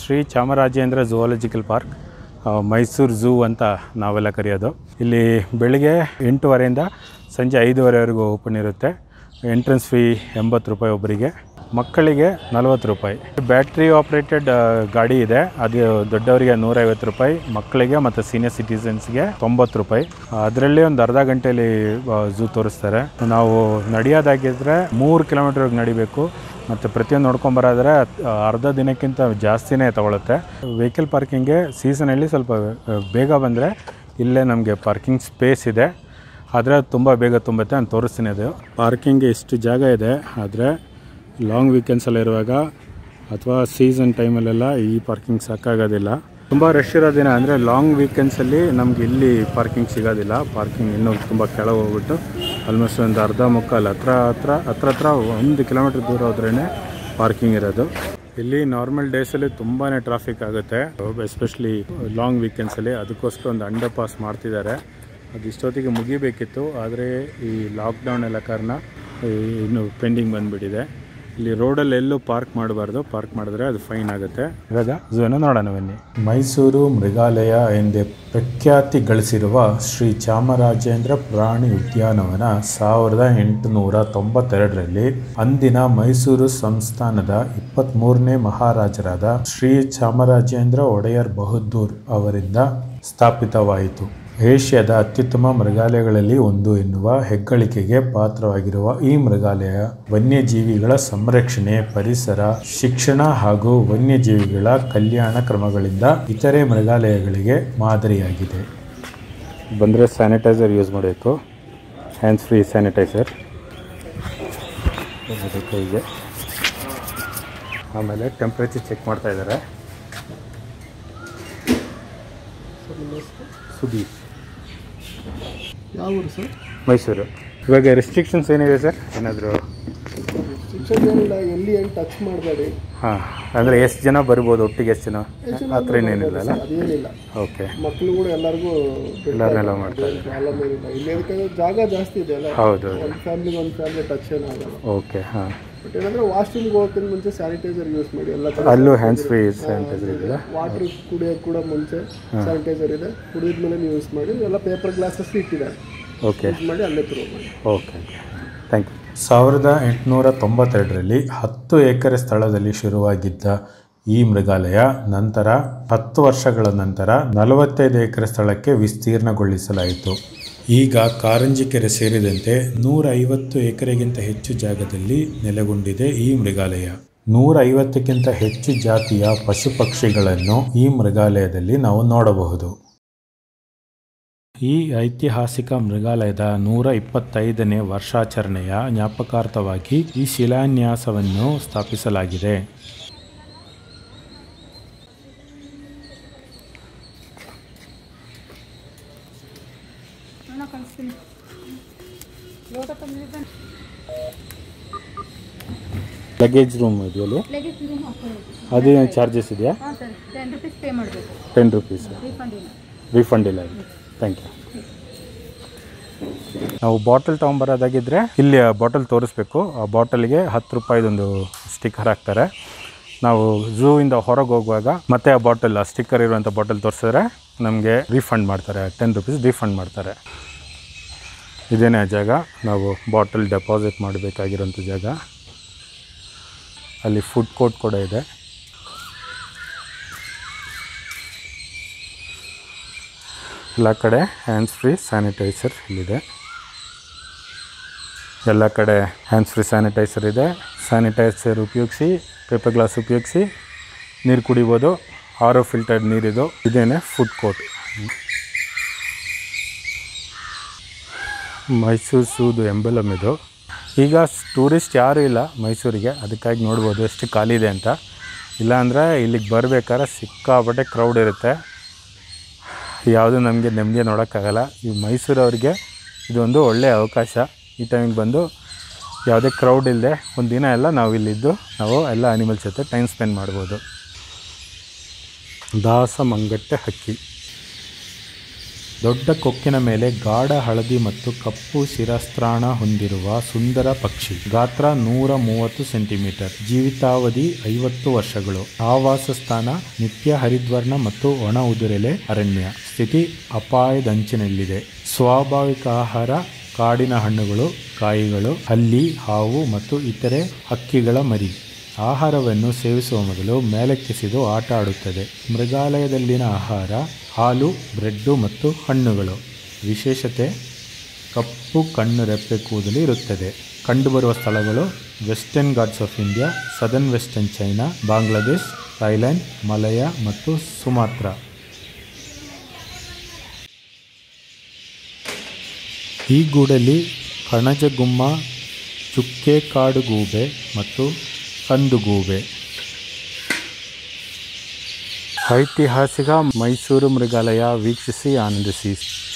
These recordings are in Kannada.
ಶ್ರೀ ಚಾಮರಾಜೇಂದ್ರ ಝುವಾಲಜಿಕಲ್ ಪಾರ್ಕ್ ಆ, ಮೈಸೂರು ಝೂ ಅಂತ ನಾವೆಲ್ಲ ಕರೆಯೋದು ಇಲ್ಲಿ ಬೆಳಿಗ್ಗೆ ಎಂಟೂವರೆಯಿಂದ ಸಂಜೆ ಐದೂವರೆವರೆಗೂ ಓಪನ್ ಇರುತ್ತೆ ಎಂಟ್ರೆನ್ಸ್ ಫೀ ಎಂಬತ್ತು ರೂಪಾಯಿ ಒಬ್ಬರಿಗೆ ಮಕ್ಕಳಿಗೆ ನಲವತ್ತು ರೂಪಾಯಿ ಬ್ಯಾಟ್ರಿ ಆಪ್ರೇಟೆಡ್ ಗಾಡಿ ಇದೆ ಅದು ದೊಡ್ಡವರಿಗೆ ನೂರೈವತ್ತು ರೂಪಾಯಿ ಮಕ್ಕಳಿಗೆ ಮತ್ತು ಸೀನಿಯರ್ ಸಿಟಿಸನ್ಸ್ಗೆ ತೊಂಬತ್ತು ರೂಪಾಯಿ ಅದರಲ್ಲಿ ಒಂದು ಅರ್ಧ ಗಂಟೆಯಲ್ಲಿ ಝೂ ತೋರಿಸ್ತಾರೆ ನಾವು ನಡೆಯೋದಾಗಿದ್ದರೆ ಮೂರು ಕಿಲೋಮೀಟರ್ಗೆ ನಡಿಬೇಕು ಮತ್ತು ಪ್ರತಿಯೊಂದು ನೋಡ್ಕೊಂಬರಾದ್ರೆ ಅರ್ಧ ದಿನಕ್ಕಿಂತ ಜಾಸ್ತಿನೇ ತಗೊಳುತ್ತೆ ವೆಹಿಕಲ್ ಪಾರ್ಕಿಂಗ್ಗೆ ಸೀಸನಲ್ಲಿ ಸ್ವಲ್ಪ ಆ, ಬೇಗ ಬಂದರೆ ಇಲ್ಲೇ ನಮಗೆ ಪಾರ್ಕಿಂಗ್ ಸ್ಪೇಸ್ ಇದೆ ಆದರೆ ತುಂಬ ಬೇಗ ತುಂಬುತ್ತೆ ನಾನು ತೋರಿಸ್ತೀನಿ ಅದು ಪಾರ್ಕಿಂಗ್ಗೆ ಇಷ್ಟು ಜಾಗ ಇದೆ ಆದರೆ ಲಾಂಗ್ ವೀಕೆಂಡ್ಸಲ್ಲಿ ಇರುವಾಗ ಅಥವಾ ಸೀಸನ್ ಟೈಮಲ್ಲೆಲ್ಲ ಈ ಪಾರ್ಕಿಂಗ್ ಸಾಕಾಗೋದಿಲ್ಲ ತುಂಬ ರಶ್ ಇರೋ ದಿನ ಅಂದರೆ ಲಾಂಗ್ ವೀಕೆಂಡ್ಸಲ್ಲಿ ನಮ್ಗೆ ಇಲ್ಲಿ ಪಾರ್ಕಿಂಗ್ ಸಿಗೋದಿಲ್ಲ ಪಾರ್ಕಿಂಗ್ ಇನ್ನೂ ತುಂಬ ಕೆಳಗೆ ಹೋಗ್ಬಿಟ್ಟು ಆಲ್ಮೋಸ್ಟ್ ಒಂದು ಅರ್ಧ ಮುಕ್ಕಾಲು ಹತ್ರ ಹತ್ರ ಹತ್ರ ಹತ್ರ ಒಂದು ಕಿಲೋಮೀಟ್ರ್ ದೂರ ಹೋದ್ರೇ ಪಾರ್ಕಿಂಗ್ ಇರೋದು ಇಲ್ಲಿ ನಾರ್ಮಲ್ ಡೇಸಲ್ಲಿ ತುಂಬಾ ಟ್ರಾಫಿಕ್ ಆಗುತ್ತೆ ಎಸ್ಪೆಷಲಿ ಲಾಂಗ್ ವೀಕೆಂಡ್ಸಲ್ಲಿ ಅದಕ್ಕೋಸ್ಕರ ಒಂದು ಅಂಡರ್ ಪಾಸ್ ಮಾಡ್ತಿದ್ದಾರೆ ಅದು ಇಷ್ಟೊತ್ತಿಗೆ ಮುಗಿಬೇಕಿತ್ತು ಆದರೆ ಈ ಲಾಕ್ಡೌನ್ ಎಲ್ಲ ಕಾರಣ ಈ ಇನ್ನು ಪೆಂಡಿಂಗ್ ಬಂದುಬಿಟ್ಟಿದೆ ಇಲ್ಲಿ ರೋಡಲ್ಲಿ ಎಲ್ಲೂ ಪಾರ್ಕ್ ಮಾಡಬಾರ್ದು ಪಾರ್ಕ್ ಮಾಡಿದ್ರೆ ಅದು ಫೈನ್ ಆಗುತ್ತೆ ಇವಾಗ ಝೂನ ನೋಡೋಣ ಬನ್ನಿ ಮೈಸೂರು ಮೃಗಾಲಯ ಎಂದೇ ಪ್ರಖ್ಯಾತಿ ಗಳಿಸಿರುವ ಶ್ರೀ ಚಾಮರಾಜೇಂದ್ರ ಪ್ರಾಣಿ ಉದ್ಯಾನವನ ಸಾವಿರದ ಎಂಟುನೂರ ತೊಂಬತ್ತೆರಡರಲ್ಲಿ ಅಂದಿನ ಮೈಸೂರು ಸಂಸ್ಥಾನದ ಇಪ್ಪತ್ತ್ಮೂರನೇ ಮಹಾರಾಜರಾದ ಶ್ರೀ ಚಾಮರಾಜೇಂದ್ರ ಒಡೆಯರ್ ಬಹದ್ದೂರ್ ಅವರಿಂದ ಸ್ಥಾಪಿತವಾಯಿತು ಏಷ್ಯಾದ ಅತ್ಯುತ್ತಮ ಮೃಗಾಲಯಗಳಲ್ಲಿ ಒಂದು ಎನ್ನುವ ಹೆಗ್ಗಳಿಕೆಗೆ ಪಾತ್ರವಾಗಿರುವ ಈ ಮೃಗಾಲಯ ವನ್ಯಜೀವಿಗಳ ಸಂರಕ್ಷಣೆ ಪರಿಸರ ಶಿಕ್ಷಣ ಹಾಗೂ ವನ್ಯಜೀವಿಗಳ ಕಲ್ಯಾಣ ಕ್ರಮಗಳಿಂದ ಇತರೆ ಮೃಗಾಲಯಗಳಿಗೆ ಮಾದರಿಯಾಗಿದೆ ಬಂದರೆ ಸ್ಯಾನಿಟೈಸರ್ ಯೂಸ್ ಮಾಡಬೇಕು ಹ್ಯಾಂಡ್ಸ್ ಫ್ರೀ ಸ್ಯಾನಿಟೈಸರ್ ಕೈಗೆ ಆಮೇಲೆ ಟೆಂಪ್ರೇಚರ್ ಚೆಕ್ ಮಾಡ್ತಾ ಇದ್ದಾರೆ ಸುದೀಪ್ ಯಾವ ಊರು ಸರ್ ಮೈಸೂರು ಇವಾಗ ರೆಸ್ಟ್ರಿಕ್ಷನ್ಸ್ ಏನಿದೆ ಸರ್ ಏನಾದರೂ ಶಿಕ್ಷಣ ಏನಿಲ್ಲ ಎಲ್ಲಿ ಏನು ಟಚ್ ಮಾಡಬೇಡಿ ಹಾಂ ಅಂದರೆ ಎಷ್ಟು ಜನ ಬರ್ಬೋದು ಒಟ್ಟಿಗೆ ಎಷ್ಟು ಜನ ಆ ಥರ ಏನೇನಿಲ್ಲ ಅಲ್ಲ ಅದೇನಿಲ್ಲ ಓಕೆ ಮಕ್ಕಳು ಕೂಡ ಎಲ್ಲರಿಗೂ ಎಲ್ಲರನ್ನೆಲ್ಲ ಮಾಡ್ತಾರೆ ಪ್ರಾಬ್ಲಮ್ ಏನಿಲ್ಲ ಇಲ್ಲಿ ಯಾಕಂದ್ರೆ ಜಾಗ ಜಾಸ್ತಿ ಇದೆ ಅಲ್ಲ ಹೌದು ಒಂದು ಫ್ಯಾಮಿಲಿಗೆ ಒಂದು ಫ್ಯಾಮಿಲಿ ಟಚ್ ಏನಾಗಲ್ಲ ಓಕೆ ಹಾಂ ಬಟ್ ಏನಂದ್ರೆ ವಾಶ್ರೂಮ್ಗೆ ಹೋಗೋಕ್ಕಿಂತ ಮುಂಚೆ ಸ್ಯಾನಿಟೈಸರ್ ಯೂಸ್ ಮಾಡಿ ಎಲ್ಲ ಥರ ಅಲ್ಲೂ ಹ್ಯಾಂಡ್ಸ್ ಫ್ರೀ ಸ್ಯಾನಿಟೈಸರ್ ಇದೆಯಾ ವಾಟರ್ ಕುಡಿಯೋಕೆ ಕೂಡ ಮುಂಚೆ ಸ್ಯಾನಿಟೈಸರ್ ಇದೆ ಕುಡಿದ್ಮೇಲೆ ನೀವು ಯೂಸ್ ಮಾಡಿ ಎಲ್ಲ ಪೇಪರ್ ಗ್ಲಾಸಸ್ ಇಟ್ಟಿದ್ದಾರೆ ಓಕೆ ಯೂಸ್ ಮಾಡಿ ಅಲ್ಲೇ ಥ್ರೋ ಮಾಡಿ ಓಕೆ ಥ್ಯಾಂಕ್ ಯು ಸಾವಿರದ ಎಂಟುನೂರ ತೊಂಬತ್ತೆರಡರಲ್ಲಿ ಹತ್ತು ಎಕರೆ ಸ್ಥಳದಲ್ಲಿ ಶುರುವಾಗಿದ್ದ ಈ ಮೃಗಾಲಯ ನಂತರ ಹತ್ತು ವರ್ಷಗಳ ನಂತರ ನಲವತ್ತೈದು ಎಕರೆ ಸ್ಥಳಕ್ಕೆ ವಿಸ್ತೀರ್ಣಗೊಳಿಸಲಾಯಿತು ಈಗ ಕಾರಂಜಿ ಕೆರೆ ಸೇರಿದಂತೆ ನೂರ ಐವತ್ತು ಎಕರೆಗಿಂತ ಹೆಚ್ಚು ಜಾಗದಲ್ಲಿ ನೆಲೆಗೊಂಡಿದೆ ಈ ಮೃಗಾಲಯ ನೂರ ಐವತ್ತಕ್ಕಿಂತ ಹೆಚ್ಚು ಜಾತಿಯ ಪಶು ಪಕ್ಷಿಗಳನ್ನು ಈ ಮೃಗಾಲಯದಲ್ಲಿ ನಾವು ನೋಡಬಹುದು ಈ ಐತಿಹಾಸಿಕ ಮೃಗಾಲಯದ ನೂರ ಇಪ್ಪತ್ತೈದನೇ ವರ್ಷಾಚರಣೆಯ ಜ್ಞಾಪಕಾರ್ಥವಾಗಿ ಈ ಶಿಲಾನ್ಯಾಸವನ್ನು ಸ್ಥಾಪಿಸಲಾಗಿದೆ ಲಗೇಜ್ ರೂಮ್ ಇದೆಯಲ್ಲಿ ಲಗೇಜ್ ರೂಮ್ ಹಾಕೊಳ್ಳಿ ಅದು ಚಾರ್ಜಸ್ ಇದೆಯಾ ಹಾಂ ಸರ್ ಟೆನ್ ರುಪೀಸ್ ಪೇ ಮಾಡಬೇಕು ಟೆನ್ ರುಪೀಸ್ ರೀಫಂಡ್ ಇಲ್ಲ ರೀಫಂಡ್ ಇಲ್ಲ ಥ್ಯಾಂಕ್ ಯು ನಾವು ಬಾಟಲ್ ತೊಗೊಂಬರೋದಾಗಿದ್ದರೆ ಇಲ್ಲಿ ಬಾಟಲ್ ತೋರಿಸ್ಬೇಕು ಆ ಬಾಟಲ್ಗೆ ಹತ್ತು ರೂಪಾಯಿದೊಂದು ಸ್ಟಿಕ್ಕರ್ ಹಾಕ್ತಾರೆ ನಾವು ಝೂ ಇಂದ ಹೊರಗೆ ಹೋಗುವಾಗ ಮತ್ತೆ ಆ ಬಾಟಲ್ ಆ ಸ್ಟಿಕ್ಕರ್ ಇರುವಂಥ ಬಾಟಲ್ ತೋರಿಸಿದ್ರೆ ನಮಗೆ ರೀಫಂಡ್ ಮಾಡ್ತಾರೆ ಟೆನ್ ರುಪೀಸ್ ರೀಫಂಡ್ ಮಾಡ್ತಾರೆ ಇದೇನೇ ಆ ಜಾಗ ನಾವು ಬಾಟಲ್ ಡೆಪಾಸಿಟ್ ಮಾಡಬೇಕಾಗಿರೋಂಥ ಜಾಗ ಅಲ್ಲಿ ಫುಡ್ ಕೋರ್ಟ್ ಕೂಡ ಇದೆ ಎಲ್ಲ ಕಡೆ ಹ್ಯಾಂಡ್ಸ್ ಫ್ರೀ ಸ್ಯಾನಿಟೈಸರ್ ಇಲ್ಲಿದೆ ಎಲ್ಲ ಕಡೆ ಹ್ಯಾಂಡ್ಸ್ ಫ್ರೀ ಸ್ಯಾನಿಟೈಸರ್ ಇದೆ ಸ್ಯಾನಿಟೈಸರ್ ಉಪಯೋಗಿಸಿ ಪೇಪರ್ ಗ್ಲಾಸ್ ಉಪಯೋಗಿಸಿ ನೀರು ಕುಡಿಬೋದು ಆರೋ ಫಿಲ್ಟರ್ಡ್ ನೀರಿದು ಇದೇನೆ ಫುಡ್ ಕೋರ್ಟ್ ಮೈಸೂರು ಸೂದು ಎಂಬಲಮ್ ಇದು ಈಗ ಟೂರಿಸ್ಟ್ ಯಾರೂ ಇಲ್ಲ ಮೈಸೂರಿಗೆ ಅದಕ್ಕಾಗಿ ನೋಡ್ಬೋದು ಎಷ್ಟು ಖಾಲಿ ಇದೆ ಅಂತ ಇಲ್ಲಾಂದರೆ ಇಲ್ಲಿಗೆ ಬರಬೇಕಾದ್ರೆ ಸಿಕ್ಕಾಪಟ್ಟೆ ಕ್ರೌಡ್ ಇರುತ್ತೆ ಯಾವುದು ನಮಗೆ ನೆಮ್ಮದಿ ನೋಡೋಕ್ಕಾಗಲ್ಲ ಈ ಮೈಸೂರವ್ರಿಗೆ ಇದೊಂದು ಒಳ್ಳೆಯ ಅವಕಾಶ ಈ ಟೈಮಿಗೆ ಬಂದು ಯಾವುದೇ ಕ್ರೌಡ್ ಇಲ್ಲದೆ ಒಂದು ದಿನ ಎಲ್ಲ ನಾವು ಇಲ್ಲಿದ್ದು ನಾವು ಎಲ್ಲ ಅನಿಮಲ್ಸ್ ಜೊತೆ ಟೈಮ್ ಸ್ಪೆಂಡ್ ಮಾಡ್ಬೋದು ದಾಸ ಮಂಗಟ್ಟೆ ಹಕ್ಕಿ ದೊಡ್ಡ ಕೊಕ್ಕಿನ ಮೇಲೆ ಗಾಢ ಹಳದಿ ಮತ್ತು ಕಪ್ಪು ಶಿರಸ್ತ್ರಾಣ ಹೊಂದಿರುವ ಸುಂದರ ಪಕ್ಷಿ ಗಾತ್ರ ನೂರ ಮೂವತ್ತು ಸೆಂಟಿಮೀಟರ್ ಜೀವಿತಾವಧಿ ಐವತ್ತು ವರ್ಷಗಳು ಆವಾಸ ಸ್ಥಾನ ನಿತ್ಯ ಹರಿದ್ವರ್ಣ ಮತ್ತು ಒಣ ಉದುರೆಲೆ ಅರಣ್ಯ ಸ್ಥಿತಿ ಅಪಾಯದಂಚಿನಲ್ಲಿದೆ ಸ್ವಾಭಾವಿಕ ಆಹಾರ ಕಾಡಿನ ಹಣ್ಣುಗಳು ಕಾಯಿಗಳು ಹಲ್ಲಿ ಹಾವು ಮತ್ತು ಇತರೆ ಹಕ್ಕಿಗಳ ಮರಿ ಆಹಾರವನ್ನು ಸೇವಿಸುವ ಮೊದಲು ಮೇಲಕ್ಕೆಸೆದು ಆಟ ಆಡುತ್ತದೆ ಮೃಗಾಲಯದಲ್ಲಿನ ಆಹಾರ ಹಾಲು ಬ್ರೆಡ್ಡು ಮತ್ತು ಹಣ್ಣುಗಳು ವಿಶೇಷತೆ ಕಪ್ಪು ಕಣ್ಣು ರೆಪ್ಪೆ ಕೂದಲು ಇರುತ್ತದೆ ಕಂಡುಬರುವ ಸ್ಥಳಗಳು western Ghats of India southern western China Bangladesh Thailand Malaya ಮತ್ತು ಸುಮಾತ್ರ ಈ ಗೂಡಲ್ಲಿ ಕಣಜಗುಮ್ಮ ಚುಕ್ಕೆ ಕಾಡುಗೂಬೆ ಮತ್ತು ಕಂದುಗೂಬೆ ಐತಿಹಾಸಿಕ ಮೈಸೂರು ಮೃಗಾಲಯ ವೀಕ್ಷಿಸಿ ಆನಂದಿಸಿ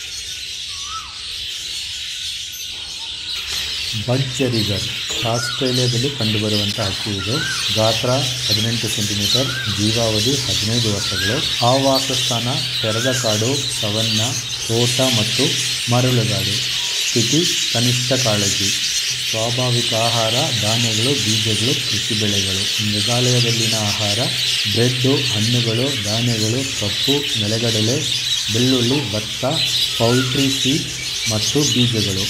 ಬಡ್ಜರಿಗರ್ ಆಸ್ಟ್ರೇಲಿಯಾದಲ್ಲಿ ಕಂಡುಬರುವಂಥ ಹಕ್ಕಿ ಇದು ಗಾತ್ರ ಹದಿನೆಂಟು ಸೆಂಟಿಮೀಟರ್ ಜೀವಾವಧಿ ಹದಿನೈದು ವರ್ಷಗಳು ಆವಾಸ ಸ್ಥಾನ ತೆರೆದ ಕಾಡು ಸವನ್ನ ತೋಟ ಮತ್ತು ಮರಳುಗಾಡು ಸ್ಥಿತಿ ಕನಿಷ್ಠ ಕಾಳಜಿ ಸ್ವಾಭಾವಿಕ ಆಹಾರ ಧಾನ್ಯಗಳು ಬೀಜಗಳು ಕೃಷಿ ಬೆಳೆಗಳು ಮೃಗಾಲಯದಲ್ಲಿನ ಆಹಾರ ಬ್ರೆಡ್ಡು ಹಣ್ಣುಗಳು ಧಾನ್ಯಗಳು ಕಪ್ಪು ನೆಲಗಡಲೆ ಬೆಳ್ಳುಳ್ಳಿ ಭತ್ತ ಪೌಲ್ಟ್ರಿ ಫೀಡ್ ಮತ್ತು ಬೀಜಗಳು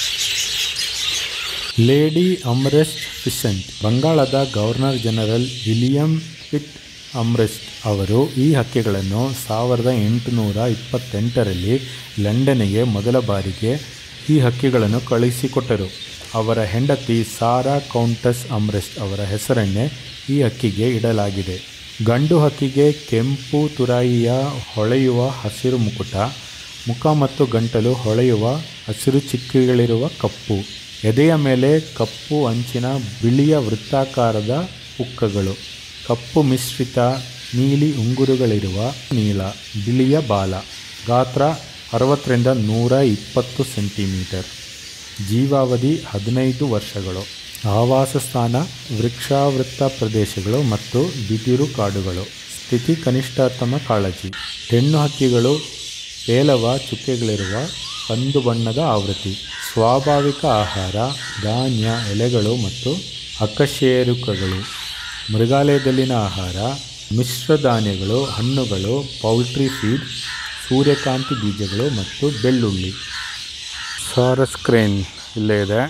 ಲೇಡಿ ಅಮ್ರೆಸ್ಟ್ ಫಿಸೆಂಟ್ ಬಂಗಾಳದ governor general William Pitt Amherst ಅವರು ಈ ಹಕ್ಕಿಗಳನ್ನು ಸಾವಿರದ ಎಂಟುನೂರ ಇಪ್ಪತ್ತೆಂಟರಲ್ಲಿ ಲಂಡನ್ನಿಗೆ ಮೊದಲ ಬಾರಿಗೆ ಈ ಹಕ್ಕಿಗಳನ್ನು ಕಳುಹಿಸಿಕೊಟ್ಟರು ಅವರ ಹೆಂಡತಿ ಸಾರಾ ಕೌಂಟಸ್ ಅಮ್ರೆಸ್ಟ್ ಅವರ ಹೆಸರನ್ನೇ ಈ ಹಕ್ಕಿಗೆ ಇಡಲಾಗಿದೆ ಗಂಡು ಹಕ್ಕಿಗೆ ಕೆಂಪು ತುರಾಯಿಯ ಹೊಳೆಯುವ ಹಸಿರು ಮುಕುಟ ಮುಖ ಮತ್ತು ಗಂಟಲು ಹೊಳೆಯುವ ಹಸಿರು ಚಿಕ್ಕಿಗಳಿರುವ ಕಪ್ಪು ಎದೆಯ ಮೇಲೆ ಕಪ್ಪು ಅಂಚಿನ ಬಿಳಿಯ ವೃತ್ತಾಕಾರದ ಪುಕ್ಕಗಳು ಕಪ್ಪು ಮಿಶ್ರಿತ ನೀಲಿ ಉಂಗುರುಗಳಿರುವ ನೀಲ ಬಿಳಿಯ ಬಾಲ ಗಾತ್ರ ಅರವತ್ತರಿಂದ ನೂರ ಇಪ್ಪತ್ತು ಸೆಂಟಿಮೀಟರ್ ಜೀವಾವಧಿ ಹದಿನೈದು ವರ್ಷಗಳು ಆವಾಸ ಸ್ಥಾನ ವೃಕ್ಷಾವೃತ್ತ ಪ್ರದೇಶಗಳು ಮತ್ತು ಬಿದಿರು ಕಾಡುಗಳು ಸ್ಥಿತಿ ಕನಿಷ್ಠತಮ ಕಾಳಜಿ ಹೆಣ್ಣು ಹಕ್ಕಿಗಳು ಪೇಲವ ಚುಕ್ಕೆಗಳಿರುವ ಕಂದು ಬಣ್ಣದ ಆವೃತ್ತಿ ಸ್ವಾಭಾವಿಕ ಆಹಾರ ಧಾನ್ಯ ಎಲೆಗಳು ಮತ್ತು ಅಕಶೇರುಕಗಳು ಮೃಗಾಲಯದಲ್ಲಿನ ಆಹಾರ ಮಿಶ್ರ ಧಾನ್ಯಗಳು ಹಣ್ಣುಗಳು ಪೌಲ್ಟ್ರಿ ಫೀಡ್ ಸೂರ್ಯಕಾಂತಿ ಬೀಜಗಳು ಮತ್ತು ಬೆಳ್ಳುಳ್ಳಿ ಸಾರಸ್ ಕ್ರೇನ್ ಇಲ್ಲೇ ಇದೆ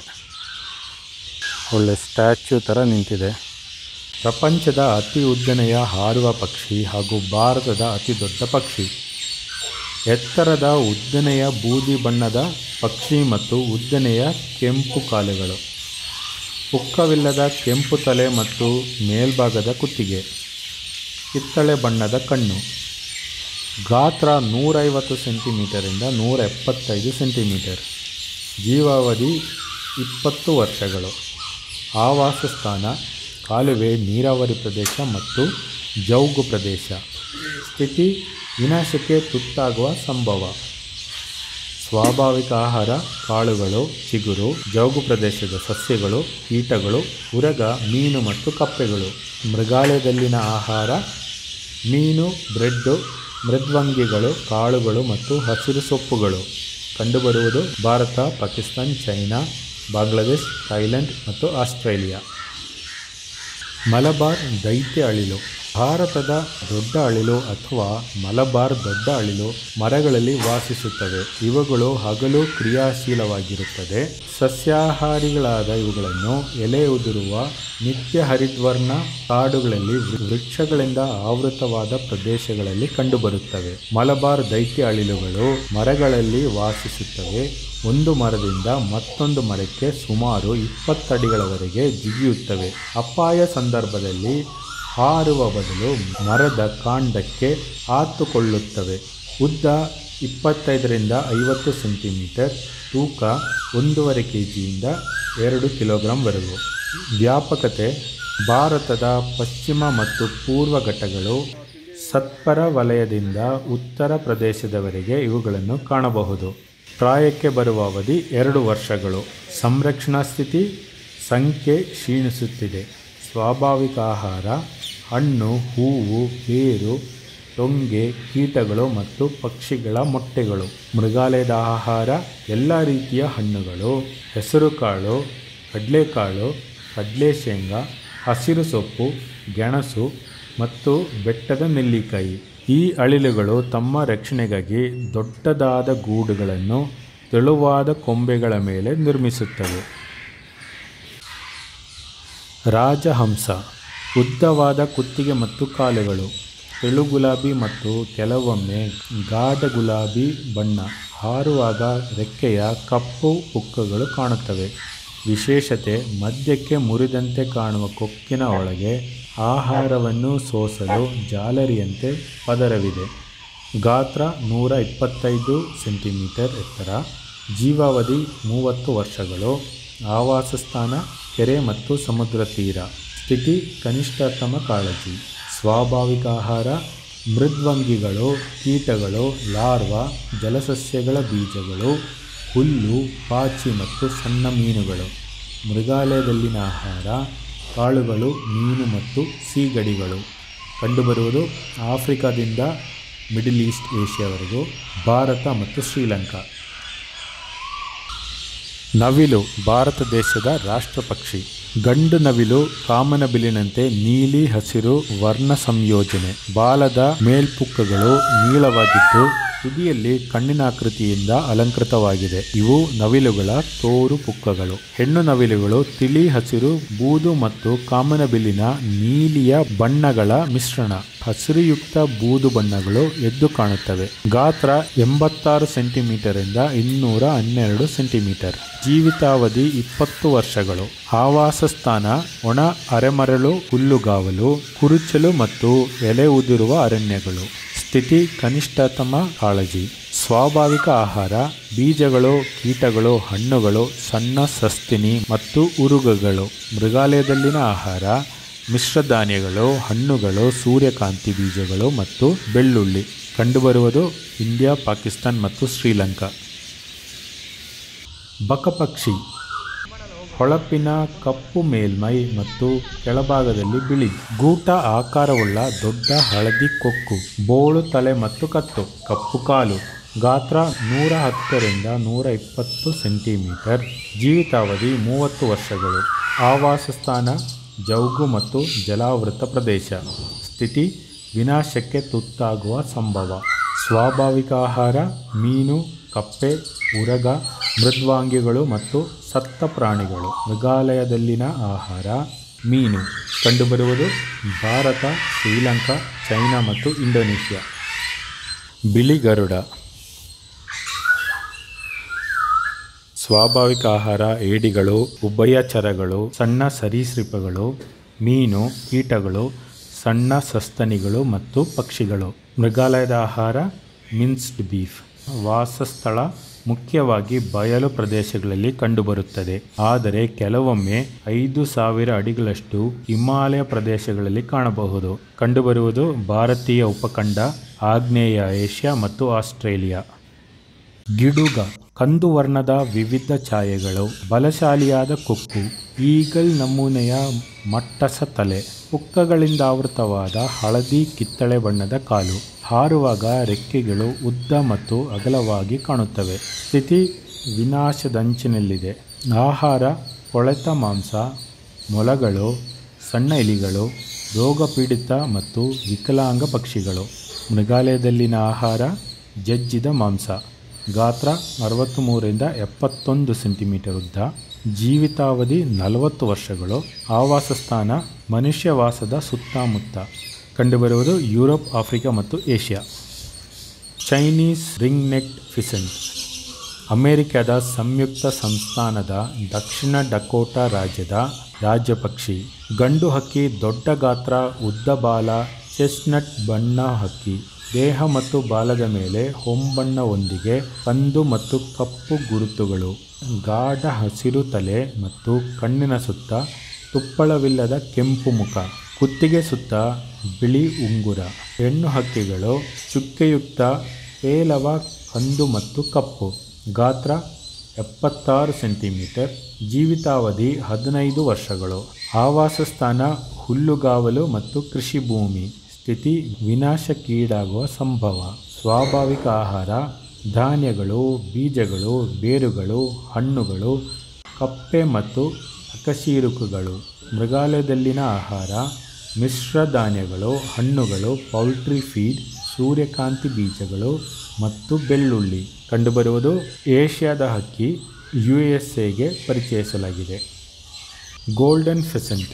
ಒಳ್ಳೆ ಸ್ಟ್ಯಾಚ್ಯೂ ಥರ ನಿಂತಿದೆ ಪ್ರಪಂಚದ ಅತಿ ಉದ್ದನೆಯ ಹಾರುವ ಪಕ್ಷಿ ಹಾಗೂ ಭಾರತದ ಅತಿ ದೊಡ್ಡ ಪಕ್ಷಿ ಎತ್ತರದ ಉದ್ದನೆಯ ಬೂದಿ ಬಣ್ಣದ ಪಕ್ಷಿ ಮತ್ತು ಉದ್ದನೆಯ ಕೆಂಪು ಕಾಲುಗಳು ಪುಕ್ಕವಿಲ್ಲದ ಕೆಂಪು ತಲೆ ಮತ್ತು ಮೇಲ್ಭಾಗದ ಕುತ್ತಿಗೆ ಕಿತ್ತಳೆ ಬಣ್ಣದ ಕಣ್ಣು ಗಾತ್ರ ನೂರೈವತ್ತು ಸೆಂಟಿಮೀಟರಿಂದ ನೂರ ಎಪ್ಪತ್ತೈದು ಸೆಂಟಿಮೀಟರ್ ಜೀವಾವಧಿ ಇಪ್ಪತ್ತು ವರ್ಷಗಳು ಆವಾಸ ಸ್ಥಾನ ಕಾಲುವೆ ನೀರಾವರಿ ಪ್ರದೇಶ ಮತ್ತು ಜೌಗು ಪ್ರದೇಶ ಸ್ಥಿತಿ ವಿನಾಶಕ್ಕೆ ತುತ್ತಾಗುವ ಸಂಭವ ಸ್ವಾಭಾವಿಕ ಆಹಾರ ಕಾಳುಗಳು ಚಿಗುರು ಜೌಗು ಪ್ರದೇಶದ ಸಸ್ಯಗಳು ಕೀಟಗಳು ಉರಗ ಮೀನು ಮತ್ತು ಕಪ್ಪೆಗಳು ಮೃಗಾಲಯದಲ್ಲಿನ ಆಹಾರ ಮೀನು ಬ್ರೆಡ್ಡು ಮೃದ್ವಂಗಿಗಳು ಕಾಳುಗಳು ಮತ್ತು ಹಸಿರು ಸೊಪ್ಪುಗಳು ಕಂಡುಬರುವುದು ಭಾರತ ಪಾಕಿಸ್ತಾನ್ ಚೈನಾ ಬಾಂಗ್ಲಾದೇಶ್ ಥೈಲ್ಯಾಂಡ್ ಮತ್ತು ಆಸ್ಟ್ರೇಲಿಯಾ ಮಲಬಾರ್ ದೈತ್ಯ ಅಳಿಲು ಭಾರತದ ದೊಡ್ಡ ಅಳಿಲು ಅಥವಾ ಮಲಬಾರ್ ದೊಡ್ಡ ಅಳಿಲು ಮರಗಳಲ್ಲಿ ವಾಸಿಸುತ್ತವೆ ಇವುಗಳು ಹಗಲು ಕ್ರಿಯಾಶೀಲವಾಗಿರುತ್ತದೆ ಸಸ್ಯಾಹಾರಿಗಳಾದ ಇವುಗಳನ್ನು ಎಲೆ ಉದುರುವ ನಿತ್ಯ ಹರಿದ್ವರ್ಣ ಕಾಡುಗಳಲ್ಲಿ ವೃಕ್ಷಗಳಿಂದ ಆವೃತವಾದ ಪ್ರದೇಶಗಳಲ್ಲಿ ಕಂಡುಬರುತ್ತವೆ ಮಲಬಾರ್ ದೈತ್ಯ ಅಳಿಲುಗಳು ಮರಗಳಲ್ಲಿ ವಾಸಿಸುತ್ತವೆ ಒಂದು ಮರದಿಂದ ಮತ್ತೊಂದು ಮರಕ್ಕೆ ಸುಮಾರು ಇಪ್ಪತ್ತಡಿಗಳವರೆಗೆ ಜಿಗಿಯುತ್ತವೆ ಅಪಾಯ ಸಂದರ್ಭದಲ್ಲಿ ಹಾರುವ ಬದಲು ಮರದ ಕಾಂಡಕ್ಕೆ ಆತುಕೊಳ್ಳುತ್ತವೆ ಉದ್ದ ಇಪ್ಪತ್ತೈದರಿಂದ ಐವತ್ತು ಸೆಂಟಿಮೀಟರ್ ತೂಕ ಒಂದೂವರೆ ಕೆ ಜಿಯಿಂದ ಎರಡು ಕಿಲೋಗ್ರಾಂವರೆಗೂ ವ್ಯಾಪಕತೆ ಭಾರತದ ಪಶ್ಚಿಮ ಮತ್ತು ಪೂರ್ವ ಘಟ್ಟಗಳು ಸತ್ಪರ ವಲಯದಿಂದ ಉತ್ತರ ಪ್ರದೇಶದವರೆಗೆ ಇವುಗಳನ್ನು ಕಾಣಬಹುದು ಪ್ರಾಯಕ್ಕೆ ಬರುವ ಅವಧಿ ಎರಡು ವರ್ಷಗಳು ಸಂರಕ್ಷಣಾ ಸ್ಥಿತಿ ಸಂಖ್ಯೆ ಕ್ಷೀಣಿಸುತ್ತಿದೆ ಸ್ವಾಭಾವಿಕ ಆಹಾರ ಹಣ್ಣು ಹೂವು ಬೇರು ಟೊಂಗೆ ಕೀಟಗಳು ಮತ್ತು ಪಕ್ಷಿಗಳ ಮೊಟ್ಟೆಗಳು ಮೃಗಾಲಯದ ಆಹಾರ ಎಲ್ಲ ರೀತಿಯ ಹಣ್ಣುಗಳು ಹೆಸರುಕಾಳು ಕಡಲೆಕಾಳು ಕಡಲೆ ಶೇಂಗಾ ಹಸಿರು ಸೊಪ್ಪು ಗೆಣಸು ಮತ್ತು ಬೆಟ್ಟದ ನೆಲ್ಲಿಕಾಯಿ ಈ ಅಳಿಲುಗಳು ತಮ್ಮ ರಕ್ಷಣೆಗಾಗಿ ದೊಡ್ಡದಾದ ಗೂಡುಗಳನ್ನು ತೆಳುವಾದ ಕೊಂಬೆಗಳ ಮೇಲೆ ನಿರ್ಮಿಸುತ್ತವೆ ರಾಜಹಂಸ ಉದ್ದವಾದ ಕುತ್ತಿಗೆ ಮತ್ತು ಕಾಲುಗಳು ತೆಳು ಗುಲಾಬಿ ಮತ್ತು ಕೆಲವೊಮ್ಮೆ ಗಾಢ ಗುಲಾಬಿ ಬಣ್ಣ ಹಾರುವಾಗ ರೆಕ್ಕೆಯ ಕಪ್ಪು ಪುಕ್ಕಗಳು ಕಾಣುತ್ತವೆ ವಿಶೇಷತೆ ಮಧ್ಯಕ್ಕೆ ಮುರಿದಂತೆ ಕಾಣುವ ಕೊಕ್ಕಿನ ಒಳಗೆ ಆಹಾರವನ್ನು ಸೋಸಲು ಜಾಲರಿಯಂತೆ ಪದರವಿದೆ ಗಾತ್ರ ನೂರ ಇಪ್ಪತ್ತೈದು ಸೆಂಟಿಮೀಟರ್ ಎತ್ತರ ಜೀವಾವಧಿ ಮೂವತ್ತು ವರ್ಷಗಳು ಆವಾಸ ಸ್ಥಾನ ಕೆರೆ ಮತ್ತು ಸಮುದ್ರ ತೀರ ಸ್ಥಿತಿ ಕನಿಷ್ಠತಮ ಕಾಳಜಿ ಸ್ವಾಭಾವಿಕ ಆಹಾರ ಮೃದ್ವಂಗಿಗಳು ಕೀಟಗಳು ಲಾರ್ವಾ ಜಲಸಸ್ಯಗಳ ಬೀಜಗಳು ಹುಲ್ಲು ಪಾಚಿ ಮತ್ತು ಸಣ್ಣ ಮೀನುಗಳು ಮೃಗಾಲಯದಲ್ಲಿನ ಆಹಾರ ಕಾಳುಗಳು ಮೀನು ಮತ್ತು ಸೀಗಡಿಗಳು ಕಂಡುಬರುವುದು ಆಫ್ರಿಕಾದಿಂದ ಮಿಡಿಲ್ ಈಸ್ಟ್ ಏಷ್ಯಾವರೆಗೂ ಭಾರತ ಮತ್ತು ಶ್ರೀಲಂಕಾ ನವಿಲು ಭಾರತ ದೇಶದ ರಾಷ್ಟ್ರ ಪಕ್ಷಿ ಗಂಡು ನವಿಲು ಕಾಮನಬಿಲ್ಲಿನಂತೆ ನೀಲಿ ಹಸಿರು ವರ್ಣ ಸಂಯೋಜನೆ ಬಾಲದ ಮೇಲ್ಪುಕ್ಕಗಳು ನೀಳವಾಗಿದ್ದು ತುದಿಯಲ್ಲಿ ಕಣ್ಣಿನ ಆಕೃತಿಯಿಂದ ಅಲಂಕೃತವಾಗಿದೆ ಇವು ನವಿಲುಗಳ ತೋರು ಪುಕ್ಕಗಳು ಹೆಣ್ಣು ನವಿಲುಗಳು ತಿಳಿ ಹಸಿರು ಬೂದು ಮತ್ತು ಕಾಮನಬಿಲ್ಲಿನ ನೀಲಿಯ ಬಣ್ಣಗಳ ಮಿಶ್ರಣ ಹಸಿರುಯುಕ್ತ ಬೂದು ಬಣ್ಣಗಳು ಎದ್ದು ಕಾಣುತ್ತವೆ ಗಾತ್ರ ಎಂಬತ್ತಾರು ಸೆಂಟಿಮೀಟರ್ ಇಂದ ಇನ್ನೂರ ಹನ್ನೆರಡು ಸೆಂಟಿಮೀಟರ್ ಜೀವಿತಾವಧಿ ಇಪ್ಪತ್ತು ವರ್ಷಗಳು ಆವಾಸ ಸ್ಥಾನ ಒಣ ಅರೆಮರಳು ಹುಲ್ಲುಗಾವಲು ಕುರುಚಲು ಮತ್ತು ಎಲೆ ಉದಿರುವ ಅರಣ್ಯಗಳು ಸ್ಥಿತಿ ಕನಿಷ್ಠತಮ ಕಾಳಜಿ ಸ್ವಾಭಾವಿಕ ಆಹಾರ ಬೀಜಗಳು ಕೀಟಗಳು ಹಣ್ಣುಗಳು ಸಣ್ಣ ಸಸ್ತಿನಿ ಮತ್ತು ಉರುಗಗಳು ಮೃಗಾಲಯದಲ್ಲಿನ ಆಹಾರ ಮಿಶ್ರಧಾನ್ಯಗಳು ಹಣ್ಣುಗಳು ಸೂರ್ಯಕಾಂತಿ ಬೀಜಗಳು ಮತ್ತು ಬೆಳ್ಳುಳ್ಳಿ ಕಂಡುಬರುವುದು ಇಂಡಿಯಾ ಪಾಕಿಸ್ತಾನ್ ಮತ್ತು ಶ್ರೀಲಂಕಾ ಬಕಪಕ್ಷಿ ಹೊಳಪಿನ ಕಪ್ಪು ಮೇಲ್ಮೈ ಮತ್ತು ಕೆಳಭಾಗದಲ್ಲಿ ಬಿಳಿ ಗೂಟ ಆಕಾರವುಳ್ಳ ದೊಡ್ಡ ಹಳದಿ ಕೊಕ್ಕು ಬೋಳು ತಲೆ ಮತ್ತು ಕತ್ತು ಕಪ್ಪು ಕಾಲು ಗಾತ್ರ ನೂರ ಹತ್ತರಿಂದ ನೂರ ಇಪ್ಪತ್ತು ಸೆಂಟಿಮೀಟರ್ ಜೀವಿತಾವಧಿ ಮೂವತ್ತು ವರ್ಷಗಳು ಆವಾಸ ಸ್ಥಾನ ಜೌಗು ಮತ್ತು ಜಲಾವೃತ ಪ್ರದೇಶ ಸ್ಥಿತಿ ವಿನಾಶಕ್ಕೆ ತುತ್ತಾಗುವ ಸಂಭವ ಸ್ವಾಭಾವಿಕ ಆಹಾರ ಮೀನು ಕಪ್ಪೆ ಉರಗ ಮೃದ್ವಾಂಗಿಗಳು ಮತ್ತು ಸತ್ತ ಪ್ರಾಣಿಗಳು ಮೃಗಾಲಯದಲ್ಲಿನ ಆಹಾರ ಮೀನು ಕಂಡುಬರುವುದು ಭಾರತ ಶ್ರೀಲಂಕಾ ಚೈನಾ ಮತ್ತು ಇಂಡೋನೇಷ್ಯಾ ಬಿಳಿ ಗರುಡ ಸ್ವಾಭಾವಿಕ ಆಹಾರ ಏಡಿಗಳು ಉಭಯಚರಗಳು ಸಣ್ಣ ಸರೀಸೃಪಗಳು ಮೀನು ಕೀಟಗಳು ಸಣ್ಣ ಸಸ್ತನಿಗಳು ಮತ್ತು ಪಕ್ಷಿಗಳು ಮೃಗಾಲಯದ ಆಹಾರ ಮಿನ್ಸ್ಡ್ ಬೀಫ್ ವಾಸಸ್ಥಳ ಮುಖ್ಯವಾಗಿ ಬಯಲು ಪ್ರದೇಶಗಳಲ್ಲಿ ಕಂಡುಬರುತ್ತದೆ ಆದರೆ ಕೆಲವೊಮ್ಮೆ ಐದು ಸಾವಿರ ಅಡಿಗಳಷ್ಟು ಹಿಮಾಲಯ ಪ್ರದೇಶಗಳಲ್ಲಿ ಕಾಣಬಹುದು ಕಂಡುಬರುವುದು ಭಾರತೀಯ ಉಪಖಂಡ ಆಗ್ನೇಯ ಏಷ್ಯಾ ಮತ್ತು ಆಸ್ಟ್ರೇಲಿಯಾ ಗಿಡುಗ ಕಂದು ವರ್ಣದ ವಿವಿಧ ಛಾಯೆಗಳು ಬಲಶಾಲಿಯಾದ ಕೊಕ್ಕು ಈಗಲ್ ನಮೂನೆಯ ಮಟ್ಟಸ ತಲೆ ಪುಕ್ಕಗಳಿಂದ ಆವೃತವಾದ ಹಳದಿ ಕಿತ್ತಳೆ ಬಣ್ಣದ ಕಾಲು ಹಾರುವಾಗ ರೆಕ್ಕೆಗಳು ಉದ್ದ ಮತ್ತು ಅಗಲವಾಗಿ ಕಾಣುತ್ತವೆ ಸ್ಥಿತಿ ವಿನಾಶದಂಚಿನಲ್ಲಿದೆ ಆಹಾರ ಕೊಳೆತ ಮಾಂಸ ಮೊಲಗಳು ಸಣ್ಣ ಇಲಿಗಳು ರೋಗಪೀಡಿತ ಮತ್ತು ವಿಕಲಾಂಗ ಪಕ್ಷಿಗಳು ಮೃಗಾಲಯದಲ್ಲಿನ ಆಹಾರ ಜಜ್ಜಿದ ಮಾಂಸ ಗಾತ್ರ ಅರವತ್ತ್ಮೂರರಿಂದ ಎಪ್ಪತ್ತೊಂದು ಸೆಂಟಿಮೀಟರ್ ಉದ್ದ ಜೀವಿತಾವಧಿ ನಲವತ್ತು ವರ್ಷಗಳು ಆವಾಸ ಸ್ಥಾನ ಮನುಷ್ಯವಾಸದ ಸುತ್ತಮುತ್ತ ಕಂಡುಬರುವುದು ಯುರೋಪ್ ಆಫ್ರಿಕಾ ಮತ್ತು Asia Chinese ring neck pheasant ಅಮೆರಿಕದ ಸಂಯುಕ್ತ ಸಂಸ್ಥಾನದ ದಕ್ಷಿಣ ಡಕೋಟಾ ರಾಜ್ಯದ ರಾಜ್ಯ ಪಕ್ಷಿ ಗಂಡು ಹಕ್ಕಿ ದೊಡ್ಡ ಗಾತ್ರ ಉದ್ದ ಬಾಲ ಚೆಸ್ಟ್ನಟ್ ಬಣ್ಣ ಹಕ್ಕಿ ದೇಹ ಮತ್ತು ಬಾಲದ ಮೇಲೆ ಹೊಂಬಣ್ಣವೊಂದಿಗೆ ಕಂದು ಮತ್ತು ಕಪ್ಪು ಗುರುತುಗಳು ಗಾಢ ಹಸಿರು ತಲೆ ಮತ್ತು ಕಣ್ಣಿನ ಸುತ್ತ ತುಪ್ಪಳವಿಲ್ಲದ ಕೆಂಪು ಮುಖ ಕುತ್ತಿಗೆ ಸುತ್ತ ಬಿಳಿ ಉಂಗುರ ಹೆಣ್ಣು ಹಕ್ಕಿಗಳು ಚುಕ್ಕೆಯುಕ್ತ ಪೇಲವ ಕಂದು ಮತ್ತು ಕಪ್ಪು ಗಾತ್ರ ಎಪ್ಪತ್ತಾರು ಸೆಂಟಿಮೀಟರ್ ಜೀವಿತಾವಧಿ ಹದಿನೈದು ವರ್ಷಗಳು ಆವಾಸ ಸ್ಥಾನ ಹುಲ್ಲುಗಾವಲು ಮತ್ತು ಕೃಷಿ ಭೂಮಿ ಸ್ಥಿತಿ ವಿನಾಶಕ್ಕೀಡಾಗುವ ಸಂಭವ ಸ್ವಾಭಾವಿಕ ಆಹಾರ ಧಾನ್ಯಗಳು ಬೀಜಗಳು ಬೇರುಗಳು ಹಣ್ಣುಗಳು ಕಪ್ಪೆ ಮತ್ತು ಅಕಶೀರುಕುಗಳು ಮೃಗಾಲಯದಲ್ಲಿನ ಆಹಾರ ಮಿಶ್ರ ಧಾನ್ಯಗಳು ಹಣ್ಣುಗಳು ಪೌಲ್ಟ್ರಿ ಫೀಡ್ ಸೂರ್ಯಕಾಂತಿ ಬೀಜಗಳು ಮತ್ತು ಬೆಳ್ಳುಳ್ಳಿ ಕಂಡುಬರುವುದು ಏಷ್ಯಾದ ಹಕ್ಕಿ ಯು ಎಸ್ ಎಗೆ ಪರಿಚಯಿಸಲಾಗಿದೆ ಗೋಲ್ಡನ್ ಫೆಸೆಂಟ್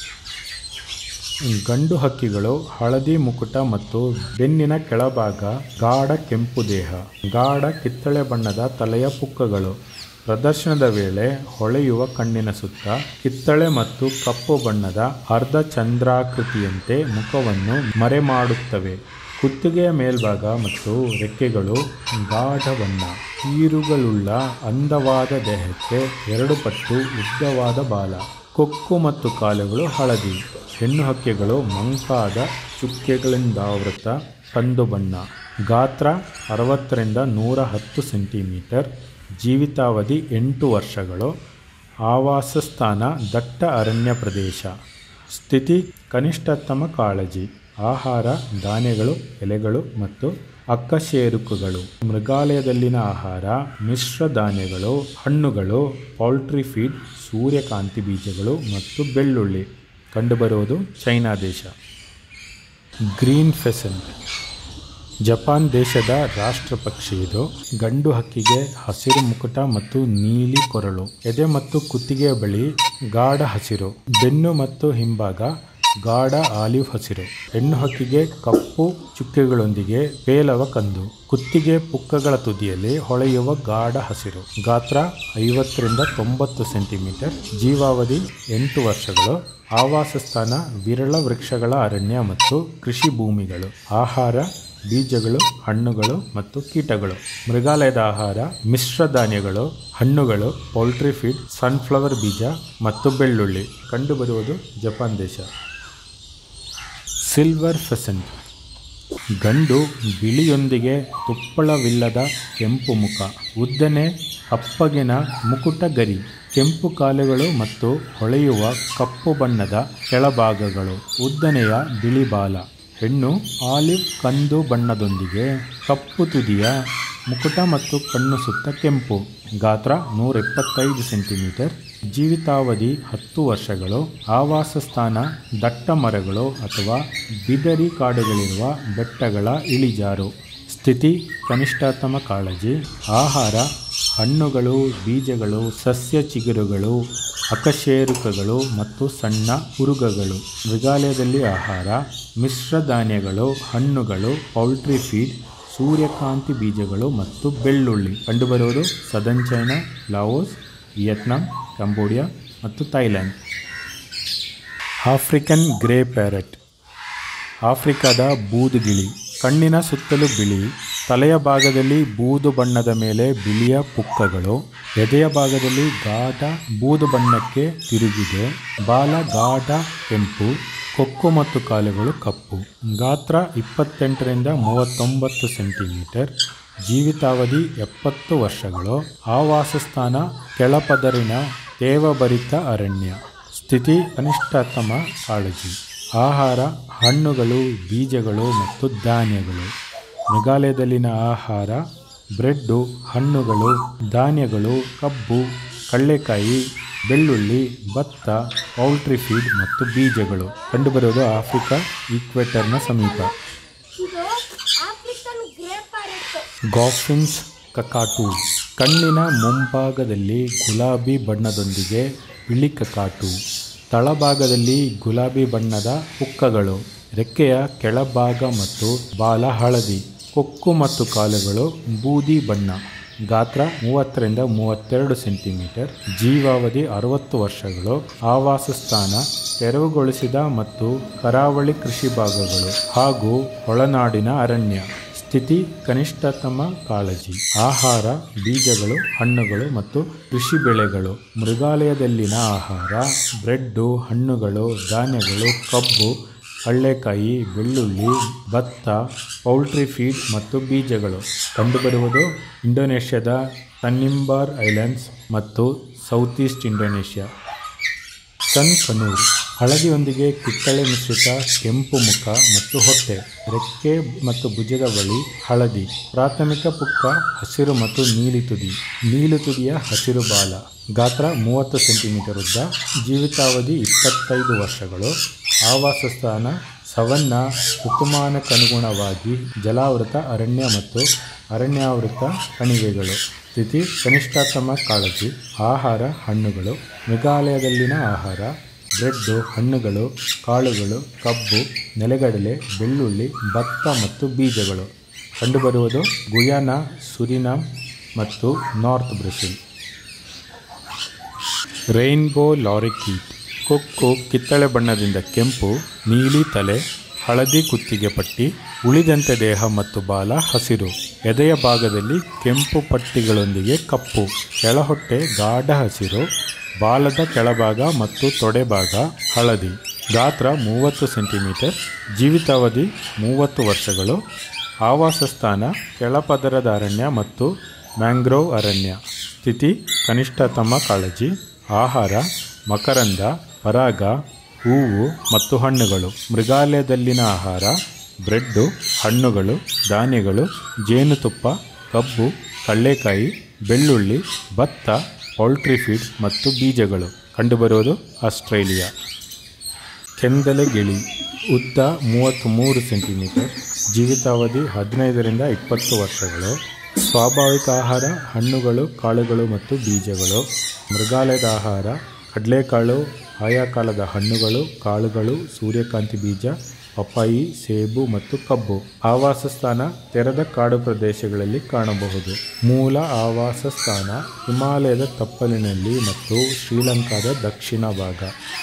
ಗಂಡು ಹಕ್ಕಿಗಳು ಹಳದಿ ಮುಕುಟ ಮತ್ತು ಬೆನ್ನಿನ ಕೆಳಭಾಗ ಗಾಢ ಕೆಂಪು ದೇಹ ಗಾಢ ಕಿತ್ತಳೆ ಬಣ್ಣದ ತಲೆಯ ಪುಕ್ಕಗಳು ಪ್ರದರ್ಶನದ ವೇಳೆ ಹೊಳೆಯುವ ಕಣ್ಣಿನ ಸುತ್ತ ಕಿತ್ತಳೆ ಮತ್ತು ಕಪ್ಪು ಬಣ್ಣದ ಅರ್ಧ ಚಂದ್ರಾಕೃತಿಯಂತೆ ಮುಖವನ್ನು ಮರೆಮಾಡುತ್ತವೆ ಕುತ್ತಿಗೆಯ ಮೇಲ್ಭಾಗ ಮತ್ತು ರೆಕ್ಕೆಗಳು ಗಾಢ ಬಣ್ಣ ಕೀರುಗಳುಳ್ಳ ಅಂದವಾದ ದೇಹಕ್ಕೆ ಎರಡು ಪಟ್ಟು ಉದ್ದವಾದ ಬಾಲ ಕೊಕ್ಕು ಮತ್ತು ಕಾಲುಗಳು ಹಳದಿ ಹೆಣ್ಣು ಹಕ್ಕಿಗಳು ಮಂಕಾದ ಚುಕ್ಕೆಗಳಿಂದಾವೃತ ಕಂದು ಬಣ್ಣ ಗಾತ್ರ ಅರವತ್ತರಿಂದ ನೂರ ಹತ್ತು ಸೆಂಟಿಮೀಟರ್ ಜೀವಿತಾವಧಿ ಎಂಟು ವರ್ಷಗಳು ಆವಾಸ ಸ್ಥಾನ ದಟ್ಟ ಅರಣ್ಯ ಪ್ರದೇಶ ಸ್ಥಿತಿ ಕನಿಷ್ಠತಮ ಕಾಳಜಿ ಆಹಾರ ಧಾನ್ಯಗಳು ಎಲೆಗಳು ಮತ್ತು ಅಕ್ಕಶೇರುಕುಗಳು ಮೃಗಾಲಯದಲ್ಲಿನ ಆಹಾರ ಮಿಶ್ರ ಧಾನ್ಯಗಳು ಹಣ್ಣುಗಳು ಪೌಲ್ಟ್ರಿ ಫೀಡ್ ಸೂರ್ಯಕಾಂತಿ ಬೀಜಗಳು ಮತ್ತು ಬೆಳ್ಳುಳ್ಳಿ ಕಂಡುಬರುವುದು ಚೈನಾ ದೇಶ ಗ್ರೀನ್ ಫೆಸೆಂಟ್ ಜಪಾನ್ ದೇಶದ ರಾಷ್ಟ್ರ ಪಕ್ಷಿ ಇದು ಗಂಡು ಹಕ್ಕಿಗೆ ಹಸಿರು ಮುಕುಟ ಮತ್ತು ನೀಲಿ ಕೊರಳು ಎದೆ ಮತ್ತು ಕುತ್ತಿಗೆಯ ಬಳಿ ಗಾಢ ಹಸಿರು ಬೆನ್ನು ಮತ್ತು ಹಿಂಭಾಗ ಗಾಢ ಆಲಿವ್ ಹಸಿರು ಹೆಣ್ಣು ಹಕ್ಕಿಗೆ ಕಪ್ಪು ಚುಕ್ಕೆಗಳೊಂದಿಗೆ ಪೇಲವ ಕಂದು ಕುತ್ತಿಗೆ ಪುಕ್ಕಗಳ ತುದಿಯಲ್ಲಿ ಹೊಳೆಯುವ ಗಾಢ ಹಸಿರು ಗಾತ್ರ ಐವತ್ತರಿಂದ ತೊಂಬತ್ತು ಸೆಂಟಿಮೀಟರ್ ಜೀವಾವಧಿ ಎಂಟು ವರ್ಷಗಳು ಆವಾಸ ಸ್ಥಾನ ವಿರಳ ವೃಕ್ಷಗಳ ಅರಣ್ಯ ಮತ್ತು ಕೃಷಿ ಭೂಮಿಗಳು ಆಹಾರ ಬೀಜಗಳು ಹಣ್ಣುಗಳು ಮತ್ತು ಕೀಟಗಳು ಮೃಗಾಲಯದ ಆಹಾರ ಮಿಶ್ರ ಧಾನ್ಯಗಳು ಹಣ್ಣುಗಳು ಪೌಲ್ಟ್ರಿ ಫೀಡ್ ಸನ್ಫ್ಲವರ್ ಬೀಜ ಮತ್ತು ಬೆಳ್ಳುಳ್ಳಿ ಕಂಡುಬರುವುದು ಜಪಾನ್ ದೇಶ ಸಿಲ್ವರ್ ಫೆಸೆಂಟ್ ಗಂಡು ಬಿಳಿಯೊಂದಿಗೆ ತುಪ್ಪಳವಿಲ್ಲದ ಕೆಂಪು ಮುಖ ಉದ್ದನೆ ಅಪ್ಪಗಿನ ಮುಕುಟ ಗರಿ ಕೆಂಪು ಕಾಲುಗಳು ಮತ್ತು ಹೊಳೆಯುವ ಕಪ್ಪು ಬಣ್ಣದ ಕೆಳಭಾಗಗಳು ಉದ್ದನೆಯ ಬಿಳಿ ಬಾಲ ಹೆಣ್ಣು ಆಲಿವ್ ಕಂದು ಬಣ್ಣದೊಂದಿಗೆ ಕಪ್ಪು ತುದಿಯ ಮುಕುಟ ಮತ್ತು ಕಣ್ಣು ಸುತ್ತ ಕೆಂಪು ಗಾತ್ರ ನೂರ ಎಪ್ಪತ್ತೈದು ಸೆಂಟಿಮೀಟರ್ ಜೀವಿತಾವಧಿ ಹತ್ತು ವರ್ಷಗಳು ಆವಾಸ ಸ್ಥಾನ ದಟ್ಟ ಮರಗಳು ಅಥವಾ ಬಿದರಿ ಕಾಡುಗಳಿರುವ ಬೆಟ್ಟಗಳ ಇಳಿಜಾರು ಸ್ಥಿತಿ ಕನಿಷ್ಠತಮ ಕಾಳಜಿ ಆಹಾರ ಹಣ್ಣುಗಳು ಬೀಜಗಳು ಸಸ್ಯ ಚಿಗುರುಗಳು ಅಕಶೇರುಕಗಳು ಮತ್ತು ಸಣ್ಣ ಉರುಗಗಳು ಮೃಗಾಲಯದಲ್ಲಿ ಆಹಾರ ಮಿಶ್ರ ಧಾನ್ಯಗಳು ಹಣ್ಣುಗಳು ಪೌಲ್ಟ್ರಿ ಫೀಡ್ ಸೂರ್ಯಕಾಂತಿ ಬೀಜಗಳು ಮತ್ತು ಬೆಳ್ಳುಳ್ಳಿ ಕಂಡುಬರುವುದು southern China Laos Vietnam Cambodia ಮತ್ತು ಥೈಲ್ಯಾಂಡ್ ಆಫ್ರಿಕನ್ ಗ್ರೇ ಪ್ಯಾರೆಟ್ ಆಫ್ರಿಕಾದ ಬೂದುಗಿಳಿ ಕಣ್ಣಿನ ಸುತ್ತಲೂ ಬಿಳಿ ತಲೆಯ ಭಾಗದಲ್ಲಿ ಬೂದು ಬಣ್ಣದ ಮೇಲೆ ಬಿಳಿಯ ಪುಕ್ಕಗಳು ಎದೆಯ ಭಾಗದಲ್ಲಿ ಗಾಢ ಬೂದು ಬಣ್ಣಕ್ಕೆ ತಿರುಗಿದೆ ಬಾಲ ಗಾಢ ಕೆಂಪು ಕೊಕ್ಕು ಮತ್ತು ಕಾಲುಗಳು ಕಪ್ಪು ಗಾತ್ರ ಇಪ್ಪತ್ತೆಂಟರಿಂದ ಮೂವತ್ತೊಂಬತ್ತು ಸೆಂಟಿಮೀಟರ್ ಜೀವಿತಾವಧಿ ಎಪ್ಪತ್ತು ವರ್ಷಗಳು ಆವಾಸ ಸ್ಥಾನ ಕೆಳಪದರಿನ ತೇವಭರಿತ ಅರಣ್ಯ ಸ್ಥಿತಿ ಕನಿಷ್ಠತಮ ಕಾಳಜಿ ಆಹಾರ ಹಣ್ಣುಗಳು ಬೀಜಗಳು ಮತ್ತು ಧಾನ್ಯಗಳು ಮೃಗಾಲಯದಲ್ಲಿನ ಆಹಾರ ಬ್ರೆಡ್ಡು ಹಣ್ಣುಗಳು ಧಾನ್ಯಗಳು ಕಬ್ಬು ಕಳ್ಳೆಕಾಯಿ ಬೆಳ್ಳುಳ್ಳಿ ಭತ್ತ ಪೌಲ್ಟ್ರಿ ಫೀಡ್ ಮತ್ತು ಬೀಜಗಳು ಕಂಡುಬರುವುದು ಆಫ್ರಿಕಾ ಈಕ್ವೆಟರ್ನ ಸಮೀಪ ಇದು African grey parrot Goffin's cockatoo ಕಣ್ಣಿನ ಮುಂಭಾಗದಲ್ಲಿ ಗುಲಾಬಿ ಬಣ್ಣದೊಂದಿಗೆ ಬಿಳಿ ಕಕಾಟು ತಳಭಾಗದಲ್ಲಿ ಗುಲಾಬಿ ಬಣ್ಣದ ಪುಕ್ಕಗಳು ರೆಕ್ಕೆಯ ಕೆಳಭಾಗ ಮತ್ತು ಬಾಲ ಹಳದಿ ಕೊಕ್ಕು ಮತ್ತು ಕಾಲುಗಳು ಬೂದಿ ಬಣ್ಣ ಗಾತ್ರ ಮೂವತ್ತರಿಂದ ಮೂವತ್ತೆರಡು ಸೆಂಟಿಮೀಟರ್ ಜೀವಾವಧಿ ಅರವತ್ತು ವರ್ಷಗಳು ಆವಾಸ ಸ್ಥಾನ ತೆರವುಗೊಳಿಸಿದ ಮತ್ತು ಕರಾವಳಿ ಕೃಷಿ ಭಾಗಗಳು ಹಾಗೂ ಒಳನಾಡಿನ ಅರಣ್ಯ ಸ್ಥಿತಿ ಕನಿಷ್ಠತಮ ಕಾಳಜಿ ಆಹಾರ ಬೀಜಗಳು ಹಣ್ಣುಗಳು ಮತ್ತು ಕೃಷಿ ಬೆಳೆಗಳು ಮೃಗಾಲಯದಲ್ಲಿನ ಆಹಾರ ಬ್ರೆಡ್ಡು ಹಣ್ಣುಗಳು ಧಾನ್ಯಗಳು ಕಬ್ಬು ಕಳ್ಳೆಕಾಯಿ ಬೆಳ್ಳುಳ್ಳಿ ಭತ್ತ ಪೌಲ್ಟ್ರಿ ಫೀಡ್ ಮತ್ತು ಬೀಜಗಳು ಕಂಡುಬರುವುದು ಇಂಡೋನೇಷ್ಯಾದ ತನ್ನಿಂಬಾರ್ ಐಲ್ಯಾಂಡ್ಸ್ ಮತ್ತು south east Indonesia sun conure ಹಳದಿಯೊಂದಿಗೆ ಕಿತ್ತಳೆ ಮಿಶ್ರಿತ ಕೆಂಪು ಮುಖ ಮತ್ತು ಹೊಟ್ಟೆ ರೆಕ್ಕೆ ಮತ್ತು ಭುಜದ ಬಳಿ ಹಳದಿ ಪ್ರಾಥಮಿಕ ಪುಕ್ಕ ಹಸಿರು ಮತ್ತು ನೀಲಿ ತುದಿ ನೀಲಿ ತುದಿಯ ಹಸಿರು ಬಾಲ ಗಾತ್ರ ಮೂವತ್ತು ಸೆಂಟಿಮೀಟರ್ ಉದ್ದ ಜೀವಿತಾವಧಿ ಇಪ್ಪತ್ತೈದು ವರ್ಷಗಳು ಆವಾಸ ಸ್ಥಾನ ಸವನ್ನ ಋತುಮಾನಕ್ಕನುಗುಣವಾಗಿ ಜಲಾವೃತ ಅರಣ್ಯ ಮತ್ತು ಅರಣ್ಯಾವೃತ ಕಣಿವೆಗಳು ಸ್ಥಿತಿ ಕನಿಷ್ಠತಮ ಕಾಳಜಿ ಆಹಾರ ಹಣ್ಣುಗಳು ಮೃಗಾಲಯದಲ್ಲಿನ ಆಹಾರ ಬ್ರೆಡ್ಡು ಹಣ್ಣುಗಳು ಕಾಳುಗಳು ಕಬ್ಬು ನೆಲಗಡಲೆ ಬೆಳ್ಳುಳ್ಳಿ ಭತ್ತ ಮತ್ತು ಬೀಜಗಳು ಕಂಡುಬರುವುದು ಗುಯಾನಾ ಸುರಿನಾಮ್ ಮತ್ತು ನಾರ್ತ್ ಬ್ರೆಜಿಲ್ ರೈನ್ಬೋ ಲಾರಿಕೀಟ್ ಕೊಕ್ಕು ಕಿತ್ತಳೆ ಬಣ್ಣದಿಂದ ಕೆಂಪು ನೀಲಿ ತಲೆ ಹಳದಿ ಕುತ್ತಿಗೆ ಪಟ್ಟಿ ಉಳಿದಂತೆ ದೇಹ ಮತ್ತು ಬಾಲ ಹಸಿರು ಎದೆಯ ಭಾಗದಲ್ಲಿ ಕೆಂಪು ಪಟ್ಟಿಗಳೊಂದಿಗೆ ಕಪ್ಪು ಕೆಳಹೊಟ್ಟೆ ಗಾಢ ಹಸಿರು ಬಾಲದ ಕೆಳಭಾಗ ಮತ್ತು ತೊಡೆಭಾಗ ಹಳದಿ ಗಾತ್ರ ಮೂವತ್ತು ಸೆಂಟಿಮೀಟರ್ ಜೀವಿತಾವಧಿ ಮೂವತ್ತು ವರ್ಷಗಳು ಆವಾಸ ಸ್ಥಾನ ಕೆಳಪದರದ ಅರಣ್ಯ ಮತ್ತು ಮ್ಯಾಂಗ್ರೋವ್ ಅರಣ್ಯ ಸ್ಥಿತಿ ಕನಿಷ್ಠತಮ ಕಾಳಜಿ ಆಹಾರ ಮಕರಂದ ಪರಾಗ ಹೂವು ಮತ್ತು ಹಣ್ಣುಗಳು ಮೃಗಾಲಯದಲ್ಲಿನ ಆಹಾರ ಬ್ರೆಡ್ಡು ಹಣ್ಣುಗಳು ಧಾನ್ಯಗಳು ಜೇನುತುಪ್ಪ ಕಬ್ಬು ಕಳ್ಳೆಕಾಯಿ ಬೆಳ್ಳುಳ್ಳಿ ಭತ್ತ ಪೌಲ್ಟ್ರಿ ಫೀಡ್ ಮತ್ತು ಬೀಜಗಳು ಕಂಡುಬರುವುದು ಆಸ್ಟ್ರೇಲಿಯಾ ಕೆಂದಲೆ ಗಿಳಿ ಉದ್ದ ಮೂವತ್ತ್ಮೂರು ಸೆಂಟಿಮೀಟರ್ ಜೀವಿತಾವಧಿ ಹದಿನೈದರಿಂದ ಇಪ್ಪತ್ತು ವರ್ಷಗಳು ಸ್ವಾಭಾವಿಕ ಆಹಾರ ಹಣ್ಣುಗಳು ಕಾಳುಗಳು ಮತ್ತು ಬೀಜಗಳು ಮೃಗಾಲಯದ ಆಹಾರ ಕಡಲೆಕಾಳು ಆಯಾ ಕಾಲದ ಹಣ್ಣುಗಳು ಕಾಳುಗಳು ಸೂರ್ಯಕಾಂತಿ ಬೀಜ ಪಪ್ಪಾಯಿ ಸೇಬು ಮತ್ತು ಕಬ್ಬು ಆವಾಸ ಸ್ಥಾನ ತೆರೆದ ಕಾಡು ಪ್ರದೇಶಗಳಲ್ಲಿ ಕಾಣಬಹುದು ಮೂಲ ಆವಾಸ ಸ್ಥಾನ ಹಿಮಾಲಯದ ತಪ್ಪಲಿನಲ್ಲಿ ಮತ್ತು ಶ್ರೀಲಂಕಾದ ದಕ್ಷಿಣ ಭಾಗ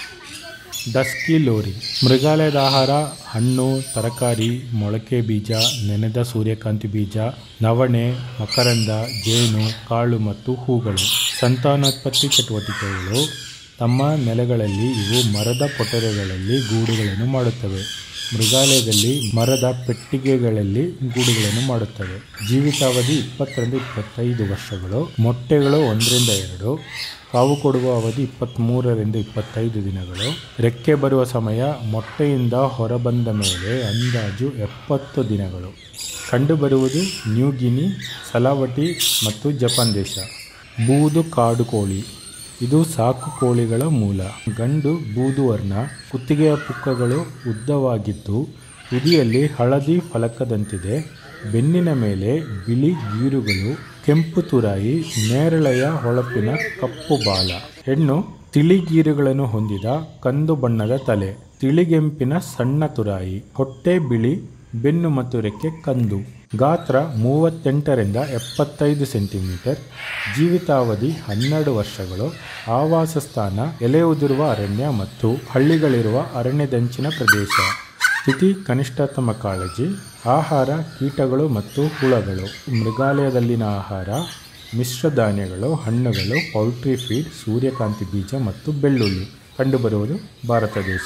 ಡಸ್ಕಿ ಲೋರಿ ಮೃಗಾಲಯದ ಆಹಾರ ಹಣ್ಣು ತರಕಾರಿ ಮೊಳಕೆ ಬೀಜ ನೆನೆದ ಸೂರ್ಯಕಾಂತಿ ಬೀಜ ನವಣೆ ಮಕರಂದ ಜೇನು ಕಾಳು ಮತ್ತು ಹೂಗಳು ಸಂತಾನೋತ್ಪತ್ತಿ ಚಟುವಟಿಕೆಗಳು ತಮ್ಮ ನೆಲೆಗಳಲ್ಲಿ ಇವು ಮರದ ಪೊಟರೆಗಳಲ್ಲಿ ಗೂಡುಗಳನ್ನು ಮಾಡುತ್ತವೆ ಮೃಗಾಲಯದಲ್ಲಿ ಮರದ ಪೆಟ್ಟಿಗೆಗಳಲ್ಲಿ ಗೂಡುಗಳನ್ನು ಮಾಡುತ್ತವೆ ಜೀವಿತಾವಧಿ ಇಪ್ಪತ್ತರಿಂದ ಇಪ್ಪತ್ತೈದು ವರ್ಷಗಳು ಮೊಟ್ಟೆಗಳು ಒಂದರಿಂದ ಎರಡು ಕಾವು ಕೊಡುವ ಅವಧಿ ಇಪ್ಪತ್ತ್ಮೂರರಿಂದ ಇಪ್ಪತ್ತೈದು ದಿನಗಳು ರೆಕ್ಕೆ ಬರುವ ಸಮಯ ಮೊಟ್ಟೆಯಿಂದ ಹೊರಬಂದ ಮೇಲೆ ಅಂದಾಜು ಎಪ್ಪತ್ತು ದಿನಗಳು ಕಂಡುಬರುವುದು ನ್ಯೂ ಗಿನಿ ಸಲಾವಟಿ ಮತ್ತು ಜಪಾನ್ ದೇಶ ಬೂದು ಕಾಡು ಕೋಳಿ ಇದು ಸಾಕು ಕೋಳಿಗಳ ಮೂಲ ಗಂಡು ಬೂದು ವರ್ಣ ಕುತ್ತಿಗೆಯ ಪುಕ್ಕಗಳು ಉದ್ದವಾಗಿದ್ದು ತುದಿಯಲ್ಲಿ ಹಳದಿ ಫಲಕದಂತಿದೆ ಬೆನ್ನಿನ ಮೇಲೆ ಬಿಳಿ ಗೀರುಗಳು ಕೆಂಪು ತುರಾಯಿ ನೇರಳೆಯ ಹೊಳಪಿನ ಕಪ್ಪು ಬಾಲ ಹೆಣ್ಣು ತಿಳಿ ಗೀರುಗಳನ್ನು ಹೊಂದಿದ ಕಂದು ಬಣ್ಣದ ತಲೆ ತಿಳಿಗೆಂಪಿನ ಸಣ್ಣ ತುರಾಯಿ ಹೊಟ್ಟೆ ಬಿಳಿ ಬೆನ್ನು ಮತ್ತು ರೆಕ್ಕೆ ಕಂದು ಗಾತ್ರ ಮೂವತ್ತೆಂಟರಿಂದ ಎಪ್ಪತ್ತೈದು ಸೆಂಟಿಮೀಟರ್ ಜೀವಿತಾವಧಿ ಹನ್ನೆರಡು ವರ್ಷಗಳು ಆವಾಸ ಸ್ಥಾನ ಎಲೆ ಉದುರುವ ಅರಣ್ಯ ಮತ್ತು ಹಳ್ಳಿಗಳಿರುವ ಅರಣ್ಯದಂಚಿನ ಪ್ರದೇಶ ಸ್ಥಿತಿ ಕನಿಷ್ಠತಮ ಕಾಳಜಿ ಆಹಾರ ಕೀಟಗಳು ಮತ್ತು ಹುಳಗಳು ಮೃಗಾಲಯದಲ್ಲಿನ ಆಹಾರ ಮಿಶ್ರಧಾನ್ಯಗಳು ಹಣ್ಣುಗಳು ಪೌಲ್ಟ್ರಿ ಫೀಡ್ ಸೂರ್ಯಕಾಂತಿ ಬೀಜ ಮತ್ತು ಬೆಳ್ಳುಳ್ಳಿ ಕಂಡುಬರುವುದು ಭಾರತ ದೇಶ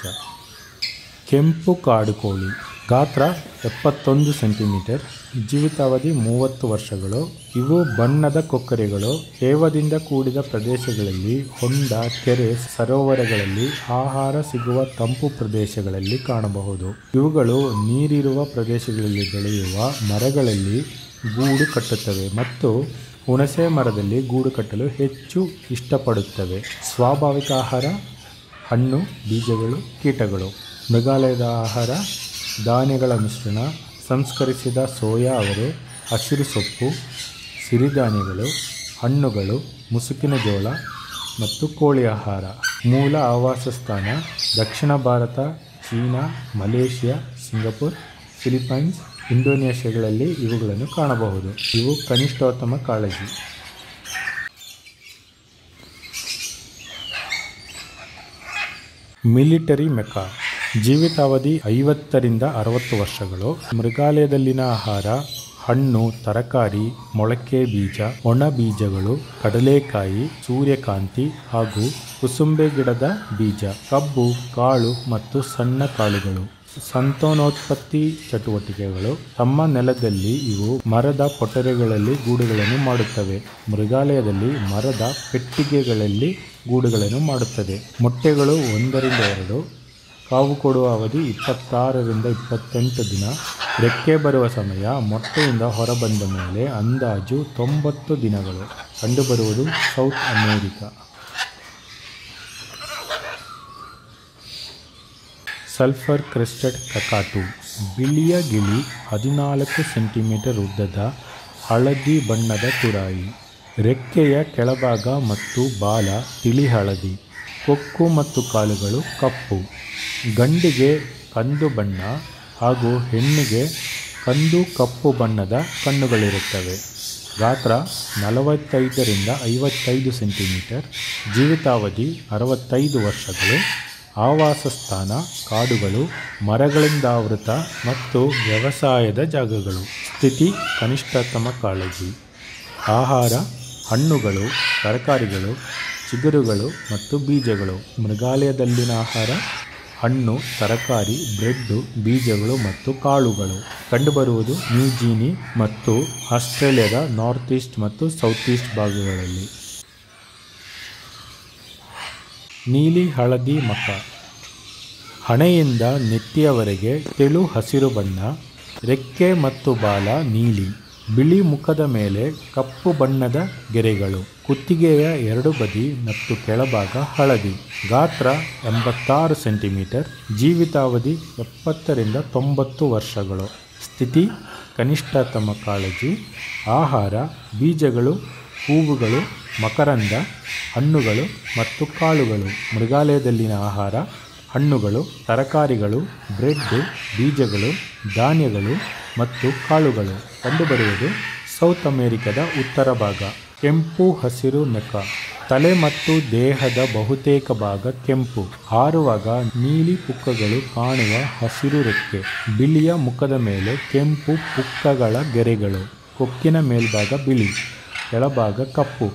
ಕೆಂಪು ಕಾಡು ಕೋಳಿ ಗಾತ್ರ ಎಪ್ಪತ್ತೊಂದು ಸೆಂಟಿಮೀಟರ್ ಜೀವಿತಾವಧಿ ಮೂವತ್ತು ವರ್ಷಗಳು ಇವು ಬಣ್ಣದ ಕೊಕ್ಕರೆಗಳು ತೇವದಿಂದ ಕೂಡಿದ ಪ್ರದೇಶಗಳಲ್ಲಿ ಹೊಂಡ ಕೆರೆ ಸರೋವರಗಳಲ್ಲಿ ಆಹಾರ ಸಿಗುವ ತಂಪು ಪ್ರದೇಶಗಳಲ್ಲಿ ಕಾಣಬಹುದು ಇವುಗಳು ನೀರಿರುವ ಪ್ರದೇಶಗಳಲ್ಲಿ ಬೆಳೆಯುವ ಮರಗಳಲ್ಲಿ ಗೂಡು ಕಟ್ಟುತ್ತವೆ ಮತ್ತು ಹುಣಸೆ ಮರದಲ್ಲಿ ಗೂಡು ಕಟ್ಟಲು ಹೆಚ್ಚು ಇಷ್ಟಪಡುತ್ತವೆ ಸ್ವಾಭಾವಿಕ ಆಹಾರ ಹಣ್ಣು ಬೀಜಗಳು ಕೀಟಗಳು ಮೃಗಾಲಯದ ಆಹಾರ ಧಾನ್ಯಗಳ ಮಿಶ್ರಣ ಸಂಸ್ಕರಿಸಿದ ಸೋಯಾ ಅವರೆ ಹಸಿರು ಸೊಪ್ಪು ಸಿರಿಧಾನ್ಯಗಳು ಹಣ್ಣುಗಳು ಮುಸುಕಿನ ಜೋಳ ಮತ್ತು ಕೋಳಿ ಆಹಾರ ಮೂಲ ಆವಾಸ ಸ್ಥಾನ ದಕ್ಷಿಣ ಭಾರತ ಚೀನಾ ಮಲೇಷಿಯಾ ಸಿಂಗಪುರ್ ಫಿಲಿಪೈನ್ಸ್ ಇಂಡೋನೇಷ್ಯಾಗಳಲ್ಲಿ ಇವುಗಳನ್ನು ಕಾಣಬಹುದು ಇವು ಕನಿಷ್ಠೋತ್ತಮ ಕಾಳಜಿ ಮಿಲಿಟರಿ ಮೆಕಾ ಜೀವಿತಾವಧಿ ಐವತ್ತರಿಂದ ಅರವತ್ತು ವರ್ಷಗಳು ಮೃಗಾಲಯದಲ್ಲಿನ ಆಹಾರ ಹಣ್ಣು ತರಕಾರಿ ಮೊಳಕೆ ಬೀಜ ಒಣ ಬೀಜಗಳು ಕಡಲೆಕಾಯಿ ಸೂರ್ಯಕಾಂತಿ ಹಾಗೂ ಕುಸುಂಬೆ ಗಿಡದ ಬೀಜ ಕಬ್ಬು ಕಾಳು ಮತ್ತು ಸಣ್ಣ ಕಾಳುಗಳು ಸಂತಾನೋತ್ಪತ್ತಿ ಚಟುವಟಿಕೆಗಳು ತಮ್ಮ ನೆಲದಲ್ಲಿ ಇವು ಮರದ ಪೊಟರೆಗಳಲ್ಲಿ ಗೂಡುಗಳನ್ನು ಮಾಡುತ್ತವೆ ಮೃಗಾಲಯದಲ್ಲಿ ಮರದ ಪೆಟ್ಟಿಗೆಗಳಲ್ಲಿ ಗೂಡುಗಳನ್ನು ಮಾಡುತ್ತದೆ ಮೊಟ್ಟೆಗಳು ಒಂದರಿಂದ ಎರಡು ಕಾವು ಕೊಡುವ ಅವಧಿ ಇಪ್ಪತ್ತಾರರಿಂದ ಇಪ್ಪತ್ತೆಂಟು ದಿನ ರೆಕ್ಕೆ ಬರುವ ಸಮಯ ಮೊಟ್ಟೆಯಿಂದ ಹೊರಬಂದ ಮೇಲೆ ಅಂದಾಜು ತೊಂಬತ್ತು ದಿನಗಳು ಕಂಡುಬರುವುದು South America sulphur crested cockatoo ಬಿಳಿಯ ಗಿಳಿ ಹದಿನಾಲ್ಕು ಸೆಂಟಿಮೀಟರ್ ಉದ್ದದ ಹಳದಿ ಬಣ್ಣದ ತುರಾಯಿ ರೆಕ್ಕೆಯ ಕೆಳಭಾಗ ಮತ್ತು ಬಾಲ ತಿಳಿ ಹಳದಿ ಕೊಕ್ಕು ಮತ್ತು ಕಾಲುಗಳು ಕಪ್ಪು ಗಂಡಿಗೆ ಕಂದು ಬಣ್ಣ ಹಾಗೂ ಹೆಣ್ಣಿಗೆ ಕಂದು ಕಪ್ಪು ಬಣ್ಣದ ಕಣ್ಣುಗಳಿರುತ್ತವೆ ಗಾತ್ರ ನಲವತ್ತೈದರಿಂದ ಐವತ್ತೈದು ಸೆಂಟಿಮೀಟರ್ ಜೀವಿತಾವಧಿ ಅರವತ್ತೈದು ವರ್ಷಗಳು ಆವಾಸ ಸ್ಥಾನ ಕಾಡುಗಳು ಮರಗಳಿಂದಾವೃತ ಮತ್ತು ವ್ಯವಸಾಯದ ಜಾಗಗಳು ಸ್ಥಿತಿ ಕನಿಷ್ಠತಮ ಕಾಳಜಿ ಆಹಾರ ಹಣ್ಣುಗಳು ತರಕಾರಿಗಳು ಚಿಗುರುಗಳು ಮತ್ತು ಬೀಜಗಳು ಮೃಗಾಲಯದಲ್ಲಿನ ಆಹಾರ ಹಣ್ಣು ತರಕಾರಿ ಬ್ರೆಡ್ಡು ಬೀಜಗಳು ಮತ್ತು ಕಾಳುಗಳು ಕಂಡುಬರುವುದು ನ್ಯೂಜಿನಿ ಮತ್ತು ಆಸ್ಟ್ರೇಲಿಯಾದ ನಾರ್ತ್ ಈಸ್ಟ್ ಮತ್ತು ಸೌತ್ ಈಸ್ಟ್ ಭಾಗಗಳಲ್ಲಿ ನೀಲಿ ಹಳದಿ ಮಕ ಹಣೆಯಿಂದ ನೆತ್ತಿಯವರೆಗೆ ತೆಳು ಹಸಿರು ಬಣ್ಣ ರೆಕ್ಕೆ ಮತ್ತು ಬಾಲ ನೀಲಿ ಬಿಳಿ ಮುಖದ ಮೇಲೆ ಕಪ್ಪು ಬಣ್ಣದ ಗೆರೆಗಳು ಕುತ್ತಿಗೆಯ ಎರಡು ಬದಿ ಮತ್ತು ಕೆಳಭಾಗ ಹಳದಿ ಗಾತ್ರ ಎಂಬತ್ತಾರು ಸೆಂಟಿಮೀಟರ್ ಜೀವಿತಾವಧಿ ಎಪ್ಪತ್ತರಿಂದ ತೊಂಬತ್ತು ವರ್ಷಗಳು ಸ್ಥಿತಿ ಕನಿಷ್ಠತಮ ಕಾಳಜಿ ಆಹಾರ ಬೀಜಗಳು ಹೂವುಗಳು ಮಕರಂದ ಹಣ್ಣುಗಳು ಮತ್ತು ಕಾಳುಗಳು ಮೃಗಾಲಯದಲ್ಲಿನ ಆಹಾರ ಹಣ್ಣುಗಳು ತರಕಾರಿಗಳು ಬ್ರೆಡ್ ಬೀಜಗಳು ಧಾನ್ಯಗಳು ಮತ್ತು ಕಾಳುಗಳು ಕಂಡುಬರುವುದು ಸೌತ್ ಅಮೆರಿಕದ ಉತ್ತರ ಭಾಗ ಕೆಂಪು ಹಸಿರು ನೆಕ ತಲೆ ಮತ್ತು ದೇಹದ ಬಹುತೇಕ ಭಾಗ ಕೆಂಪು ಹಾರುವಾಗ ನೀಲಿ ಪುಕ್ಕಗಳು ಕಾಣುವ ಹಸಿರು ರೆಕ್ಕೆ ಬಿಳಿಯ ಮುಖದ ಮೇಲೆ ಕೆಂಪು ಪುಕ್ಕಗಳ ಗೆರೆಗಳು ಕೊಕ್ಕಿನ ಮೇಲ್ಭಾಗ ಬಿಳಿ ಕೆಳಭಾಗ ಕಪ್ಪು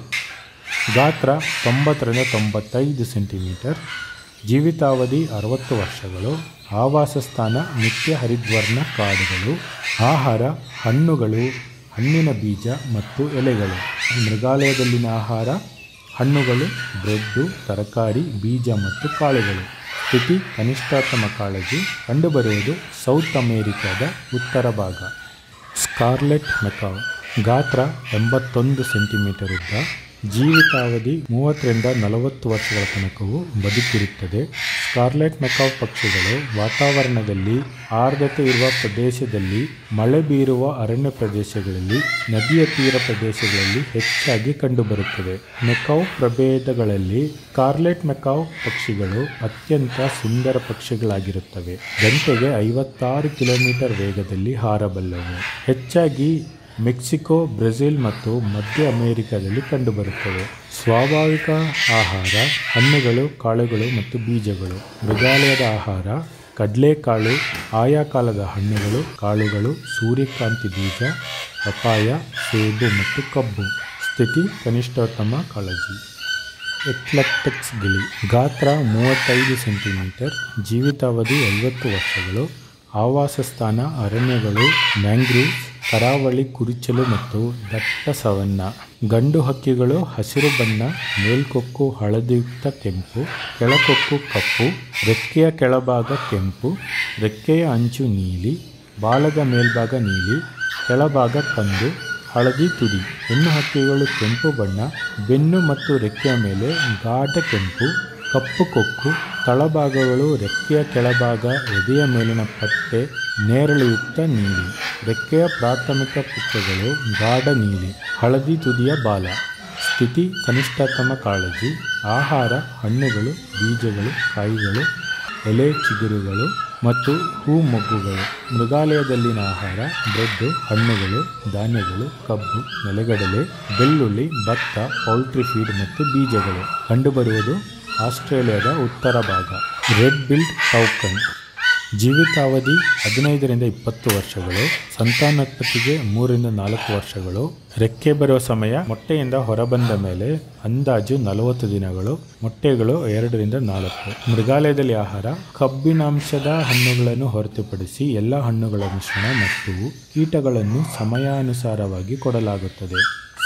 ಗಾತ್ರ ತೊಂಬತ್ತರಿಂದ ತೊಂಬತ್ತೈದು ಸೆಂಟಿಮೀಟರ್ ಜೀವಿತಾವಧಿ ಅರವತ್ತು ವರ್ಷಗಳು ಆವಾಸ ಸ್ಥಾನ ನಿತ್ಯ ಹರಿದ್ವರ್ಣ ಕಾಡುಗಳು ಆಹಾರ ಹಣ್ಣುಗಳು ಹಣ್ಣಿನ ಬೀಜ ಮತ್ತು ಎಲೆಗಳು ಮೃಗಾಲಯದಲ್ಲಿನ ಆಹಾರ ಹಣ್ಣುಗಳು ಬ್ರೆಡ್ಡು ತರಕಾರಿ ಬೀಜ ಮತ್ತು ಕಾಳುಗಳು ಸ್ಥಿತಿ ಕನಿಷ್ಠತಮ ಕಾಳಜಿ ಕಂಡುಬರುವುದು ಸೌತ್ ಅಮೇರಿಕಾದ ಉತ್ತರ ಭಾಗ ಸ್ಕಾರ್ಲೆಟ್ ಮೆಕಾವ್ ಗಾತ್ರ ಎಂಬತ್ತೊಂದು ಸೆಂಟಿಮೀಟರ್ ಉದ್ದ ಜೀವಿತಾವಧಿ ಮೂವತ್ತರಿಂದ ನಲವತ್ತು ವರ್ಷಗಳ ತನಕವೂ ಬದುಕಿರುತ್ತದೆ ಸ್ಕಾರ್ಲೆಟ್ ಮೆಕಾವ್ ಪಕ್ಷಿಗಳು ವಾತಾವರಣದಲ್ಲಿ ಆರ್ದ್ರತೆ ಇರುವ ಪ್ರದೇಶದಲ್ಲಿ ಮಳೆ ಬೀರುವ ಅರಣ್ಯ ಪ್ರದೇಶಗಳಲ್ಲಿ ನದಿಯ ತೀರ ಪ್ರದೇಶಗಳಲ್ಲಿ ಹೆಚ್ಚಾಗಿ ಕಂಡುಬರುತ್ತದೆ ಮೆಕಾವ್ ಪ್ರಭೇದಗಳಲ್ಲಿ ಸ್ಕಾರ್ಲೆಟ್ ಮೆಕಾವ್ ಪಕ್ಷಿಗಳು ಅತ್ಯಂತ ಸುಂದರ ಪಕ್ಷಿಗಳಾಗಿರುತ್ತವೆ ಗಂಟೆಗೆ ಐವತ್ತಾರು ಕಿಲೋಮೀಟರ್ ವೇಗದಲ್ಲಿ ಹಾರಬಲ್ಲವು ಹೆಚ್ಚಾಗಿ ಮೆಕ್ಸಿಕೋ ಬ್ರೆಜಿಲ್ ಮತ್ತು ಮಧ್ಯ ಅಮೆರಿಕದಲ್ಲಿ ಕಂಡುಬರುತ್ತವೆ ಸ್ವಾಭಾವಿಕ ಆಹಾರ ಹಣ್ಣುಗಳು ಕಾಳುಗಳು ಮತ್ತು ಬೀಜಗಳು ಮೃಗಾಲಯದ ಆಹಾರ ಕಡಲೆಕಾಳು ಆಯಾ ಕಾಲದ ಹಣ್ಣುಗಳು ಕಾಳುಗಳು ಸೂರ್ಯಕಾಂತಿ ಬೀಜ ಪಪಾಯ ಸೇಬು ಮತ್ತು ಕಬ್ಬು ಸ್ಥಿತಿ ಕನಿಷ್ಠೋತ್ತಮ ಕಾಳಜಿ ಎಕ್ಲೆಕ್ಟಿಕ್ಸ್ ಗಿಳಿ ಗಾತ್ರ ಮೂವತ್ತೈದು ಸೆಂಟಿಮೀಟರ್ ಜೀವಿತಾವಧಿ ಐವತ್ತು ವರ್ಷಗಳು ಆವಾಸ ಸ್ಥಾನ ಅರಣ್ಯಗಳು ಮ್ಯಾಂಗ್ರೂವ್ ಕರಾವಳಿ ಕುರಿಚಲು ಮತ್ತು ದಟ್ಟ ಸವನ್ನ ಗಂಡು ಹಕ್ಕಿಗಳು ಹಸಿರು ಬಣ್ಣ ಮೇಲ್ಕೊಕ್ಕು ಹಳದಿಯುಕ್ತ ಕೆಂಪು ಕೆಳಕೊಕ್ಕು ಕಪ್ಪು ರೆಕ್ಕೆಯ ಕೆಳಭಾಗ ಕೆಂಪು ರೆಕ್ಕೆಯ ಅಂಚು ನೀಲಿ ಬಾಲದ ಮೇಲ್ಭಾಗ ನೀಲಿ ಕೆಳಭಾಗ ಕಂದು ಹಳದಿ ತುದಿ ಹೆಣ್ಣು ಹಕ್ಕಿಗಳು ಕೆಂಪು ಬಣ್ಣ ಬೆನ್ನು ಮತ್ತು ರೆಕ್ಕೆಯ ಮೇಲೆ ಗಾಢ ಕೆಂಪು ಕಪ್ಪು ಕೊಕ್ಕು ತಳಭಾಗಗಳು ರೆಕ್ಕೆಯ ಕೆಳಭಾಗ ಎದೆಯ ಮೇಲಿನ ಪಟ್ಟೆ ನೇರಳೆಯುಕ್ತ ನೀಲಿ ರೆಕ್ಕೆಯ ಪ್ರಾಥಮಿಕ ಪುಕ್ಕಗಳು ಗಾಢ ನೀಲಿ ಹಳದಿ ತುದಿಯ ಬಾಲ ಸ್ಥಿತಿ ಕನಿಷ್ಠತಮ ಕಾಳಜಿ ಆಹಾರ ಹಣ್ಣುಗಳು ಬೀಜಗಳು ಕಾಯಿಗಳು ಎಲೆ ಚಿಗುರುಗಳು ಮತ್ತು ಹೂ ಮೊಗ್ಗುಗಳು ಮೃಗಾಲಯದಲ್ಲಿನ ಆಹಾರ ಬ್ರೆಡ್ಡು ಹಣ್ಣುಗಳು ಧಾನ್ಯಗಳು ಕಬ್ಬು ನೆಲಗಡಲೆ ಬೆಳ್ಳುಳ್ಳಿ ಭತ್ತ ಪೌಲ್ಟ್ರಿ ಫೀಡ್ ಮತ್ತು ಬೀಜಗಳು ಕಂಡುಬರುವುದು ಆಸ್ಟ್ರೇಲಿಯಾದ ಉತ್ತರ ಭಾಗ ರೆಡ್ ಬಿಲ್ಡ್ ಟೌಕನ್ ಜೀವಿತಾವಧಿ ಹದಿನೈದರಿಂದ ಇಪ್ಪತ್ತು ವರ್ಷಗಳು ಸಂತಾನೋತ್ಪತ್ತಿಗೆ ಮೂರರಿಂದ ನಾಲ್ಕು ವರ್ಷಗಳು ರೆಕ್ಕೆ ಬರುವ ಸಮಯ ಮೊಟ್ಟೆಯಿಂದ ಹೊರಬಂದ ಮೇಲೆ ಅಂದಾಜು ನಲವತ್ತು ದಿನಗಳು ಮೊಟ್ಟೆಗಳು ಎರಡರಿಂದ ನಾಲ್ಕು ಮೃಗಾಲಯದಲ್ಲಿ ಆಹಾರ ಕಬ್ಬಿನಾಂಶದ ಹಣ್ಣುಗಳನ್ನು ಹೊರತುಪಡಿಸಿ ಎಲ್ಲ ಹಣ್ಣುಗಳ ಮಿಶ್ರಣ ಮತ್ತು ಕೀಟಗಳನ್ನು ಸಮಯಾನುಸಾರವಾಗಿ ಕೊಡಲಾಗುತ್ತದೆ